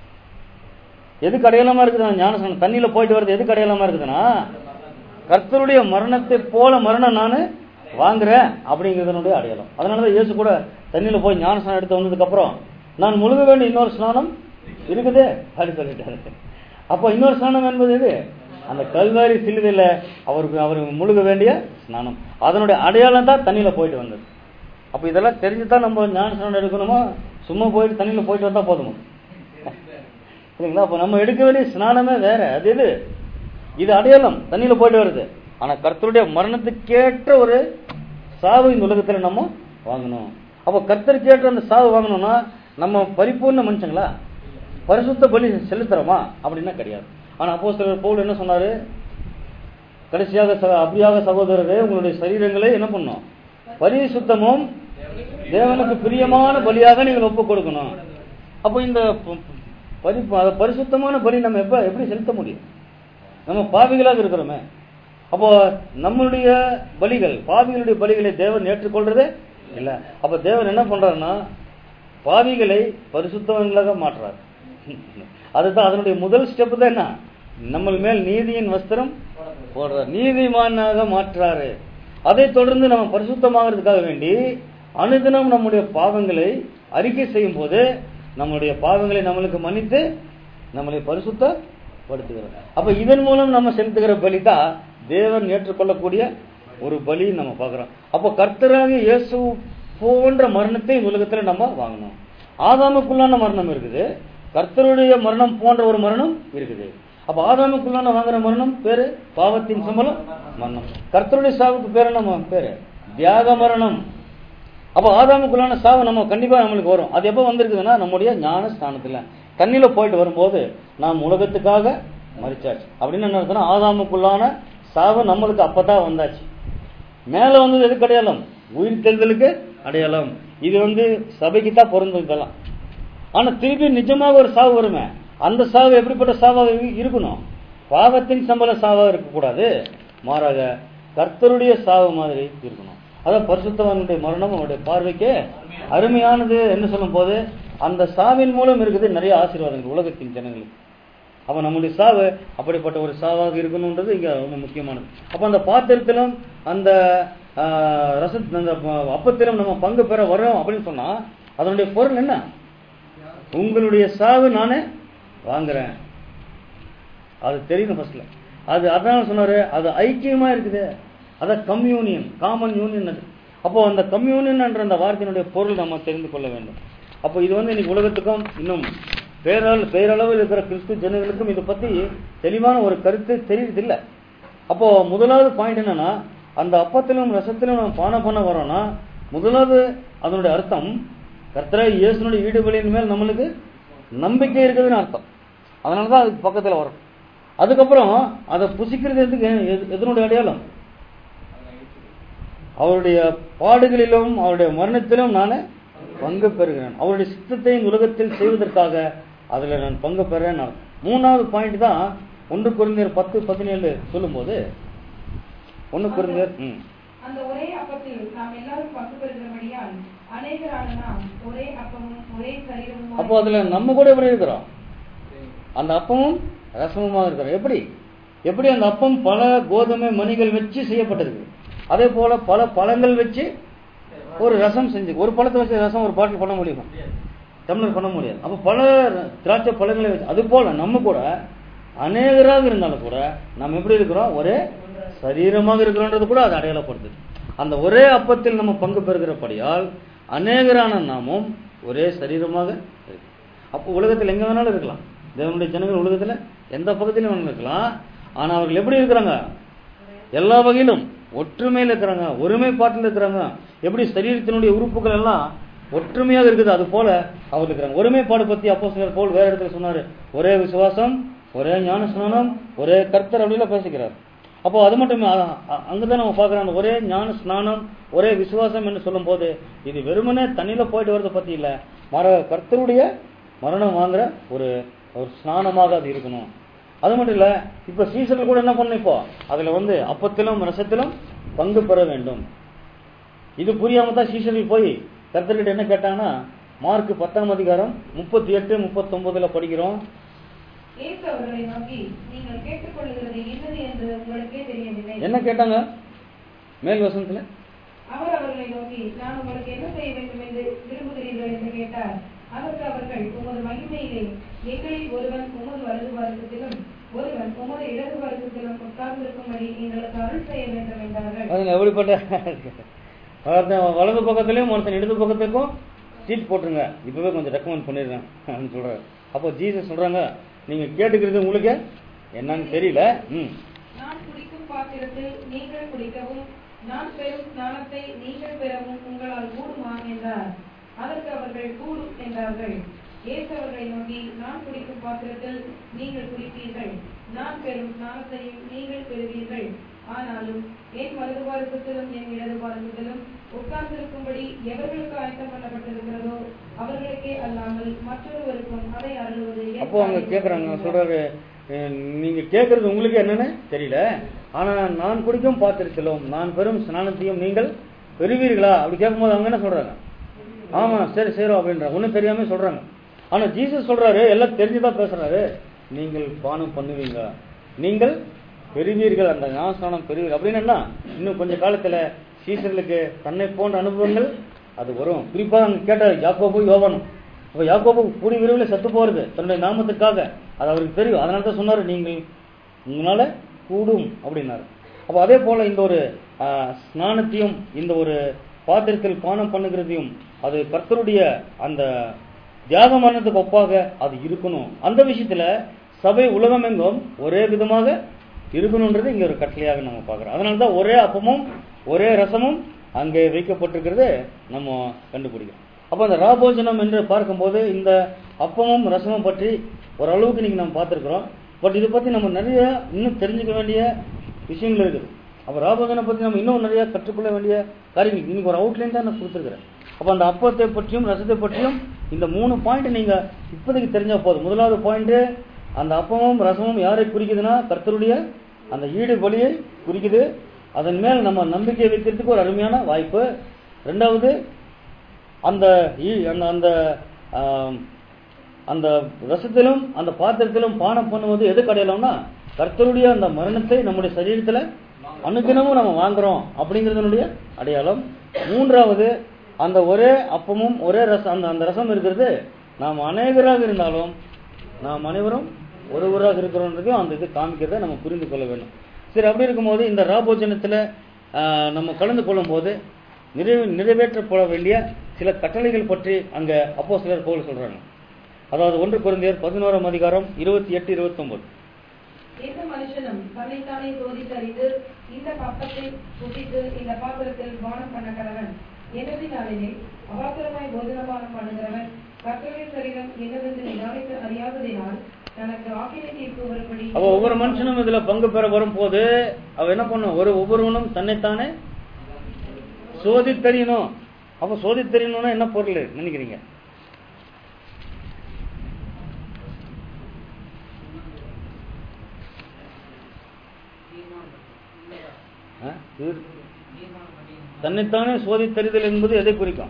எதுக்கு அடையாளமா இருக்குது அந்த ஞானஸ்நானம் தண்ணியில போயிட்டு வர்றது எதுக்கு அடையாளமா இருக்குதுன்னா கர்த்தருடைய மரணத்தை போல மரணம் நான் வாங்குறேன் அப்படிங்கிறதனுடைய அடையாளம் அதனாலதான் இயேசு கூட தண்ணியில போய் ஞானஸ்நானம் எடுத்து வந்ததுக்கு அப்புறம் நான் முழுக வேண்டிய இன்னொரு ஸ்நானம் இருக்குது அப்படி சொல்லிட்டாரு அப்போ இன்னொரு ஸ்நானம் என்பது எது அந்த கல்வாரி சிலுவையில அவருக்கு அவர் முழுக வேண்டிய ஸ்நானம் அதனுடைய அடையாளம் தான் தண்ணியில போயிட்டு வந்தது அப்ப இதெல்லாம் தெரிஞ்சுதான் நம்ம ஞான ஸ்நானம் எடுக்கணுமா சும்மா போயிட்டு தண்ணியில போயிட்டு வந்தா போதுமா சரிங்களா அப்ப நம்ம எடுக்க வேண்டிய ஸ்நானமே வேற அது எது இது அடையாளம் தண்ணியில போயிட்டு வருது ஆனா கர்த்தருடைய மரணத்துக்கேற்ற ஒரு சாவு இந்த உலகத்துல நம்ம வாங்கணும் அப்ப கர்த்தர் கேட்ட அந்த சாவு வாங்கணும்னா நம்ம பரிபூர்ண மனுஷங்களா பரிசுத்த பலி செலுத்துறோமா அப்படின்னா கிடையாது ஆனா அப்போ சிலர் பவுல் என்ன சொன்னாரு கடைசியாக ச- அப்படியாக சகோதரரே உங்களுடைய சரீரங்களை என்ன பண்ணும் பரிசுத்தமும் தேவனுக்கு பிரியமான பலியாக நீங்கள் ஒப்பு கொடுக்கணும் அப்போ இந்த ப- பரி அத பரிசுத்தமான பலி நம்ம எப்ப எப்படி செலுத்த முடியும் நம்ம பாவிகளாக இருக்கிறோமே அப்போ நம்மளுடைய பலிகள் பாவிகளுடைய பலிகளை தேவன் ஏற்றுக்கொள்றதே இல்ல அப்ப தேவன் என்ன பண்றாருன்னா பாவிகளை பரிசுத்தவங்களாக மாற்றுறார் அதுதான் அதனுடைய முதல் ஸ்டெப் தான் என்ன நம்ம மேல் நீதியின் வஸ்திரம் போடுறார் நீதிமானாக மாற்றுறாரு அதை தொடர்ந்து நம்ம பரிசுத்தமாகிறதுக்காக வேண்டி அனுதினம் நம்முடைய பாவங்களை அறிக்கை செய்யும் போது நம்முடைய பாவங்களை நம்மளுக்கு மன்னித்து நம்மளை பரிசுத்தப்படுத்துகிறார் அப்ப இதன் மூலம் நம்ம செலுத்துகிற பலி தான் தேவன் ஏற்றுக்கொள்ளக்கூடிய ஒரு பலி நம்ம பார்க்கிறோம் அப்போ கர்த்தராக இயேசு போன்ற மரணத்தை இந்த உலகத்துல நம்ம வாங்கணும் ஆதாமுக்குள்ளான மரணம் இருக்குது கர்த்தருடைய மரணம் போன்ற ஒரு மரணம் இருக்குது அப்ப ஆதாமுக்குள்ளான வாங்குற மரணம் பேரு பாவத்தின் சம்பளம் மரணம் கர்த்தருடைய சாவுக்கு பேரு நம்ம பேரு தியாக மரணம் அப்ப ஆதாமுக்குள்ளான சாவு நம்ம கண்டிப்பா நம்மளுக்கு வரும் அது எப்ப வந்திருக்குதுன்னா நம்முடைய ஞான ஸ்தானத்துல தண்ணியில போயிட்டு வரும்போது நாம் உலகத்துக்காக மறிச்சாச்சு அப்படின்னு என்ன அர்த்தம்னா ஆதாமுக்குள்ளான சாவு நம்மளுக்கு அப்பதான் வந்தாச்சு மேல வந்தது எதுக்கு அடையாளம் உயிர் தெளிதலுக்கு அடையாளம் இது வந்து சபைக்கு தான் பொருந்தும் இதெல்லாம் ஆனா திருப்பி நிஜமாக ஒரு சாவு வருமே அந்த சாவு எப்படிப்பட்ட சாவாக இரு- இருக்கணும் பாவத்தின் சம்பள சாவாக இருக்கக்கூடாது மாறாக கர்த்தருடைய சாவு மாதிரி இருக்கணும் அதான் பரிசுத்தவனுடைய மரணம் அவனுடைய பார்வைக்கு அருமையானது என்று சொல்லும் போது அந்த சாவின் மூலம் இருக்குது நிறைய ஆசீர்வாதங்கள் உலகத்தின் ஜனங்களுக்கு அப்ப நம்முடைய சாவு அப்படிப்பட்ட ஒரு சாவாக இருக்கணும்ன்றது இங்க ரொம்ப முக்கியமானது அப்ப அந்த பாத்திரத்திலும் அந்த ஆஹ், ரச அந்த ப- அப்பத்திலும் நம்ம பங்கு பெற வரோம் அப்படின்னு சொன்னா அதனுடைய பொருள் என்ன உங்களுடைய சாவு நானே வாங்குறேன் அது தெரியும் ஃபர்ஸ்ட்ல அது அதனால சொன்னாரு அது ஐக்கியமா இருக்குது அதான் கம்யூனியன் காமன் யூனியன் அது அப்போ அந்த கம்யூனியன் என்ற அந்த வார்த்தையினுடைய பொருள் நம்ம தெரிந்து கொள்ள வேண்டும் அப்போ இது வந்து இன்னைக்கு உலகத்துக்கும் இன்னும் பேரளவு பேரளவில் இருக்கிற கிறிஸ்து ஜனங்களுக்கும் இதை பத்தி தெளிவான ஒரு கருத்து தெரியுதில்ல அப்போ முதலாவது பாயிண்ட் என்னன்னா அந்த அப்பத்திலும் ரசத்திலும் நம்ம பானம் பண்ண வரோம்னா முதலாவது அதனுடைய அர்த்தம் கர்த்தராய் இயேசுனுடைய ஈடுபலியின் மேல் நம்மளுக்கு நம்பிக்கை இருக்குதுன்னு அர்த்தம் அதனால தான் அதுக்கு பக்கத்தில் வரும் அதுக்கப்புறம் அதை புசிக்கிறது எதுக்கு எது- எதனுடைய அடையாளம் அவருடைய பாடுகளிலும் அவருடைய மரணத்திலும் நான் பங்கு பெறுகிறேன் அவருடைய சித்தத்தை இந்த உலகத்தில் செய்வதற்காக அதுல நான் பங்கு பெறேன் அர்த்தம். மூணாவது பாயிண்ட் தான் ஒன்று குறைந்தர் பத்து பதினேழு சொல்லும்போது ஒன்று குறைந்தர் ம் அந்த ஒரே அப்பத்தில் நாம் எல்லாரும் பங்கு பெறுகிறபடியால் அநேகரான நாம் ஒரே அப்பமும் ஒரே சரீரமும் அப்போ அதுல நம்ம கூட எப்படி இருக்கிறோம் அந்த அப்பமும் ரசமுமாக இருக்கிறோம் எப்படி எப்படி அந்த அப்பம் பல கோதுமை மணிகள் வச்சு செய்யப்பட்டிருக்கு அதே போல பல பழங்கள் வச்சு ஒரு ரசம் செஞ்சு ஒரு பழத்தை வச்சு ரசம் ஒரு பாட்டில் பண்ண முடியுமா டம்ளர் பண்ண முடியாது அப்போ பல திராட்சை பழங்களை வச்சு அது போல நம்ம கூட அநேகராக இருந்தாலும் கூட நம்ம எப்படி இருக்கிறோம் ஒரே சரீரமாக இருக்கிறோன்றது கூட அது அடையாளப்படுத்துது அந்த ஒரே அப்பத்தில் நம்ம பங்கு பெறுகிறபடியால் அநேகரான நாமும் ஒரே சரீரமாக இருக்கு அப்போ உலகத்தில் எங்க வேணாலும் இருக்கலாம் தேவனுடைய ஜனங்கள் உலகத்துல எந்த பக்கத்திலும் வேணாலும் இருக்கலாம் ஆனா அவர்கள் எப்படி இருக்கிறாங்க எல்லா வகையிலும் ஒற்றுமையில் இருக்கிறாங்க ஒருமைப்பாட்டில் இருக்கிறாங்க எப்படி சரீரத்தினுடைய உறுப்புகள் எல்லாம் ஒற்றுமையாக இருக்குது அது போல அவர் இருக்கிறாங்க ஒருமைப்பாடு பத்தி அப்போ சிலர் போல் வேற இடத்துல சொன்னாரு ஒரே விசுவாசம் ஒரே ஞான ஸ்நானம் ஒரே கர்த்தர் அப்படிலாம் பேசிக்கிறார் அப்போ அது மட்டும் அ- அ- அங்கதான் நம்ம பார்க்கிறோம் அந்த ஒரே ஞான ஸ்நானம் ஒரே விசுவாசம் என்று சொல்லும் போது இது வெறுமனே தண்ணியில போயிட்டு வரதை பத்தி இல்ல மர கர்த்தருடைய மரணம் வாங்குற ஒரு ஒரு ஸ்நானமாக அது இருக்கணும் அது மட்டும் இல்ல இப்ப சீசர்கள் கூட என்ன பண்ணணும் இப்போ அதுல வந்து அப்பத்திலும் ரசத்திலும் பங்கு பெற வேண்டும் இது புரியாம தான் சீசர்கள் போய் கர்த்தர்கிட்ட என்ன கேட்டாங்கன்னா மார்க் பத்தாம் அதிகாரம் முப்பத்தி எட்டு முப்பத்தொன்பதுல படிக்கிறோம் இயேசு அவர்களை நோக்கி நீங்கள் கேட்டுக்கொள்ளுகிறது என்னது என்று உங்களுக்கே தெரியவில்லை என்ன கேட்டாங்க மேல் வசனத்துல அவர் அவர்களை நோக்கி நான் உங்களுக்கு என்ன செய்ய வேண்டும் என்று விரும்புகிறீர்கள் என்று கேட்டார் அதற்கு அவர்கள் உமது மகிமையிலே எங்களில் ஒருவன் உமது வலது வருத்தத்திலும் ஒருவன் உமது இடது வருத்தத்திலும் உட்கார்ந்திருக்கும்படி எங்களுக்கு அருள் செய்ய வேண்டும் என்றார்கள் அதுங்க எப்படிப்பட்ட ஒருத்தன் வலது பக்கத்துலயும் ஒருத்தன் இடது பக்கத்துக்கும் சீட் போட்டுருங்க இப்பவே கொஞ்சம் ரெக்கமெண்ட் பண்ணிடுறேன் அப்படின்னு சொல்றாரு அப்போ ஜீசஸ் சொல்றாங்க நீங்க கேட்டுக்கிறது உங்களுக்கு என்னன்னு தெரியல ம் நான் குடிக்கும் பாத்திரத்தில் நீங்கள் குடிக்கவும் நான் பெறும் ஸ்நானத்தை நீங்கள் பெறவும் உங்களால் கூடுமா என்றார் அதற்கு அவர்கள் கூடும் என்றார்கள் இயேசு அவர்களை நோக்கி நான் குடிக்கும் பாத்திரத்தில் நீங்கள் குடிப்பீர்கள் நான் பெறும் ஸ்நானத்தையும் நீங்கள் பெறுவீர்கள் ஆனாலும் என் வலது பாரசத்திலும் என் இடது பாரசத்திலும் உட்கார்ந்திருக்கும்படி எவர்களுக்கு ஆயத்தம் பண்ணப்பட்டிருக்கிறதோ அவர்களுக்கே அல்லாமல் மற்றொருவருக்கும் அதை அருளுவது என் அப்போ அவங்க காரியம் கேக்குறாங்க என்றார். சொல்றாரு அஹ், நீங்க கேக்குறது உங்களுக்கு என்னன்னு தெரியல ஆனா நான் குடிக்கும் பாத்திரத்திலும் நான் பெறும் ஸ்நானத்தையும் நீங்கள் பெறுவீர்களா அப்படி கேட்கும்போது அவங்க என்ன சொல்றாங்க ஆமா சரி செய்றோம் அப்படின்றாங்க ஒன்றும் தெரியாம சொல்றாங்க ஆனா ஜீசஸ் சொல்றாரு எல்லாம் தெரிஞ்சுதான் பேசுறாரு நீங்கள் பானம் பண்ணுவீங்க நீங்கள் பெறுவீர்கள் அந்த ஞானஸ்நானம் பெறுவீர்கள் அப்படின்னு என்ன இன்னும் கொஞ்ச காலத்துல சீசர்களுக்கு தன்னை போன்ற அனுபவங்கள் அது வரும் குறிப்பா அங்க கேட்டார் யாக்கோபு யோவானும் அப்ப யாக்கோபு கூடி விரைவில் செத்து போறது தன்னுடைய நாமத்துக்காக அது அவருக்கு தெரியும் அதனால தான் சொன்னாரு நீங்கள் உங்களால கூடும் அப்படின்னாரு அப்ப அதே போல இந்த ஒரு ஆ, ஸ்நானத்தையும் இந்த ஒரு பாத்திரத்தில் பானம் பண்ணுகிறதையும் அது கர்த்தருடைய அந்த தியாக மரணத்துக்கு ஒப்பாக அது இருக்கணும் அந்த விஷயத்துல சபை உலகம் எங்கும் ஒரே விதமாக இருக்கணும்ன்றது இங்க ஒரு கட்டளையாக நம்ம பார்க்கிறோம் அதனால தான் ஒரே அப்பமும் ஒரே ரசமும் அங்கே வைக்கப்பட்டிருக்கிறது நம்ம கண்டுபிடிக்கிறோம் அப்ப அந்த ராபோஜனம் என்று பார்க்கும்போது இந்த அப்பமும் ரசமும் பற்றி ஓரளவுக்கு இன்னைக்கு நம்ம பார்த்திருக்கிறோம் பட் இதை பத்தி நம்ம நிறைய இன்னும் தெரிஞ்சுக்க வேண்டிய விஷயங்கள் இருக்குது அப்ப ராபோஜனை பத்தி நம்ம இன்னும் நிறைய கற்றுக்கொள்ள வேண்டிய காரியங்கள் இன்னைக்கு ஒரு அவுட்லைன் தான் நான் கொடுத்துருக்கிறேன் அப்ப அந்த அப்பத்தை பற்றியும் ரசத்தை பற்றியும் இந்த மூணு பாயிண்ட் நீங்க இப்போதைக்கு தெரிஞ்சா போதும் முதலாவது பாயிண்ட் அந்த அப்பமும் ரசமும் யாரை குறிக்குதுன்னா கர்த்தருடைய அந்த ஈடு பலியை குறிக்குது அதன் மேல் நம்ம நம்பிக்கை வைக்கிறதுக்கு ஒரு அருமையான வாய்ப்பு ரெண்டாவது அந்த ஈ- அந்த அந்த ஆம், அந்த ரசத்திலும் அந்த பாத்திரத்திலும் பானம் பண்ணுவது எது அடையலாம்னா கர்த்தருடைய அந்த மரணத்தை நம்முடைய சரீரத்துல அனுதினமும் நம்ம வாங்குறோம் அப்படிங்கறதனுடைய அடையாளம் மூன்றாவது அந்த ஒரே அப்பமும் ஒரே ரசம் அந்த அந்த ரசம் இருக்கிறது நாம் அநேகராக இருந்தாலும் நாம் அனைவரும் ஒருவராக இருக்கிறோன்றதையும் அந்த இது காமிக்கிறதை நம்ம புரிந்து கொள்ள வேண்டும் சரி அப்படி இருக்கும்போது இந்த ராபோஜனத்துல ஆஹ், நம்ம கலந்து கொள்ளும் போது நிறைவே நிறைவேற்றப்பட வேண்டிய சில கட்டளைகள் பற்றி அங்க அப்போ சிலர் போல சொல்றாங்க அதாவது ஒன்று குழந்தையர் பதினோராம் அதிகாரம் இருபத்தி எட்டு இருபத்தி ஒன்பது எந்த மனுஷனும் தன்னைத்தானே சோதித்தறிந்து இந்த பக்கத்தை புசித்து இந்த பாத்திரத்தில் பானம் பண்ண கடவன் என்னதினாலே அபாத்திரமாய் போஜனபானம் பண்ணுகிறவன் கர்த்தருடைய சரீரம் என்னவென்று நிதானித்து அறியாததினால் தனக்கு ஆக்கினை தீர்ப்பு வரும்படி அப்ப ஒவ்வொரு மனுஷனும் இதுல பங்கு பெற வரும்போது அவ என்ன பண்ணும் ஒரு ஒவ்வொருவனும் தன்னைத்தானே சோதித்தறியணும் அப்ப சோதித்தறியணும்னா என்ன பொருள் நினைக்கிறீங்க ஆ? இது- தன்னைத்தானே சோதித்தறிதல் என்பது எதை குறிக்கும்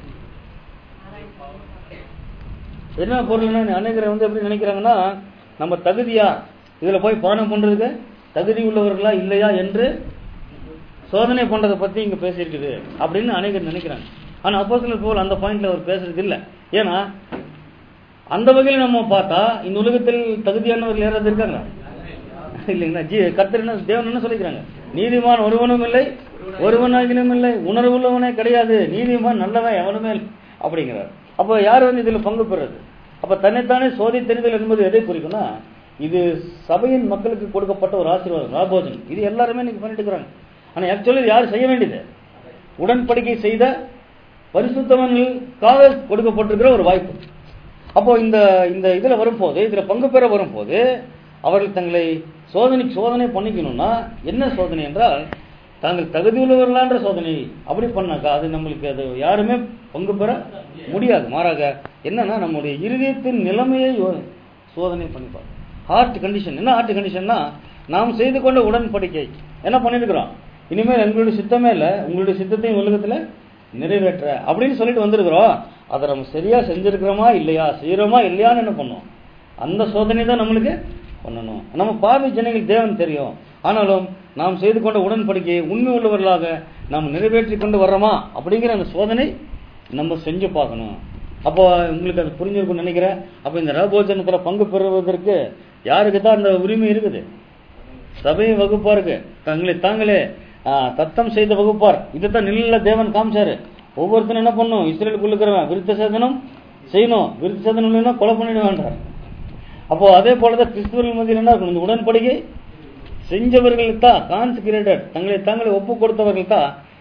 என்ன பொருள்னா அநேகரை வந்து எப்படி நினைக்கிறாங்கன்னா நம்ம தகுதியா இதுல போய் பானம் பண்றதுக்கு தகுதி உள்ளவர்களா இல்லையா என்று சோதனை பண்றதை பத்தி இங்க பேசியிருக்குது அப்படின்னு அநேகர் நினைக்கிறாங்க ஆனா அப்போ போல் அந்த பாயிண்ட்ல அவர் பேசுறது இல்ல ஏன்னா அந்த வகையில் நம்ம பார்த்தா இந்த உலகத்தில் தகுதியானவர்கள் யாராவது இருக்காங்க இல்லைங்களா ஜீ கர்த்தர் என்ன தேவன் என்ன சொல்லிக்கிறாங்க நீதிமான் ஒருவனும் இல்லை ஒருவனாகினும் இல்லை உணர்வுள்ளவனே கிடையாது நீதிமான் நல்லவன் எவனுமே இல்லை அப்படிங்கிறார் அப்ப யார் வந்து இதுல பங்கு பெறுறது அப்ப தன்னைத்தானே சோதி தெரிதல் என்பது எதை குறிக்கும்னா இது சபையின் மக்களுக்கு கொடுக்கப்பட்ட ஒரு ஆசீர்வாதம் ராபோஜன் இது எல்லாருமே இன்னைக்கு பண்ணிட்டு இருக்கிறாங்க ஆனா ஆக்சுவலி இது யார் செய்ய வேண்டியது உடன்படிக்கை செய்த பரிசுத்தவர்களுக்காக கொடுக்கப்பட்டிருக்கிற ஒரு வாய்ப்பு அப்போ இந்த இந்த இதுல வரும்போது இதுல பங்கு பெற வரும்போது அவர்கள் தங்களை சோதனை சோதனை பண்ணிக்கணும்னா என்ன சோதனை என்றால் தாங்கள் தகுதியுள்ளவர்களான்ற சோதனை அப்படி பண்ணாக்கா அது நம்மளுக்கு அது யாருமே பங்கு பெற முடியாது மாறாக என்னன்னா நம்முடைய இருதயத்தின் நிலைமையை யோ- சோதனை பண்ணிப்பாங்க ஹார்ட் கண்டிஷன் என்ன ஹார்ட் கண்டிஷன்னா நாம் செய்து கொண்ட உடன்படிக்கை என்ன பண்ணிருக்கிறோம் இனிமேல் எங்களுடைய சித்தமே இல்லை உங்களுடைய சித்தத்தையும் உலகத்துல நிறைவேற்ற அப்படின்னு சொல்லிட்டு வந்திருக்கிறோம் அதை நம்ம சரியா செஞ்சிருக்கிறோமா இல்லையா செய்யறோமா இல்லையான்னு என்ன பண்ணுவோம் அந்த சோதனை தான் நம்மளுக்கு பண்ணணும் நம்ம பாவி ஜனங்கள் தேவன் தெரியும் ஆனாலும் நாம் செய்து கொண்ட உடன்படிக்கையை உண்மை உள்ளவர்களாக நாம் நிறைவேற்றி கொண்டு வர்றோமா அப்படிங்கிற அந்த சோதனை நம்ம செஞ்சு பார்க்கணும் அப்போ உங்களுக்கு அது புரிஞ்சிருக்கும்னு நினைக்கிறேன் அப்போ இந்த ரபோஜனத்துல பங்கு பெறுவதற்கு யாருக்கு தான் அந்த உரிமை இருக்குது சபை வகுப்பாருக்கு தங்களை தாங்களே ஆ, தத்தம் செய்த வகுப்பார் இதைத்தான் நில தேவன் காமிச்சாரு ஒவ்வொருத்தரும் என்ன பண்ணும் இஸ்ரேலுக்குள்ள இருக்கிறவன் விருத்த சேதனம் செய்யணும் விருத்த சேதனம் இல்லைன்னா கொலை பண்ணிட வேண்டாம் அப்போ அதே போலதான் கிறிஸ்துவர்கள் மத்தியில் என்ன இருக்கணும் இந்த உடன்படிக்கை செஞ்சவர்கள் தான் கான்சிக்ரேட்டட் தங்களை தாங்களே ஒப்பு கொடுத்தவர்கள் தான்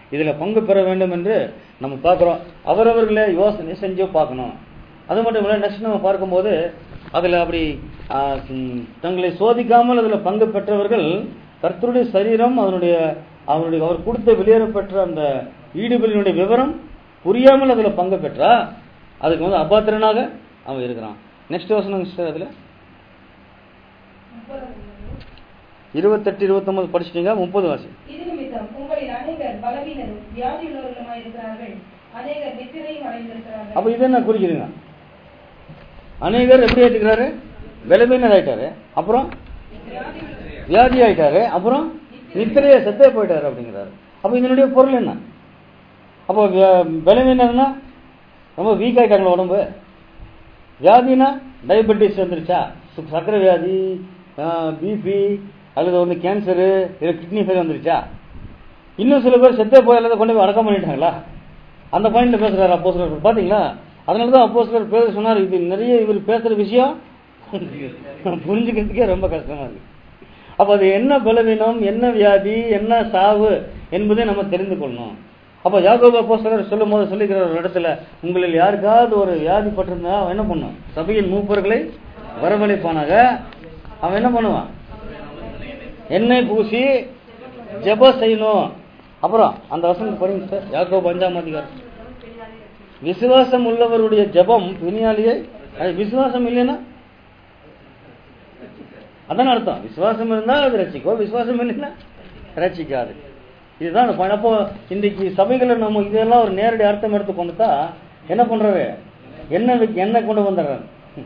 இதுல பங்கு பெற வேண்டும் என்று நம்ம பார்க்கிறோம் அவரவர்களே யோசனை செஞ்சு பார்க்கணும் அது மட்டும் இல்ல நெக்ஸ்ட் நம்ம பார்க்கும்போது அதுல அப்படி ஆ, ம், தங்களை சோதிக்காமல் அதுல பங்கு பெற்றவர்கள் கர்த்தருடைய சரீரம் அதனுடைய அவருடைய அவர் கொடுத்த வெளியேற பெற்ற அந்த ஈடுபலியினுடைய விவரம் புரியாமல் அதுல பங்கு பெற்றா அதுக்கு வந்து அபாத்திரனாக அவன் இருக்கிறான் நெக்ஸ்ட் வசனம் sister அதுல இருபத்தெட்டு இருபத்தொன்பது படிச்சிட்டீங்க முப்பது வாசி இது நிமித்தம் உங்களில் அநேகர் பலவீனரும் வியாதியுள்ளவர்களுமாய் இருக்கிறார்கள் அநேகர் நித்திரையும் அடைந்திருக்கிறார்கள் அப்ப இது என்ன குறிக்குதுங்க அநேகர் எப்படி ஏற்றுக்கிறாரு பலவீனர் ஆயிட்டாரு அப்புறம் வியாதி ஆயிட்டாரு அப்புறம் நித்திரைய செத்தே போயிட்டாரு அப்படிங்கிறாரு அப்ப இதனுடைய பொருள் என்ன அப்போ வியா- பலவீனர்னா ரொம்ப வீக் ஆயிட்டாங்களா உடம்பு வியாதினா டயபெட்டிஸ் வந்துருச்சா சு- சர்க்கரை வியாதி பிபி அல்லது வந்து கேன்சரு இல்லை கிட்னி ஃபெயில் வந்துருச்சா இன்னும் சில பேர் செத்தே போய் எல்லாத்தையும் கொண்டு போய் அடக்கம் பண்ணிட்டாங்களா அந்த பாயிண்ட்ல பேசுறாரு அப்போ பாத்தீங்களா அதனால தான் அப்போ சிலர் பேச சொன்னார் இது நிறைய இவர் பேசுற விஷயம் புரிஞ்சுக்கிறதுக்கே ரொம்ப கஷ்டமா இருக்கு அப்ப அது என்ன பலவீனம் என்ன வியாதி என்ன சாவு என்பதை நம்ம தெரிந்து கொள்ளணும் அப்ப யாக்கோபு அப்போஸ்தலர் சொல்லும் போது சொல்லிக்கிற ஒரு இடத்துல உங்களில் யாருக்காவது ஒரு வியாதி பட்டிருந்தா அவன் என்ன பண்ணும் சபையின் மூப்பர்களை வரவழைப்பானாக அவன் என்ன பண்ணுவான் எண்ணெய் பூசி ஜெபம் செய்யணும் அப்புறம் அந்த வசனம் படிங்க சார் யாக்கோபு அஞ்சாம் அதிகாரம் விசுவாசம் உள்ளவருடைய ஜெபம் பிணியாளியை அது விசுவாசம் இல்லைன்னா அதான் அர்த்தம் விசுவாசம் இருந்தா அது ரசிக்கும் விசுவாசம் இல்லைன்னா ரசிக்காது இதுதான் அந்த point. அப்போ இன்றைக்கு சபைகளை நம்ம இதெல்லாம் ஒரு நேரடி அர்த்தம் எடுத்து கொண்டுட்டா என்ன பண்றாரு என்ன என்ன கொண்டு வந்துடுறாரு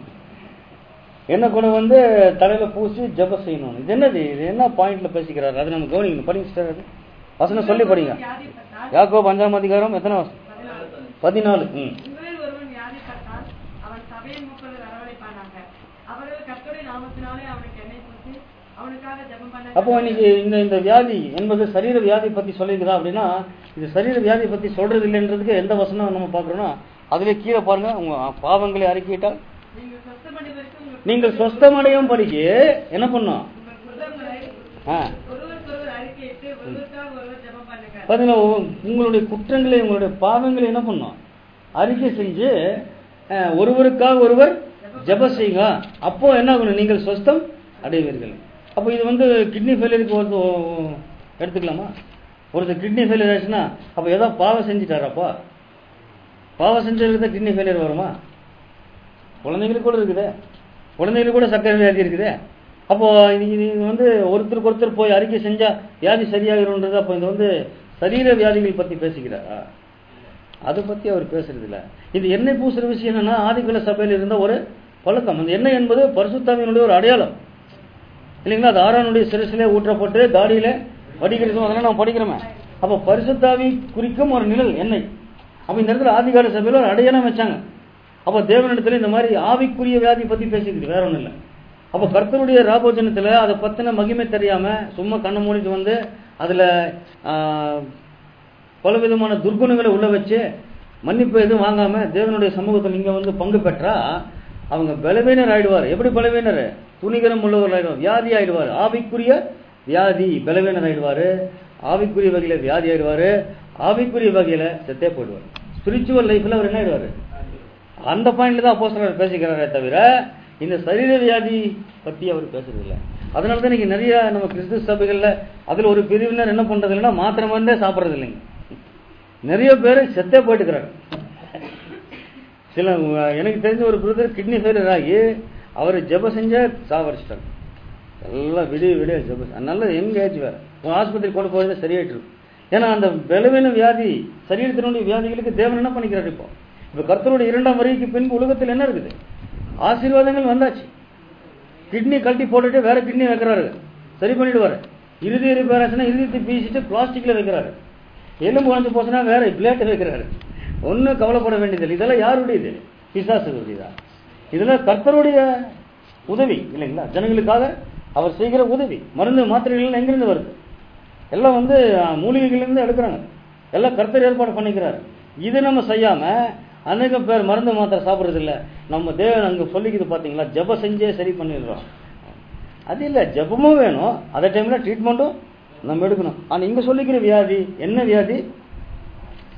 என்ன கொண்டு வந்து தலையில பூசி ஜெப செய்யணும் இது என்னது இது என்ன பாயிண்ட்ல பேசிக்கிறாரு அது நம்ம கவனிக்கணும் படிங்க sister அது வசனம் சொல்லி படிங்க வியாதிப்பட்டால் யாக்கோபு அஞ்சாம் அதிகாரம் எத்தனை வசனம் பதினாலு. பதினாலு ம் உங்களில் ஒருவன் வியாதிப்பட்டால் அவன் சபையின் மூப்பர்கள் வரவழைப்பானாங்க அவர்கள் கர்த்தருடைய நாமத்தினாலே அவனுக்கு எண்ணெய் பூசி அவனுக்காக ஜெபம் பண்ண அப்போ இன்னைக்கு இந்த இந்த வியாதி என்பது சரீர வியாதி பத்தி சொல்லிக்கிறா அப்படின்னா இது சரீர வியாதி பத்தி சொல்றது இல்லைன்றதுக்கு எந்த வசனம் நம்ம பார்க்கறோம்னா அதுல கீழே பாருங்க உங்க பாவங்களை அறிக்கையிட்டால் நீங்கள் சொஸ்தமடைவதற்கு உங்கள் நீங்கள் சொஸ்தமடையும் படிக்கு என்ன பண்ணும் உங்கள் குற்றங்களை ஆ ஒருவருக்கொருவர் அறிக்கையிட்டு ஒருவருக்காக ஒருவர் ஜெபம் பண்ணுங்க பாத்தீங்களா உ- உங்களுடைய குற்றங்களை உங்களுடைய பாவங்களை என்ன பண்ணும் அறிக்கை செஞ்சு அஹ், ஒருவருக்காக ஒருவர் ஜெப செய்யுங்க அப்போ என்ன ஆகணும் நீங்கள் சொஸ்தம் அடைவீர்கள் அப்போ இது வந்து கிட்னி ஃபெயிலியருக்கு ஒரு எடுத்துக்கலாமா ஒருத்தர் கிட்னி ஃபெயிலியர் ஆச்சுன்னா அப்போ ஏதோ பாவம் செஞ்சுட்டாராப்பா பாவம் செஞ்சதுக்கு தான் கிட்னி ஃபெயிலியர் வருமா குழந்தைங்களுக்கு கூட இருக்குதே குழந்தைங்களுக்கு கூட சர்க்கரை வியாதி இருக்குதே அப்போ இது இது வந்து ஒருத்தருக்கு ஒருத்தர் போய் அறிக்கை செஞ்சா வியாதி சரியாகிறோன்றது அப்போ இது வந்து சரீர வியாதிகள் பத்தி பேசுகிறாரா அதை பத்தி அவர் பேசுறது இல்ல இது எண்ணெய் பூசுற விஷயம் என்னன்னா ஆதிக்குல சபையில் இருந்த ஒரு பழக்கம் அந்த எண்ணெய் என்பது பரிசுத்தாவினுடைய ஒரு அடையாளம் இல்லைங்களா அது ஆறானுடைய சிரசிலே ஊற்றப்பட்டு தாடியில வடிகிறதும் அதெல்லாம் நம்ம படிக்கிறோமே அப்போ பரிசுத்தாவி குறிக்கும் ஒரு நிழல் எண்ணெய் அப்போ இந்த இடத்துல ஆதிகால சபையில் ஒரு அடையாளம் வச்சாங்க அப்போ தேவனிடத்துல இந்த மாதிரி ஆவிக்குரிய வியாதி பத்தி பேசிக்குது வேற ஒன்றும் இல்லை அப்போ கர்த்தருடைய ராபோஜனத்துல அதை பத்தின மகிமை தெரியாம சும்மா கண்ணை மூடிட்டு வந்து அதுல ஆஹ், பலவிதமான துர்குணங்களை உள்ள வச்சு மன்னிப்பு எதுவும் வாங்காம தேவனுடைய சமூகத்தில் இங்க வந்து பங்கு பெற்றா அவங்க பலவீனர் ஆயிடுவார் எப்படி பலவீனர் துணிகரம் உள்ளவர் ஆயிடுவார் வியாதி ஆயிடுவார் ஆவிக்குரிய வியாதி பலவீனர் ஆயிடுவாரு ஆவிக்குரிய வகையில வியாதி ஆயிடுவாரு ஆவிக்குரிய வகையில செத்தே போயிடுவார் ஸ்பிரிச்சுவல் லைஃப்ல அவர் என்ன ஆயிடுவாரு அந்த பாயிண்ட்ல தான் அப்போஸ்தலர் பேசிக்கிறாரே தவிர இந்த சரீர வியாதி பத்தி அவர் பேசுறது இல்ல அதனால தான் நீங்க நிறைய நம்ம கிறிஸ்து சபைகள்ல அதுல ஒரு பிரிவினர் என்ன பண்றது இல்லைன்னா மாத்திரை மருந்தே சாப்பிடுறது இல்லைங்க நிறைய பேர் செத்தே போயிட்டுக்கிறாங்க சில அஹ், எனக்கு தெரிஞ்ச ஒரு பிரதர் கிட்னி ஃபெயிலியர் ஆகி அவர் ஜெப செஞ்ச சாவடிச்சிட்டாங்க எல்லாம் விடிய விடிய ஜெப நல்ல யங் ஏஜ் வேற உங்க ஆஸ்பத்திரி கொண்டு போகிறது சரியாயிட்டு இருக்கும் ஏன்னா அந்த பலவீன வியாதி சரீரத்தினுடைய வியாதிகளுக்கு தேவன் என்ன பண்ணிக்கிறார் இப்போ இப்போ கர்த்தருடைய இரண்டாம் வரிக்கு பின்பு உலகத்தில் என்ன இருக்குது ஆசீர்வாதங்கள் வந்தாச்சு கிட்னி கழட்டி போட்டுட்டு வேற கிட்னி வைக்கிறாரு சரி பண்ணிடுவாரு இறுதி ரிப்பேர் ஆச்சுன்னா இறுதியத்தை பீசிட்டு பிளாஸ்டிக்ல வைக்கிறாரு எலும்பு உடஞ்சு போச்சுன்னா வேற பிளேட் வைக்கிறாரு ஒன்றும் கவலைப்பட வேண்டியதில்லை இதெல்லாம் யாருடையது பிசாசுடையதா இதெல்லாம் கர்த்தருடைய உதவி இல்லைங்களா ஜனங்களுக்காக அவர் செய்கிற உதவி மருந்து மாத்திரைகள் எங்கிருந்து வருது எல்லாம் வந்து அஹ், மூலிகைகள்லேருந்து எடுக்கிறாங்க எல்லாம் கர்த்தர் ஏற்பாடு பண்ணிக்கிறாரு இது நம்ம செய்யாம அநேக பேர் மருந்து மாத்திரை சாப்பிட்றது இல்ல நம்ம தேவன் அங்க சொல்லிக்குது பாத்தீங்களா ஜெப செஞ்சே சரி பண்ணிடுறோம் அது இல்ல ஜெபமும் வேணும் அதே டைம்ல ட்ரீட்மெண்ட்டும் நம்ம எடுக்கணும் ஆனா இங்க சொல்லிக்கிற வியாதி என்ன வியாதி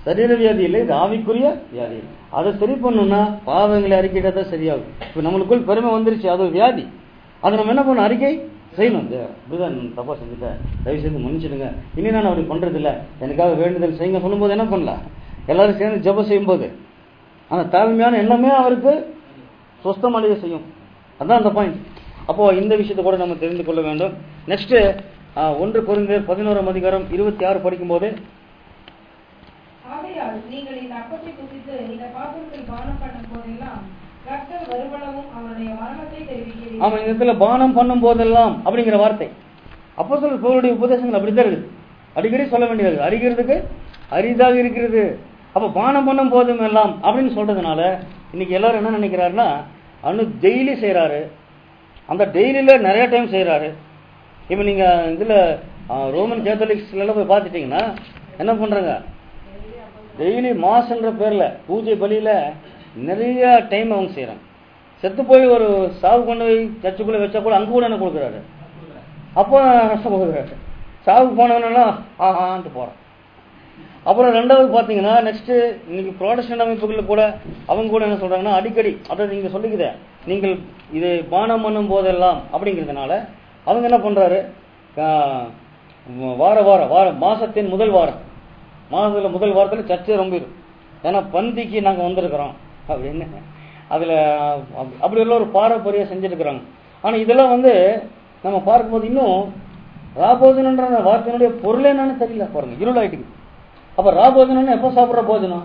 சரீர வியாதி இல்லை இது ஆவிக்குரிய வியாதி அதை சரி பண்ணணும்னா பாவங்களை அறிக்கையிட்டா தான் சரியாகும் இப்போ நம்மளுக்குள் பெருமை வந்துருச்சு அது ஒரு வியாதி அதை நம்ம என்ன பண்ணணும் அறிக்கை செய்யணும் இது இப்படிதான் நான் தப்பா செஞ்சுட்டேன் தயவு செய்து மன்னிச்சிடுங்க இனி நான் அப்படி பண்றது இல்ல எனக்காக வேண்டுதல் செய்யுங்க சொல்லும்போது என்ன பண்ணலாம் எல்லாரும் சேர்ந்து ஜெபம் செய்யும்போது அந்த தாழ்மையான எண்ணமே அவருக்கு சொஸ்தம் அடைய செய்யும் அதான் அந்த பாயிண்ட் அப்போ இந்த விஷயத்தை கூட நம்ம தெரிந்து கொள்ள வேண்டும் நெக்ஸ்ட் ஒன்று குறைந்தர் பதினோராம் அதிகாரம் இருபத்தி ஆறு படிக்கும்போது ஆகையால் நீங்கள் இந்த அப்பத்தை புசித்து இந்த பாத்திரத்தில் பானம் பண்ணும் போதெல்லாம் கர்த்தர் வருவளவும் அவருடைய மரணத்தை ஆமா தெரிவிக்கிறீர்கள் இந்த இடத்துல பானம் பண்ணும் போதெல்லாம் அப்படிங்கிற வார்த்தை அப்போ சொல்ல பவுலுடைய உபதேசங்கள் அப்படித்தான் இருக்குது அடிக்கடி சொல்ல வேண்டியது அறிகிறதுக்கு அரிதாக இருக்கிறது அப்ப பானம் பண்ணும் போதும் எல்லாம் அப்படின்னு சொல்றதுனால இன்னைக்கு எல்லாரும் என்ன நினைக்கிறாருன்னா அனு டெய்லி செய்றாரு அந்த டெய்லியில நிறைய டைம் செய்றாரு இப்போ நீங்க இதுல ஆ, ரோமன் கேத்தலிக்ஸ்ல எல்லாம் போய் பார்த்துட்டீங்கன்னா என்ன பண்றாங்க டெய்லி மாசன்ற பேர்ல பூஜை பலியில நிறைய டைம் அவங்க செய்றாங்க செத்து போய் ஒரு சாவு கொண்டு போய் சர்ச்சுக்குள்ள வச்சா கூட அங்க கூட என்ன கொடுக்குறாரு அப்போ நஷ்டம் கொடுக்குறாரு சாவுக்கு போனவனெல்லாம் ஆஹான்ட்டு போறான் அப்புறம் ரெண்டாவது பாத்தீங்கன்னா நெக்ஸ்ட் இன்னைக்கு ப்ராடஸ்டன்ட் அமைப்புகள் கூட அவங்க கூட என்ன சொல்றாங்கன்னா அடிக்கடி அதாவது நீங்க சொல்லிக்குதே நீங்கள் இது பானம் பண்ணும் போதெல்லாம் அப்படிங்கிறதுனால அவங்க என்ன பண்றாரு ஆஹ், வார வாரம் வாரம் மாசத்தின் முதல் வாரம் மாதத்துல முதல் வாரத்துல சர்ச்சை ரொம்ப இருக்கும் ஏன்னா பந்திக்கு நாங்க வந்திருக்கிறோம் அப்படின்னு அதுல அப்ப- அப்படி உள்ள ஒரு பாரம்பரியம் செஞ்சிருக்கிறாங்க ஆனா இதெல்லாம் வந்து நம்ம பார்க்கும்போது இன்னும் ராபோஜனன்ற அந்த வார்த்தையினுடைய பொருள் என்னன்னு தெரியல பாருங்க இருள் ஆயிட்டுக்கு அப்ப ராபோஜனம்னு எப்ப சாப்பிடுற போஜனம்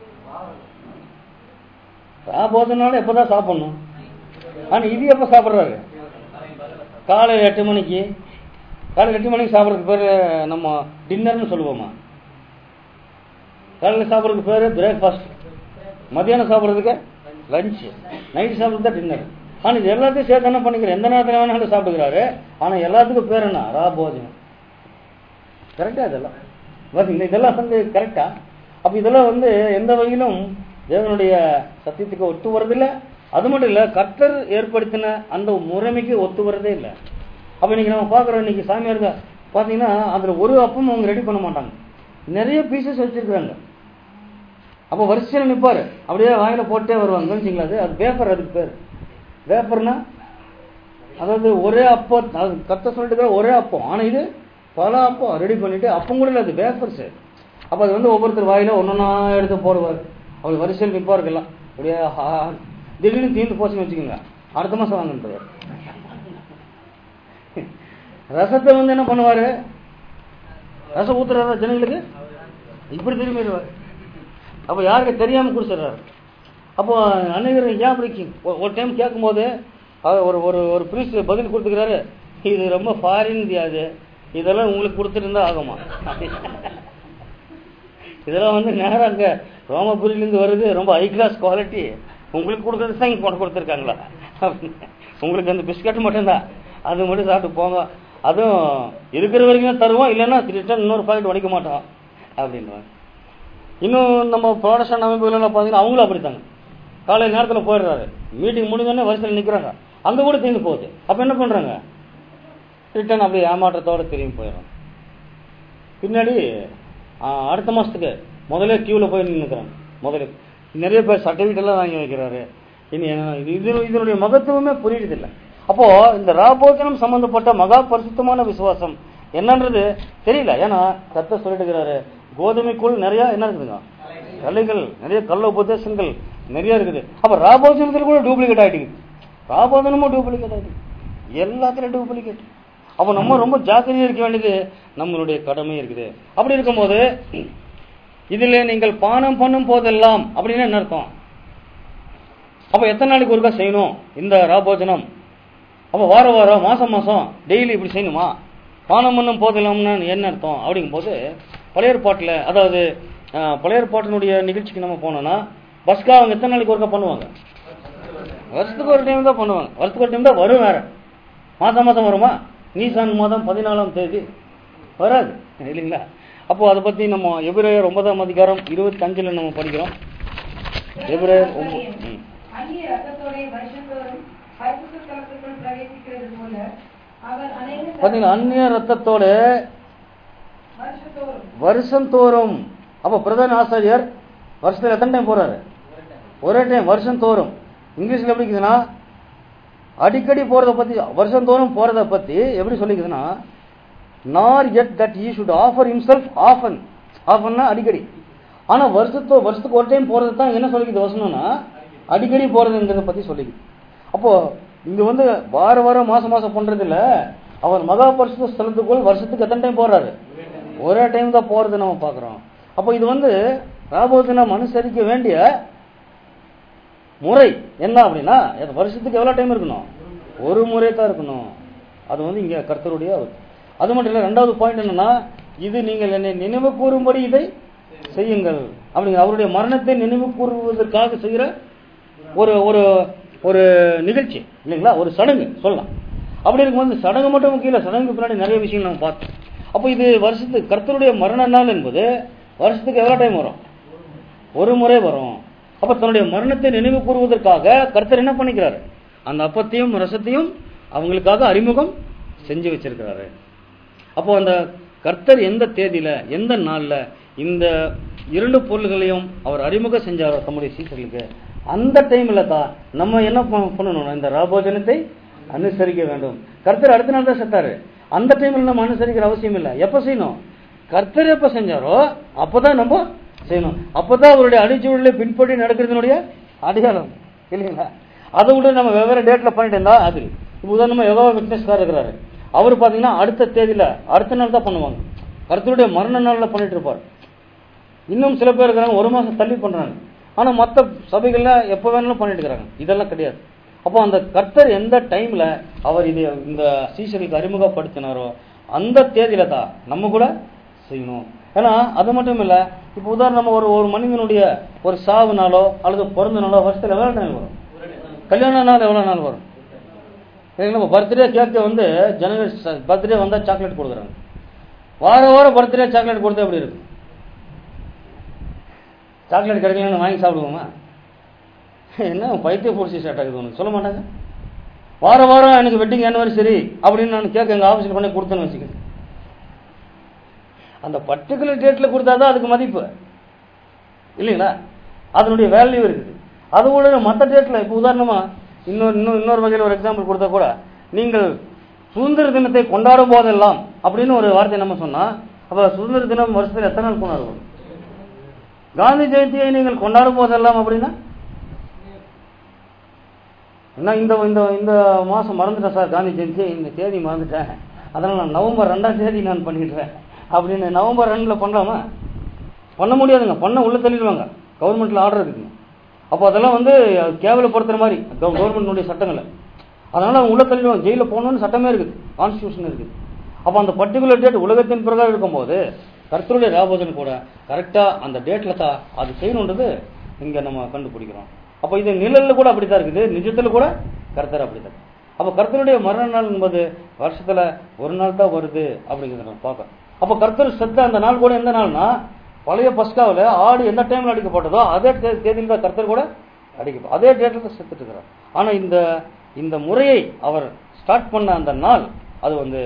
ராபோஜனால எப்பதான் சாப்பிடணும் ஆனா இது எப்ப சாப்பிடுறாரு காலையில் எட்டு மணிக்கு காலையில் எட்டு மணிக்கு சாப்பிட்றதுக்கு பேர் நம்ம டின்னர்னு சொல்லுவோமா காலையில் சாப்பிட்றதுக்கு பேர் பிரேக்ஃபாஸ்ட் மத்தியானம் சாப்பிட்றதுக்கு லஞ்ச் நைட் சாப்பிட்றது தான் டின்னர் ஆனால் இது எல்லாத்தையும் சேர்த்து என்ன பண்ணிக்கிறேன் எந்த நேரத்தில் வேணாலும் சாப்பிட்டுக்கிறாரு ஆனால் எல்லாத்துக்கும் பேர் என்ன ரா போஜனம் கரெக்டா இதெல்லாம் பாத்தீங்களா இதெல்லாம் வந்து கரெக்டா அப்ப இதெல்லாம் வந்து எந்த வகையிலும் தேவனுடைய சத்தியத்துக்கு ஒத்து வரதில்லை அது மட்டும் இல்ல கர்த்தர் ஏற்படுத்தின அந்த முறைமைக்கு ஒத்து வரதே இல்லை அப்ப இன்னைக்கு நம்ம பாக்குறோம் இன்னைக்கு சாமியாருங்க பாத்தீங்கன்னா அதுல ஒரு அப்பமும் அவங்க ரெடி பண்ண மாட்டாங்க நிறைய பீசஸ் வச்சிருக்காங்க அப்ப வரிசையில் நிப்பாரு அப்படியே வாயில போட்டே வருவாங்க கவனிச்சிங்களா அது அது பேப்பர் அதுக்கு பேர் பேப்பர்னா அதாவது ஒரே அப்பம் அது கத்த சொல்லிட்டு இருக்கிற ஒரே அப்பம் ஆனா இது பல அப்பம் ரெடி பண்ணிட்டு அப்பம் கூட இல்லை அது வேஃபர்ஸ் அப்ப அது வந்து ஒவ்வொருத்தர் வாயில ஒன்னொன்னா எடுத்து போடுவார் அவர் வரிசையில் நிற்பார்கள் எல்லாம் அப்படியே ஆ- திடீர்னு தீர்ந்து போச்சுன்னு வச்சுக்கோங்க அடுத்த மாசம் வாங்கன்றவர் ரசத்தை வந்து என்ன பண்ணுவாரு ரசம் ஊத்துறாரா ஜனங்களுக்கு இப்படி திரும்பிடுவார் அப்ப யாருக்கு தெரியாம குடிச்சிடுறாரு அப்போ அநேகர் ஏன் அப்படி கி- ஒ- ஒரு டைம் கேட்கும்போது அவர் ஒரு ஒரு ஒரு பிரிஸ் பதில் கொடுத்துக்கிறாரு இது ரொம்ப ஃபாரின் அது இதெல்லாம் உங்களுக்கு கொடுத்துட்டு இருந்தா ஆகுமா இதெல்லாம் வந்து நேரம் அங்க ரோமபுரியிலேருந்து வருது ரொம்ப ஹை கிளாஸ் குவாலிட்டி உங்களுக்கு கொடுக்கறது தான் இங்க கொண்டு கொடுத்துருக்காங்களா உங்களுக்கு அந்த பிஸ்கட் மட்டும்தான் அது மட்டும் சாப்பிட்டு போங்க அதுவும் இருக்கிற வரைக்கும் தான் தருவோம் இல்லைன்னா ரிட்டர்ன் இன்னொரு பாக்கெட் உடைக்க மாட்டோம் அப்படின்வாங்க இன்னும் நம்ம ப்ரொடக்ஷன் அமைப்புகள் பார்த்தீங்கன்னா அவங்களும் அப்படித்தாங்க காலை நேரத்தில் போயிடுறாரு மீட்டிங் முடிஞ்சோடனே வரிசையில் நிற்கிறாங்க அங்கே கூட தீர்ந்து போகுது அப்போ என்ன பண்ணுறாங்க ரிட்டர்ன் அப்படியே ஏமாற்றத்தோட திரும்பி போயிடும் பின்னாடி ஆ, அடுத்த மாதத்துக்கு முதல்ல கியூவில் போய் நின்றுக்கிறாங்க முதல்ல நிறைய பேர் சர்டிஃபிகேட் எல்லாம் வாங்கி வைக்கிறாரு இனி என்ன- இது இது- இதனுடைய மகத்துவமே புரியுது இல்லை அப்போ இந்த ராபோஜனம் சம்பந்தப்பட்ட மகா பரிசுத்தமான விசுவாசம் என்னன்றது தெரியல ஏன்னா கத்த சொல்லிட்டுக்கிறாரு கோதுமைக்குள் நிறைய என்ன இருக்குதுங்க கலைகள் நிறைய கள்ள உபதேசங்கள் நிறைய இருக்குது அப்ப ராபோஜனத்தில் கூட டூப்ளிகேட் ஆயிடுது ராபோஜனமும் டூப்ளிகேட் ஆயிடுது எல்லாத்துலயும் டூப்ளிகேட் அப்ப நம்ம ரொம்ப ஜாக்கிரதையா இருக்க வேண்டியது நம்மளுடைய கடமை இருக்குது அப்படி இருக்கும்போது இதுல நீங்கள் பானம் பண்ணும் போதெல்லாம் அப்படின்னு என்ன அர்த்தம் அப்ப எத்தனை நாளைக்கு ஒருக்கா செய்யணும் இந்த ராபோஜனம் அப்ப வார வாரம் மாசம் மாசம் டெய்லி இப்படி செய்யணுமா பானம் பண்ணும் போதெல்லாம்னா என்ன அர்த்தம் அப்படிங்கும்போது பழைய ஏற்பாட்டுல அதாவது அஹ், பழைய ஏற்பாட்டினுடைய நிகழ்ச்சிக்கு நம்ம போனோம்னா பஸ்கா அவங்க எத்தனை நாளைக்கு ஒருக்கா பண்ணுவாங்க வருஷத்துக்கு ஒரு டைம் தான் பண்ணுவாங்க வருஷத்துக்கு ஒரு டைம் தான் வரும் வேற மாதம் மாதம் வருமா நீசான் மாதம் பதினாலாம் தேதி வராது இல்லைங்களா அப்போ அதை பத்தி நம்ம எபிரேயர் ஒன்பதாம் அதிகாரம் இருபத்தஞ்சுல நம்ம படிக்கிறோம் எபிரேயர் ஒன்பது ம். அந்நிய ரத்தத்தோட வருஷந்தோறும் பரிசுத்த ஸ்தலத்துக்குள் பிரவேசிக்கிறது போல அவர் அநேக பாத்தீங்களா அந்நிய ரத்தத்தோட வருஷத்தோறும் வருஷம் தோறும் அப்ப பிரதான ஆசிரியர் வருஷத்துல எத்தனை டைம் போறாரு ஒரே டைம் வருஷம் தோறும் இங்கிலீஷ்ல எப்படி இருக்குதுன்னா அடிக்கடி போறத பத்தி வருஷம் தோறும் போறத பத்தி எப்படி சொல்லிக்குதுன்னா nor yet that he should offer himself often ஆஃபன்னா அடிக்கடி ஆனா வருஷத்தோ வருஷத்துக்கு ஒரு டைம் போறது தான் என்ன சொல்லிக்குது வசனம்னா அடிக்கடி போறதுன்றத பத்தி சொல்லிக்குது அப்போ இங்க வந்து வார வாரம் மாசம் மாசம் பண்றது இல்ல அவர் மகா பரிசுத்த ஸ்தலத்துக்குள் வருஷத்துக்கு எத்தனை டைம் போறாரு ஒரே டைம் தான் போறது நம்ம பாக்குறோம் அப்போ இது வந்து ராபோஜனம் அனுசரிக்க வேண்டிய முறை என்ன அப்படின்னா இது வருஷத்துக்கு எவ்வளவு டைம் இருக்கணும் ஒரு முறை தான் இருக்கணும் அது வந்து இங்க கர்த்தருடைய அது மட்டும் இல்ல ரெண்டாவது பாயிண்ட் என்னன்னா இது நீங்கள் என்னை நினைவு கூறும்படி இதை செய்யுங்கள் அப்படிங்கிற அவருடைய மரணத்தை நினைவு கூறுவதற்காக செய்கிற ஒரு ஒரு ஒரு நிகழ்ச்சி இல்லைங்களா ஒரு சடங்கு சொல்லலாம் அப்படி இருக்கும்போது சடங்கு மட்டும் முக்கியம் இல்லை சடங்குக்கு பின்னாடி நிறைய விஷயங்கள் நம்ம பார்த்தோம் அப்போ இது வருஷத்துக்கு கர்த்தருடைய மரண நாள் என்பது வருஷத்துக்கு எவ்வளவு டைம் வரும் ஒரு முறை வரும் அப்ப தன்னுடைய மரணத்தை நினைவு கூறுவதற்காக கர்த்தர் என்ன பண்ணிக்கிறாரு அந்த அப்பத்தையும் ரசத்தையும் அவங்களுக்காக அறிமுகம் செஞ்சு வச்சிருக்கிறாரு அப்போ அந்த கர்த்தர் எந்த தேதியில எந்த நாள்ல இந்த இரண்டு பொருள்களையும் அவர் அறிமுகம் செஞ்சாரோ தம்முடைய சீசர்களுக்கு அந்த டைம்ல தான் நம்ம என்ன ப- பண்ணணும் இந்த ராபோஜனத்தை அனுசரிக்க வேண்டும் கர்த்தர் அடுத்த நாள் தான் செத்தாரு அந்த டைம்ல நம்ம அனுசரிக்கிற அவசியம் இல்லை எப்ப செய்யணும் கர்த்தர் எப்ப செஞ்சாரோ அப்பதான் நம்ம செய்யணும் அப்பதான் அவருடைய அடிச்சுவடில பின்பற்றி நடக்கிறதுனுடைய அடையாளம் இல்லைங்களா அதை விட நம்ம வெவ்வேறு டேட்ல பண்ணிட்டு இருந்தா அது இப்ப உதாரணமா எவ்வளோ விட்னஸ்கார் இருக்கிறாரு அவர் பாத்தீங்கன்னா அடுத்த தேதியில அடுத்த நாள் தான் பண்ணுவாங்க கர்த்தருடைய மரண நாள்ல பண்ணிட்டு இருப்பார் இன்னும் சில பேர் இருக்கிறாங்க ஒரு மாசம் தள்ளி பண்றாங்க ஆனா மத்த சபைகள்ல எப்ப வேணாலும் பண்ணிட்டு இருக்கிறாங்க இதெல்லாம் கிடையாது அப்போ அந்த கர்த்தர் எந்த டைம்ல அவர் இது இந்த சீசருக்கு அறிமுகப்படுத்தினாரோ அந்த தேதியில தான் நம்ம கூட செய்யணும் ஏன்னா அது மட்டும் இல்ல இப்போ உதாரணமா ஒரு ஒரு மனிதனுடைய ஒரு சாவு நாளோ அல்லது பிறந்த நாளோ வருஷத்துல எவ்வளவு நாள் வரும் கல்யாண நாள் எவ்வளவு நாள் வரும் நம்ம பர்த்டே கேக்க வந்து ஜனவரி பர்த்டே வந்தா சாக்லேட் கொடுக்குறாங்க வார வாரம் பர்த்டே சாக்லேட் கொடுத்தா எப்படி இருக்கு சாக்லேட் கிடைக்கலன்னு வாங்கி சாப்பிடுவோமா என்ன பைத்திய பிடிச்சி ஸ்டார்ட் ஆகுது உனக்கு சொல்ல மாட்டாங்க வார வாரம் எனக்கு வெட்டிங் ஆனிவர்சரி அப்படின்னு நான் கேட்க எங்க ஆஃபீஸில் பண்ணி கொடுத்தேன்னு வச்சுக்கோங்க அந்த பர்டிகுலர் டேட்ல கொடுத்தாதான் அதுக்கு மதிப்பு இல்லைங்களா அதனுடைய வேல்யூ இருக்குது அது கூட மற்ற டேட்ல இப்போ உதாரணமா இன்னொரு இன்னும் இன்னொரு வகையில் ஒரு எக்ஸாம்பிள் கொடுத்தா கூட நீங்கள் சுதந்திர தினத்தை கொண்டாடும் போதெல்லாம் அப்படின்னு ஒரு வார்த்தை நம்ம சொன்னா அப்ப சுதந்திர தினம் வருஷத்துல எத்தனை நாள் கொண்டாடுவோம் காந்தி ஜெயந்தியை நீங்கள் கொண்டாடும் போதெல்லாம் அப்படின்னா என்ன இந்த இந்த இந்த மாசம் மறந்துட்டேன் சார் காந்தி ஜெயந்தி இந்த தேதி மறந்துட்டேன் அதனால நான் நவம்பர் ரெண்டாம் தேதி நான் பண்ணிடுறேன் அப்படின்னு நவம்பர் ரெண்டுல பண்ணலாமா பண்ண முடியாதுங்க பண்ண உள்ள தள்ளிடுவாங்க கவர்மெண்ட்ல ஆர்டர் இருக்குங்க அப்போ அதெல்லாம் வந்து கேவலப்படுத்துற மாதிரி கவர்மெண்ட்டுடைய சட்டங்களை அதனால அவங்க உள்ள தள்ளிடுவாங்க ஜெயில போகணும்னு சட்டமே இருக்குது கான்ஸ்டியூஷன் இருக்குது அப்போ அந்த பர்டிகுலர் டேட் உலகத்தின் பிரகாரம் இருக்கும்போது கர்த்தருடைய ராபோதன் கூட கரெக்டா அந்த டேட்ல தான் அது செய்யணுன்றது இங்க நம்ம கண்டுபிடிக்கிறோம் அப்போ இது நிழல்ல கூட அப்படித்தான் இருக்குது நிஜத்துல கூட கர்த்தர் அப்படித்தான் அப்போ கர்த்தருடைய மரண நாள் என்பது வருஷத்துல ஒரு நாள் தான் வருது அப்படிங்கிறத நம்ம பார்க்கறோம் அப்போ கர்த்தர் செத்த அந்த நாள் கூட எந்த நாள்னா பழைய பஸ்காவில் ஆடு எந்த டைம்ல அடிக்கப்பட்டதோ அதே தே- தேதியில் தான் கர்த்தர் கூட அடிக்கப்படும் அதே டேட்ல தான் செத்துட்டு இருக்கிறார் ஆனா இந்த இந்த முறையை அவர் ஸ்டார்ட் பண்ண அந்த நாள் அது வந்து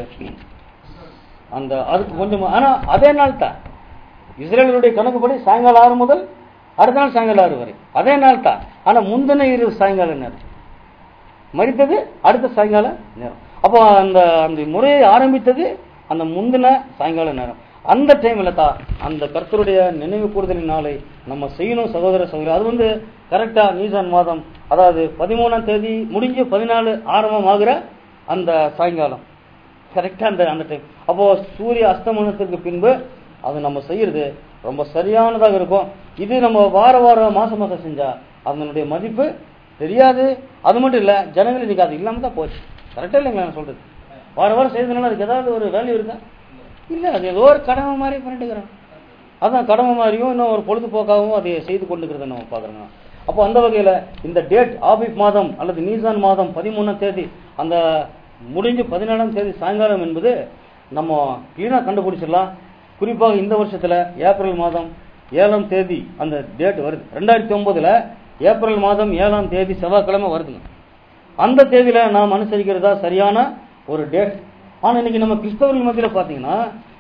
அந்த அதுக்கு கொஞ்சம் ஆனா அதே நாள் தான் இஸ்ரேலருடைய கணக்குப்படி சாயங்காலம் ஆறு முதல் அடுத்த நாள் சாயங்காலம் ஆறு வரை அதே நாள் தான் ஆனா முந்தின இரு சாயங்கால நேரம் மறித்தது அடுத்த சாயங்கால நேரம் அப்போ அந்த அந்த முறையை ஆரம்பித்தது அந்த முந்தின சாயங்கால நேரம் அந்த டைம்ல தான் அந்த கர்த்தருடைய நினைவு கூறுதலின் நாளை நம்ம செய்யணும் சகோதர சகோதரி அது வந்து கரெக்டா நீசான் மாதம் அதாவது பதிமூணாம் தேதி முடிஞ்சு பதினாலு ஆரம்பம் ஆகுற அந்த சாயங்காலம் கரெக்டா அந்த அந்த டைம் அப்போ சூரிய அஸ்தமனத்திற்கு பின்பு அது நம்ம செய்யறது ரொம்ப சரியானதாக இருக்கும் இது நம்ம வார வாரம் மாசம் மாசம் செஞ்சா அதனுடைய மதிப்பு தெரியாது அது மட்டும் இல்ல ஜனங்கள் இன்னைக்கு அது இல்லாம தான் போச்சு கரெக்டா இல்லைங்களா நான் சொல்றது வார வாரம் செய்யறதுனால அதுக்கு ஏதாவது ஒரு வேல்யூ இருக்கா இல்ல அது ஏதோ ஒரு கடமை மாதிரி பண்ணிட்டு இருக்கிறோம் அதான் கடமை மாதிரியும் இன்னும் ஒரு பொழுதுபோக்காகவும் அதை செய்து கொண்டுக்கிறத நம்ம பாக்குறோங்க அப்போ அந்த வகையில இந்த டேட் ஆபிப் மாதம் அல்லது நீசான் மாதம் பதிமூணாம் தேதி அந்த முடிஞ்சு பதினேழாம் தேதி சாயங்காலம் என்பது நம்ம கிளீனா கண்டுபிடிச்சிடலாம் குறிப்பாக இந்த வருஷத்துல ஏப்ரல் மாதம் ஏழாம் தேதி அந்த டேட் வருது ரெண்டாயிரத்தி ஒன்பதுல ஏப்ரல் மாதம் ஏழாம் தேதி செவ்வாய்க்கிழமை வருதுங்க அந்த தேதியில நாம் அனுசரிக்கிறதா சரியான ஒரு டேட் ஆனா இன்னைக்கு நம்ம கிறிஸ்தவர்கள் மத்தியில பாத்தீங்கன்னா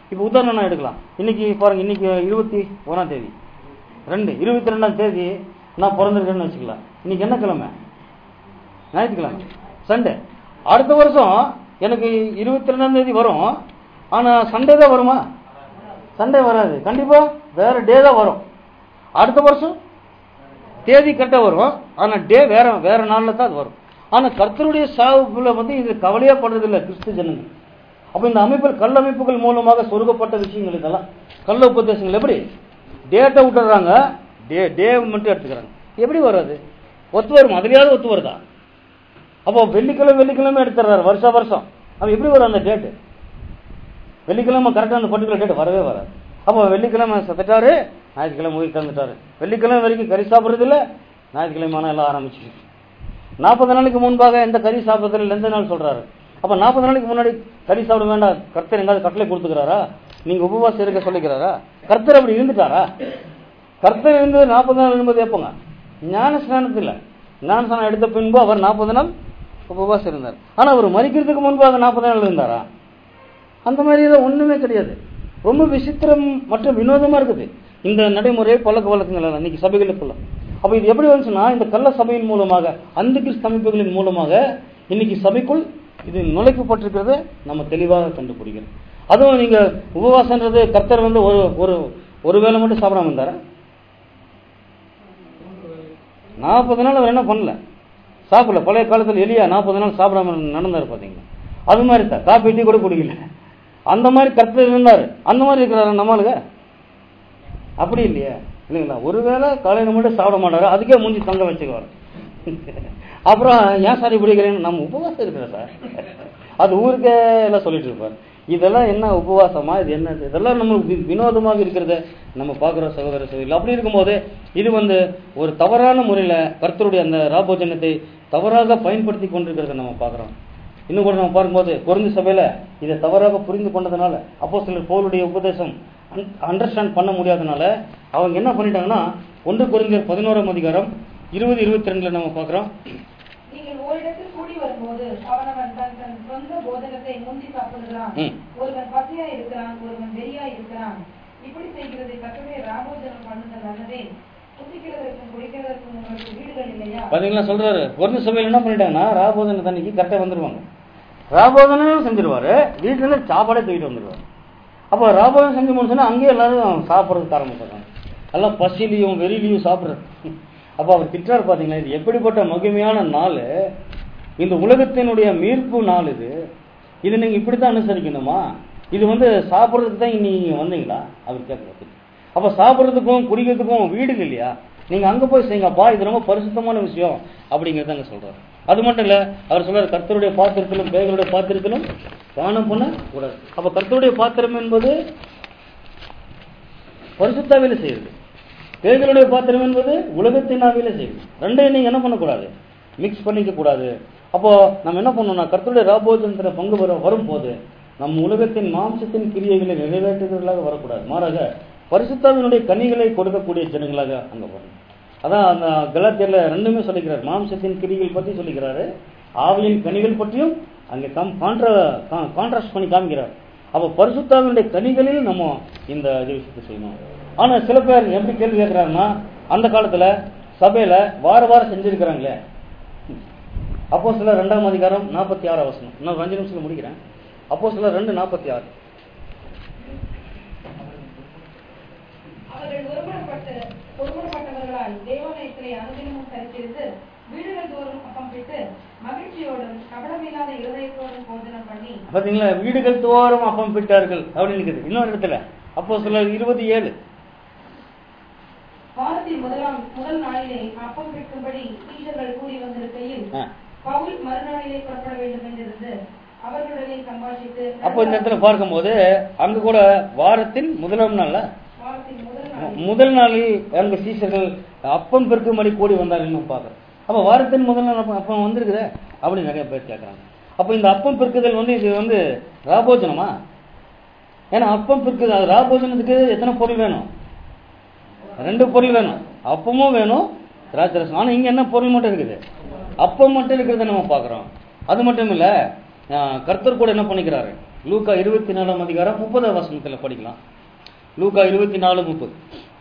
இப்போ உதாரணம் நான் எடுக்கலாம் இன்னைக்கு பாருங்க இன்னைக்கு இருபத்தி ஒன்றாம் தேதி ரெண்டு இருபத்தி ரெண்டாம் தேதி நான் பிறந்திருக்கேன்னு வச்சுக்கலாம் இன்னைக்கு என்ன கிழமை ஞாயிற்றுக்கிழமை சண்டே அடுத்த வருஷம் எனக்கு இருபத்தி ரெண்டாம் தேதி வரும் ஆனா சண்டே தான் வருமா சண்டே வராது கண்டிப்பா வேற டே தான் வரும் அடுத்த வருஷம் தேதி கரெக்டாக வரும் ஆனா டே வேற வேற நாள்ல தான் அது வரும் ஆனா கர்த்தருடைய சாவுக்குள்ள வந்து இது கவலையே படுறது இல்லை கிறிஸ்து ஜனங்கள் அப்ப இந்த அமைப்பில் கல் அமைப்புகள் மூலமாக சொருகப்பட்ட விஷயங்கள் இதெல்லாம் கள்ள உபதேசங்கள் எப்படி டேட்டை விட்டுறாங்க டே டே மட்டும் எடுத்துக்கிறாங்க எப்படி வராது ஒத்து வரும் அதுலயாவது ஒத்து வருதா அப்போ வெள்ளிக்கிழமை வெள்ளிக்கிழமை எடுத்துறாரு வருஷம் வருஷம் அப்ப எப்படி வரும் அந்த டேட்டு வெள்ளிக்கிழமை கரெக்டாக அந்த பர்டிகுலர் டேட் வரவே வராது அப்போ வெள்ளிக்கிழமை செத்துட்டாரு ஞாயிற்றுக்கிழமை உயிர் தந்துட்டாரு வெள்ளிக்கிழமை வரைக்கும் கறி சாப்பிட்றது இல்லை ஞாயிற்றுக்கிழமை ஆனால் எல்லாம் ஆரம்பிச்சு நாற்பது நாளைக்கு முன்பாக எந்த கறி சாப்பிட்றதுல எந்த நாள் சொல்றாரு அப்ப நாற்பது நாளைக்கு முன்னாடி கறி சாப்பிட வேண்டாம் கர்த்தர் எங்காவது கட்டளை கொடுத்துக்கிறாரா நீங்க உபவாசம் இருக்க சொல்லிக்கிறாரா கர்த்தர் அப்படி இருந்துட்டாரா கர்த்தர் இருந்து நாற்பது நாள் என்பது எப்போங்க ஞான ஸ்நானத்தில் ஞான ஸ்நானம் எடுத்த பின்பு அவர் நாற்பது நாள் உபவாசம் இருந்தார் ஆனா அவர் மறிக்கிறதுக்கு முன்பாக நாற்பது நாள் இருந்தாரா அந்த மாதிரி எல்லாம் ஒண்ணுமே கிடையாது ரொம்ப விசித்திரம் மற்றும் வினோதமா இருக்குது இந்த நடைமுறை பழக்க வழக்கங்கள் எல்லாம் இன்னைக்கு சபைகளுக்குள்ள அப்ப இது எப்படி வந்துச்சுன்னா இந்த கள்ள சபையின் மூலமாக அந்த கிறிஸ்து அமைப்புகளின் மூலமாக இன்னைக்கு சபைக்குள் இது நுழைக்கப்பட்டிருக்கிறத நம்ம தெளிவாக கண்டுபிடிக்கிறோம் அதுவும் நீங்க உபவாசன்றது கர்த்தர் வந்து ஒரு ஒரு ஒரு வேளை மட்டும் சாப்பிடாம இருந்தாரா நாற்பது நாள் அவர் என்ன பண்ணல சாப்பிடல பழைய காலத்துல எலியா நாற்பது நாள் சாப்பிடாம நடந்தாரு பாத்தீங்களா அது மாதிரி தான் காப்பி டீ கூட குடிக்கல அந்த மாதிரி கர்த்தர் இருந்தாரு அந்த மாதிரி இருக்கிறாரு நம்மளுங்க அப்படி இல்லையா இல்லைங்களா ஒருவேளை காலையில மட்டும் சாப்பிட மாட்டாரு அதுக்கே மூஞ்சி தங்க வச்சுக்குவாரு அப்புறம் ஏன் சார் இப்படி இருக்கிறேன்னு நம்ம உபவாசம் இருக்கிறோம் சார் அது ஊருக்கே எல்லாம் சொல்லிட்டு இருப்பார் இதெல்லாம் என்ன உபவாசமா இது என்ன இதெல்லாம் நம்மளுக்கு வி- வினோதமாக இருக்கிறத நம்ம பார்க்குறோம் சகோதர சகோதரி அப்படி இருக்கும்போது இது வந்து ஒரு தவறான முறையில கர்த்தருடைய அந்த ராபோஜனத்தை தவறாக பயன்படுத்தி கொண்டிருக்கிறத நம்ம பார்க்குறோம் இன்னும் கூட நம்ம பார்க்கும்போது குறைந்த சபையில இதை தவறாக புரிந்து கொண்டதுனால அப்போ சிலர் போலுடைய உபதேசம் அண்டர்ஸ்டாண்ட் பண்ண முடியாதனால அவங்க என்ன பண்ணிட்டாங்கன்னா ஒன்று குறைந்தர் பதினோராம் அதிகாரம் இருபது இருபத்தி ரெண்டுல நம்ம பார்க்குறோம் நீங்கள் ஓரிடத்தில் கூடி வரும்போது அவனவன் தன் தன் சொந்த போதகத்தை முந்தி சாப்பிடுகிறான் ம். ஒருவன் பசியா இருக்கிறான் ஒருவன் வெறியா இருக்கிறான் இப்படி செய்கிறது கர்த்தருடைய ராபோஜனம் பண்ணுதல் நல்லதே புசிக்கிறதற்கும் குடிக்கிறதற்கும் உங்களுக்கு வீடுகள் இல்லையா பாத்தீங்களா சொல்றாரு ஒரு சபையில் என்ன பண்ணிட்டாங்கன்னா ராபோதன தண்ணிக்கு கரெக்டாக வந்துருவாங்க ராபோதனும் செஞ்சிருவாரு வீட்டுல இருந்து சாப்பாடே தூக்கிட்டு வந்துருவாரு அப்போ ராபோதனம் செஞ்சு முடிச்சோன்னா அங்கேயே எல்லாரும் சாப்பிட்றதுக்கு ஆரம்பிச்சிடுறாங்க எல்லாம் பசிலையும் வெறிலையும் சாப்பிட்றது அப்போ அவர் திட்டார் பாத்தீங்களா இது எப்படிப்பட்ட மகிமையான நாள் இந்த உலகத்தினுடைய மீட்பு நாள் இது இது நீங்க இப்படித்தான் அனுசரிக்கணுமா இது வந்து சாப்பிட்றதுக்கு தான் நீங்க வந்தீங்களா அவர் கேட்கறது அப்ப சாப்பிட்றதுக்கும் குடிக்கிறதுக்கும் வீடுங்க இல்லையா நீங்க அங்க போய் செய்யுங்கப்பா இது ரொம்ப பரிசுத்தமான விஷயம் அப்படிங்கறத அங்க சொல்றாரு அது மட்டும் இல்ல அவர் சொல்றாரு கர்த்தருடைய பாத்திரத்திலும் பேய்களுடைய பாத்திரத்திலும் பானம் பண்ண கூடாது அப்ப கர்த்தருடைய பாத்திரம் என்பது பரிசுத்தாவில செய்யுது பேய்களுடைய பாத்திரம் என்பது உலகத்தின் ஆவியில செய்யுது ரெண்டையும் நீங்க என்ன பண்ணக்கூடாது மிக்ஸ் பண்ணிக்க கூடாது அப்போ நம்ம என்ன பண்ணணும்னா கர்த்தருடைய ராபோஜனத்துல பங்கு பெற வரும்போது நம் உலகத்தின் மாம்சத்தின் கிரியைகளை நிறைவேற்றுகிறவர்களாக வரக்கூடாது மாறாக பரிசுத்தாவினுடைய கனிகளை கொடுக்கக்கூடிய ஜனங்களாக அங்க வரணும் அதான் அந்த கலாத்தியர்ல ரெண்டுமே சொல்லிக்கிறார் மாம்சத்தின் கிரிகள் பத்தி சொல்லிக்கிறாரு ஆவியின் கனிகள் பற்றியும் அங்க கம் கான்ட்ரா கான்ட்ராஸ்ட் பண்ணி காமிக்கிறார் அப்ப பரிசுத்தாவினுடைய கனிகளில் நம்ம இந்த இது விஷயத்தை செய்யணும் ஆனா சில பேர் எப்படி கேள்வி கேட்கிறாருன்னா அந்த காலத்துல சபையில வார வாரம் செஞ்சிருக்கிறாங்களே அப்போ சில ரெண்டாம் அதிகாரம் நாற்பத்தி ஆறு அவசரம் இன்னும் ஒரு அஞ்சு நிமிஷத்துல முடிக்கிறேன் அப்போ சில ரெண்டு நாற்பத்தி ஆறு அவர்கள் ஒருமனப்பட்டு ஒருமனப்பட்டவர்களால் தேவாலயத்திலே அனுதினமும் சரித்திருந்து வீடுகள் தோறும் அப்பம் பிட்டு மகிழ்ச்சியோடும் கபடமில்லாத இருதயத்தோடும் போஜனம் பண்ணி பாத்தீங்களா வீடுகள் தோறும் அப்பம் பிட்டார்கள் அப்படின்னு இருக்குது இன்னொரு இடத்துல அப்போ சில இருபது ஏழு வாரத்தின் முதலாம் முதல் நாளிலே அப்பம் பிற்கும்படி டீச்சர்கள் கூடி வந்திருக்கையில் ஆ. பவுல் மறுநாளிலே புறப்பட வேண்டும் என்றிருந்து அவர்களுடனே சம்பாஷித்து அப்போ இந்த இடத்துல பார்க்கும்போது அங்க கூட வாரத்தின் முதலாம் நாள்ல வாரத்தின் முதல் நாள் முதல் நாளில் அங்க சீசர்கள் அப்பம் பெருக்கும்படி கூடி வந்தார்கள் பார்க்குறோம் அப்ப வாரத்தின் முதல் நாள் அப்ப- அப்பம் வந்திருக்குதே அப்படின்னு நிறைய பேர் கேட்கறாங்க அப்ப இந்த அப்பம் பெருக்குதல் வந்து இது வந்து ராபோஜனமா ஏன்னா அப்பம் பெருக்குது அது ராபோஜனத்துக்கு எத்தனை பொருள் வேணும் ரெண்டு பொருள் வேணும் அப்பமும் வேணும் திராட்சை ரசம் ஆனா இங்க என்ன பொருள் மட்டும் இருக்குது அப்பம் மட்டும் இருக்கிறத நம்ம பார்க்கறோம் அது மட்டும் இல்ல ஆஹ், கர்த்தர் கூட என்ன பண்ணிக்கிறாரு லூக்கா இருபத்தி நாலாம் அதிகாரம் முப்பதாம் வசனத்துல படிக்கலாம் லூக்கா இருபத்தி நாலு முப்பது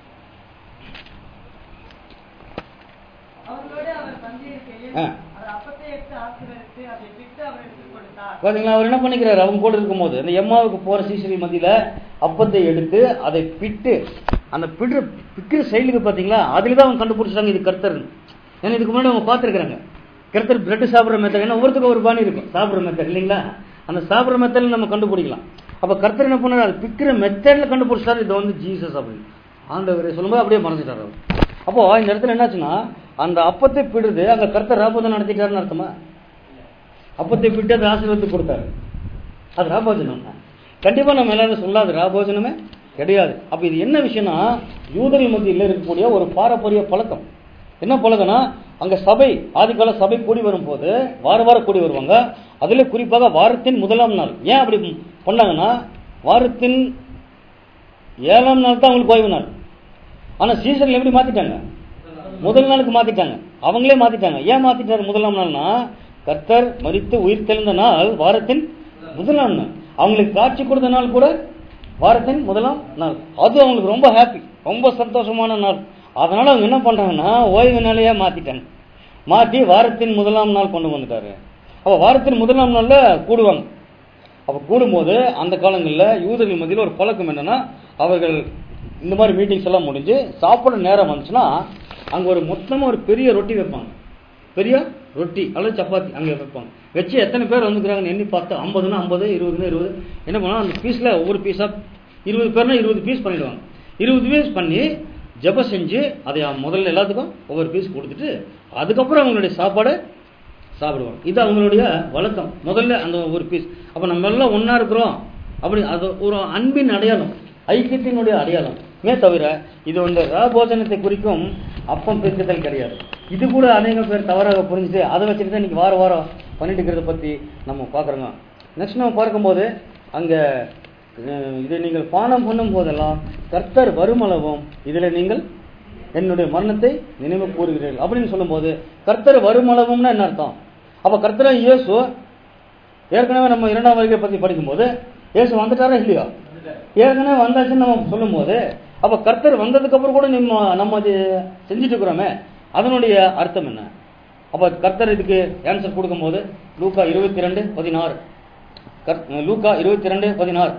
அவர்களோடு அவர் பந்தியிருக்கையில் ஆ. அவர் அப்பத்தை எடுத்து ஆசீர்வதித்து அதை பிட்டு அவர்களுக்கு கொடுத்தார் பாத்தீங்களா அவர் என்ன பண்ணிக்கிறாரு அவங்க கூட இருக்கும்போது அந்த எம்மாவுக்கு போற சீசரி மத்தியில அப்பத்தை எடுத்து அதை பிட்டு அந்த பிடுற பிக்கிற செயலுக்கு பாத்தீங்களா அதுல தான் அவங்க கண்டுபிடிச்சாங்க இது கர்த்தர் ஏன்னா இதுக்கு முன்னாடி அவங்க பார்த்துருக்காங்க கர்த்தர் பிரெட் சாப்பிடுற மெத்தட் ஏன்னா ஒவ்வொருத்துக்கும் ஒரு பாணி இருக்கும் சாப்பிடுற மெத்தட் இல்லைங்களா அந்த சாப்பிடுற மெத்தட்ல நம்ம கண்டுபிடிக்கலாம் அப்ப கர்த்தர் என்ன பண்ணாரு அது பிக்கிற மெத்தட்ல கண்டுபிடிச்சாரு இது வந்து ஜீசஸ் அப்படின்னு ஆண்டவர் சொல்லும்போது அப்படியே மறந்துட்டாரு அவர் அப்போ இந்த இடத்துல என்னாச்சுன்னா அந்த அப்பத்தை பிடுது அங்க கர்த்தர் ராபோதம் நடத்திட்டாருன்னு அர்த்தமா அப்பத்தை பிட்டு அது ஆசீர்வாதத்துக்கு கொடுத்தாரு அது ராபோஜனம் கண்டிப்பா நம்ம எல்லாரும் சொல்லாது ராபோஜனமே கிடையாது அப்ப இது என்ன விஷயம்னா யூதர்கள் மத்தியில் இருக்கக்கூடிய ஒரு பாரம்பரிய பழக்கம் என்ன பழக்கம்னா அங்க சபை ஆதிகால சபை கூடி வரும்போது வார வாரம் கூடி வருவாங்க அதுல குறிப்பாக வாரத்தின் முதலாம் நாள் ஏன் அப்படி பண்ணாங்கன்னா வாரத்தின் ஏழாம் நாள் தான் அவங்களுக்கு ஓய்வு நாள் ஆனா சீசன்ல எப்படி மாத்திட்டாங்க முதல் நாளுக்கு மாத்திட்டாங்க அவங்களே மாத்திட்டாங்க ஏன் மாத்திட்டாரு முதலாம் நாள்னா கர்த்தர் மரித்து உயிர் தெளிந்த நாள் வாரத்தின் முதலாம் நாள் அவங்களுக்கு காட்சி கொடுத்த நாள் கூட வாரத்தின் முதலாம் நாள் அது அவங்களுக்கு ரொம்ப ஹாப்பி ரொம்ப சந்தோஷமான நாள் அதனால அவங்க என்ன பண்றாங்கன்னா ஓய்வு நாளையே மாத்திட்டாங்க மாத்தி வாரத்தின் முதலாம் நாள் கொண்டு வந்துட்டாரு அப்ப வாரத்தின் முதலாம் நாள்ல கூடுவாங்க அப்ப கூடும்போது அந்த காலங்களில் யூதர்கள் மத்தியில் ஒரு பழக்கம் என்னன்னா அவர்கள் இந்த மாதிரி மீட்டிங்ஸ் எல்லாம் முடிஞ்சு சாப்பிட நேரம் வந்துச்சுன்னா அங்க ஒரு மொத்தமா ஒரு பெரிய ரொட்டி வைப்பாங்க பெரிய ரொட்டி அல்லது சப்பாத்தி அங்க வைப்பாங்க வச்சு எத்தனை பேர் வந்துக்கிறாங்கன்னு எண்ணி பார்த்தா ஐம்பதுன்னா ஐம்பது இருபதுன்னா இருபது என்ன பண்ணுவோம் அந்த பீஸ்ல ஒவ்வொரு பீஸா இருபது பேர்னா இருபது பீஸ் பண்ணிடுவாங்க இருபது பீஸ் பண்ணி ஜெபம் செஞ்சு அதை முதல்ல எல்லாத்துக்கும் ஒவ்வொரு பீஸ் கொடுத்துட்டு அதுக்கப்புறம் அவங்களுடைய சாப்பாடு சாப்பிடுவாங்க இது அவங்களுடைய வழக்கம் முதல்ல அந்த ஒரு பீஸ் அப்ப நம்ம எல்லாம் ஒண்ணா இருக்கிறோம் அப்படி அது ஒரு அன்பின் அடையாளம் ஐக்கியத்தினுடைய அடையாளம் மே தவிர இது வந்து ராபோஜனத்தை குறிக்கும் அப்பம் பிரிக்குதல் கிடையாது இது கூட அநேக பேர் தவறாக புரிஞ்சுட்டு அதை வச்சுட்டு தான் இன்னைக்கு வார வாரம் பண்ணிட்டு இருக்கிறத பத்தி நம்ம பாக்குறோங்க நெக்ஸ்ட் நம்ம பார்க்கும்போது அங்க அஹ், இதை நீங்கள் பானம் பண்ணும் போதெல்லாம் கர்த்தர் வருமளவும் இதுல நீங்கள் என்னுடைய மரணத்தை நினைவு கூறுகிறீர்கள் அப்படின்னு சொல்லும்போது கர்த்தர் வருமளவும்னா என்ன அர்த்தம் அப்ப கர்த்தர் இயேசு ஏற்கனவே நம்ம இரண்டாம் வருகை பத்தி படிக்கும்போது இயேசு வந்துட்டாரா இல்லையா ஏற்கனவே வந்தாச்சுன்னு நம்ம சொல்லும்போது அப்ப கர்த்தர் வந்ததுக்கு அப்புறம் கூட நம்ம நம்ம அது செஞ்சுட்டு இருக்கிறோமே அதனுடைய அர்த்தம் என்ன அப்ப கர்த்தர் இதுக்கு ஆன்சர் கொடுக்கும்போது லூக்கா இருபத்தி ரெண்டு பதினாறு லூக்கா இருபத்தி ரெண்டு பதினாறு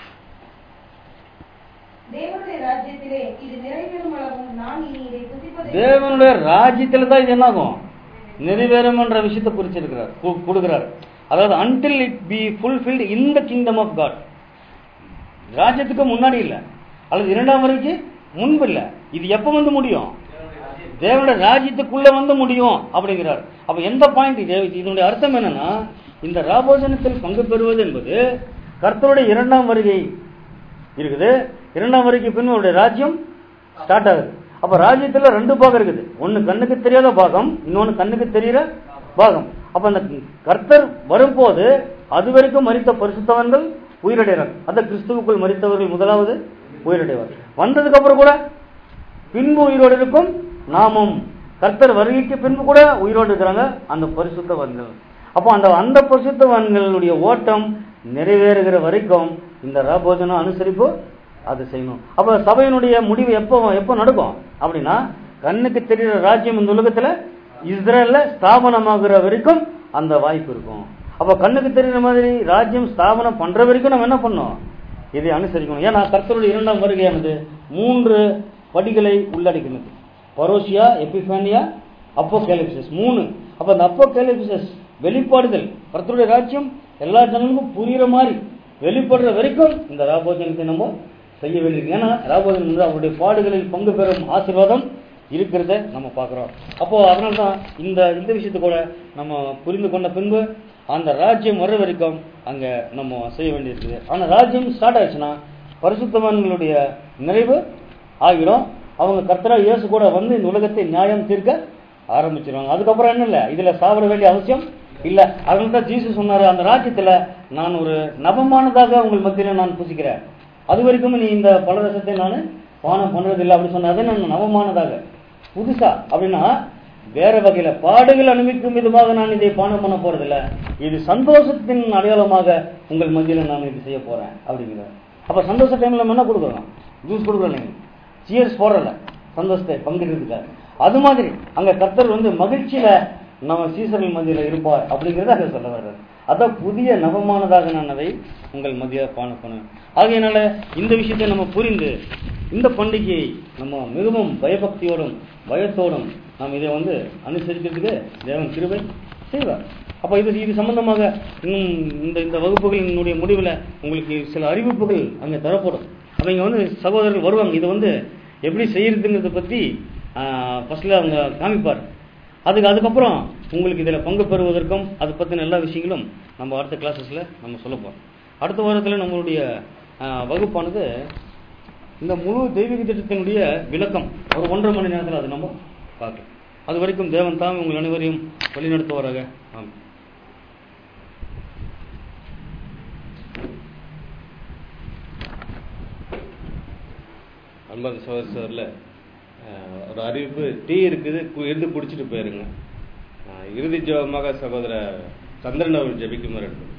தேவனுடைய ராஜ்யத்திலே இது நிறைவேறும் அளவும் நான் இனி இதை புசிப்பதை தேவனுடைய ராஜ்யத்துல தான் இது என்னாகும் நிறைவேறும் என்ற விஷயத்தை குறிச்சிருக்கிறார் கு- கொடுக்கிறார் அதாவது until it be fulfilled in the kingdom of god ராஜ்யத்துக்கு முன்னாடி இல்ல அல்லது இரண்டாம் வரைக்கும் முன்பு இல்ல இது எப்ப வந்து முடியும் தேவனுடைய ராஜ்யத்துக்குள்ள வந்து முடியும் அப்படிங்கிறார் அப்ப எந்த பாயிண்ட் இது இதனுடைய அர்த்தம் என்னன்னா இந்த ராபோஜனத்தில் பங்கு பெறுவது என்பது கர்த்தருடைய இரண்டாம் வருகை இருக்குது இரண்டாம் வரைக்கு பின் அவருடைய ராஜ்யம் ஸ்டார்ட் ஆகுது அப்ப ராஜ்யத்துல ரெண்டு பாகம் இருக்குது ஒன்னு கண்ணுக்கு தெரியாத பாகம் இன்னொன்னு கண்ணுக்கு தெரிகிற பாகம் அப்ப அந்த கர்த்தர் வரும்போது அது வரைக்கும் மரித்த பரிசுத்தவன்கள் உயிரடைகிறார் அந்த கிறிஸ்துவுக்குள் மரித்தவர்கள் முதலாவது உயிரடைவார் வந்ததுக்கு அப்புறம் கூட பின்பு உயிரோடு இருக்கும் நாமும் கர்த்தர் வருகைக்கு பின்பு கூட உயிரோடு இருக்கிறாங்க அந்த பரிசுத்தவன்கள் அப்போ அந்த அந்த பரிசுத்தவன்களுடைய ஓட்டம் நிறைவேறுகிற வரைக்கும் இந்த ராபோஜனம் அனுசரிப்பு அது செய்யணும் அப்ப சபையினுடைய முடிவு எப்போ எப்போ நடக்கும் அப்படின்னா கண்ணுக்கு தெரிகிற ராஜ்யம் இந்த உலகத்துல இஸ்ரேல்ல ஸ்தாபனமாகிற வரைக்கும் அந்த வாய்ப்பு இருக்கும் அப்ப கண்ணுக்கு தெரிகிற மாதிரி ராஜ்யம் ஸ்தாபனம் பண்ற வரைக்கும் நம்ம என்ன பண்ணோம் இதை அனுசரிக்கணும் ஏன்னா கர்த்தருடைய இரண்டாம் வருகையானது மூன்று படிகளை உள்ளடக்கினது பரோசியா எபிஃபானியா அப்போ மூணு அப்ப அந்த அப்போ வெளிப்பாடுதல் கர்த்தருடைய ராஜ்யம் எல்லா ஜனங்களுக்கும் புரியுற மாதிரி வெளிப்படுற வரைக்கும் இந்த ராபோஜனத்தை நம்ம செய்ய வேண்டியிருக்கு ஏன்னா ராபோஜனம் வந்து அவருடைய பாடுகளில் பங்கு பெறும் ஆசீர்வாதம் இருக்கிறத நம்ம பார்க்கிறோம் அப்போ அதனால தான் இந்த இந்த விஷயத்தை கூட நம்ம புரிந்து கொண்ட பின்பு அந்த ராஜ்யம் வர்ற வரைக்கும் அங்க நம்ம செய்ய வேண்டியிருக்குது ஆனா ராஜ்யம் ஸ்டார்ட் ஆயிடுச்சுன்னா பரிசுத்தவான்களுடைய நிறைவு ஆகிடும் அவங்க கர்த்தரா இயேசு கூட வந்து இந்த உலகத்தை நியாயம் தீர்க்க ஆரம்பிச்சிருவாங்க அதுக்கப்புறம் என்ன இல்ல இதுல சாப்பிட வேண்டிய அவசியம் இல்ல அதனால தான் ஜீசஸ் சொன்னாரு அந்த ராஜ்யத்துல நான் ஒரு நபமானதாக உங்கள் மத்தியில நான் புசிக்கிறேன் அது வரைக்கும் நீ இந்த பலரசத்தை நான் பானம் பண்றது இல்லை அப்படி சொன்னாரு நான் நவமானதாக புதுசா அப்படின்னா வேற வகையில பாடுகள் அனுபவிக்கும் விதமாக நான் இதை பானம் பண்ண போறதில்ல இது சந்தோஷத்தின் அடையாளமாக உங்கள் மத்தியில நான் இது செய்ய போறேன் அப்படிங்கிறார் அப்ப சந்தோஷ டைம்ல நம்ம என்ன கொடுக்குறோம் ஜூஸ் கொடுக்குறோம் நீங்க சியர்ஸ் போடுறல சந்தோஷத்தை பங்கிடுறதுக்காக அது மாதிரி அங்க கர்த்தர் வந்து மகிழ்ச்சியில நம்ம சீசர்கள் மத்தியில இருப்பார் அப்படிங்கறத அங்க சொல்ல வர்றாரு அதான் புதிய நவமானதாக நான் அதை உங்கள் மத்திய பான பண்ணுவேன் ஆகையினால இந்த விஷயத்தை நம்ம புரிந்து இந்த பண்டிகையை நம்ம மிகவும் பயபக்தியோடும் பயத்தோடும் நாம் இதை வந்து அனுசரிக்கிறதுக்கு தேவன் கிருபை செய்வார் அப்ப இது இது சம்பந்தமாக இன்னும் இந்த இந்த வகுப்புகளினுடைய முடிவில் உங்களுக்கு சில அறிவிப்புகள் அங்கே தரப்படும் அப்ப இங்க வந்து சகோதரர்கள் வருவாங்க இதை வந்து எப்படி செய்யறதுங்கிறத பத்தி ஃபர்ஸ்ட்ல அவங்க காமிப்பார் அதுக்கு அதுக்கப்புறம் உங்களுக்கு இதில் பங்கு பெறுவதற்கும் அதை பற்றின எல்லா விஷயங்களும் நம்ம அடுத்த கிளாஸஸில் நம்ம சொல்ல போகிறோம் அடுத்த வாரத்தில் நம்மளுடைய ஆ, வகுப்பானது இந்த முழு தெய்வீக திட்டத்தினுடைய விளக்கம் ஒரு ஒன்றரை மணி நேரத்தில் அதை நம்ம பார்க்கலாம் அது வரைக்கும் தேவன் தாம் உங்கள் அனைவரையும் வழிநடத்துவாராக ஆமாம் அன்பான சகோதரில் ஒரு அறிவிப்பு டீ இருக்குது கு- இருந்து குடிச்சிட்டு போயிருங்க அஹ் இறுதி ஜெபமாக சகோதர சந்திரன் அவர் ஜெபிக்குமாறு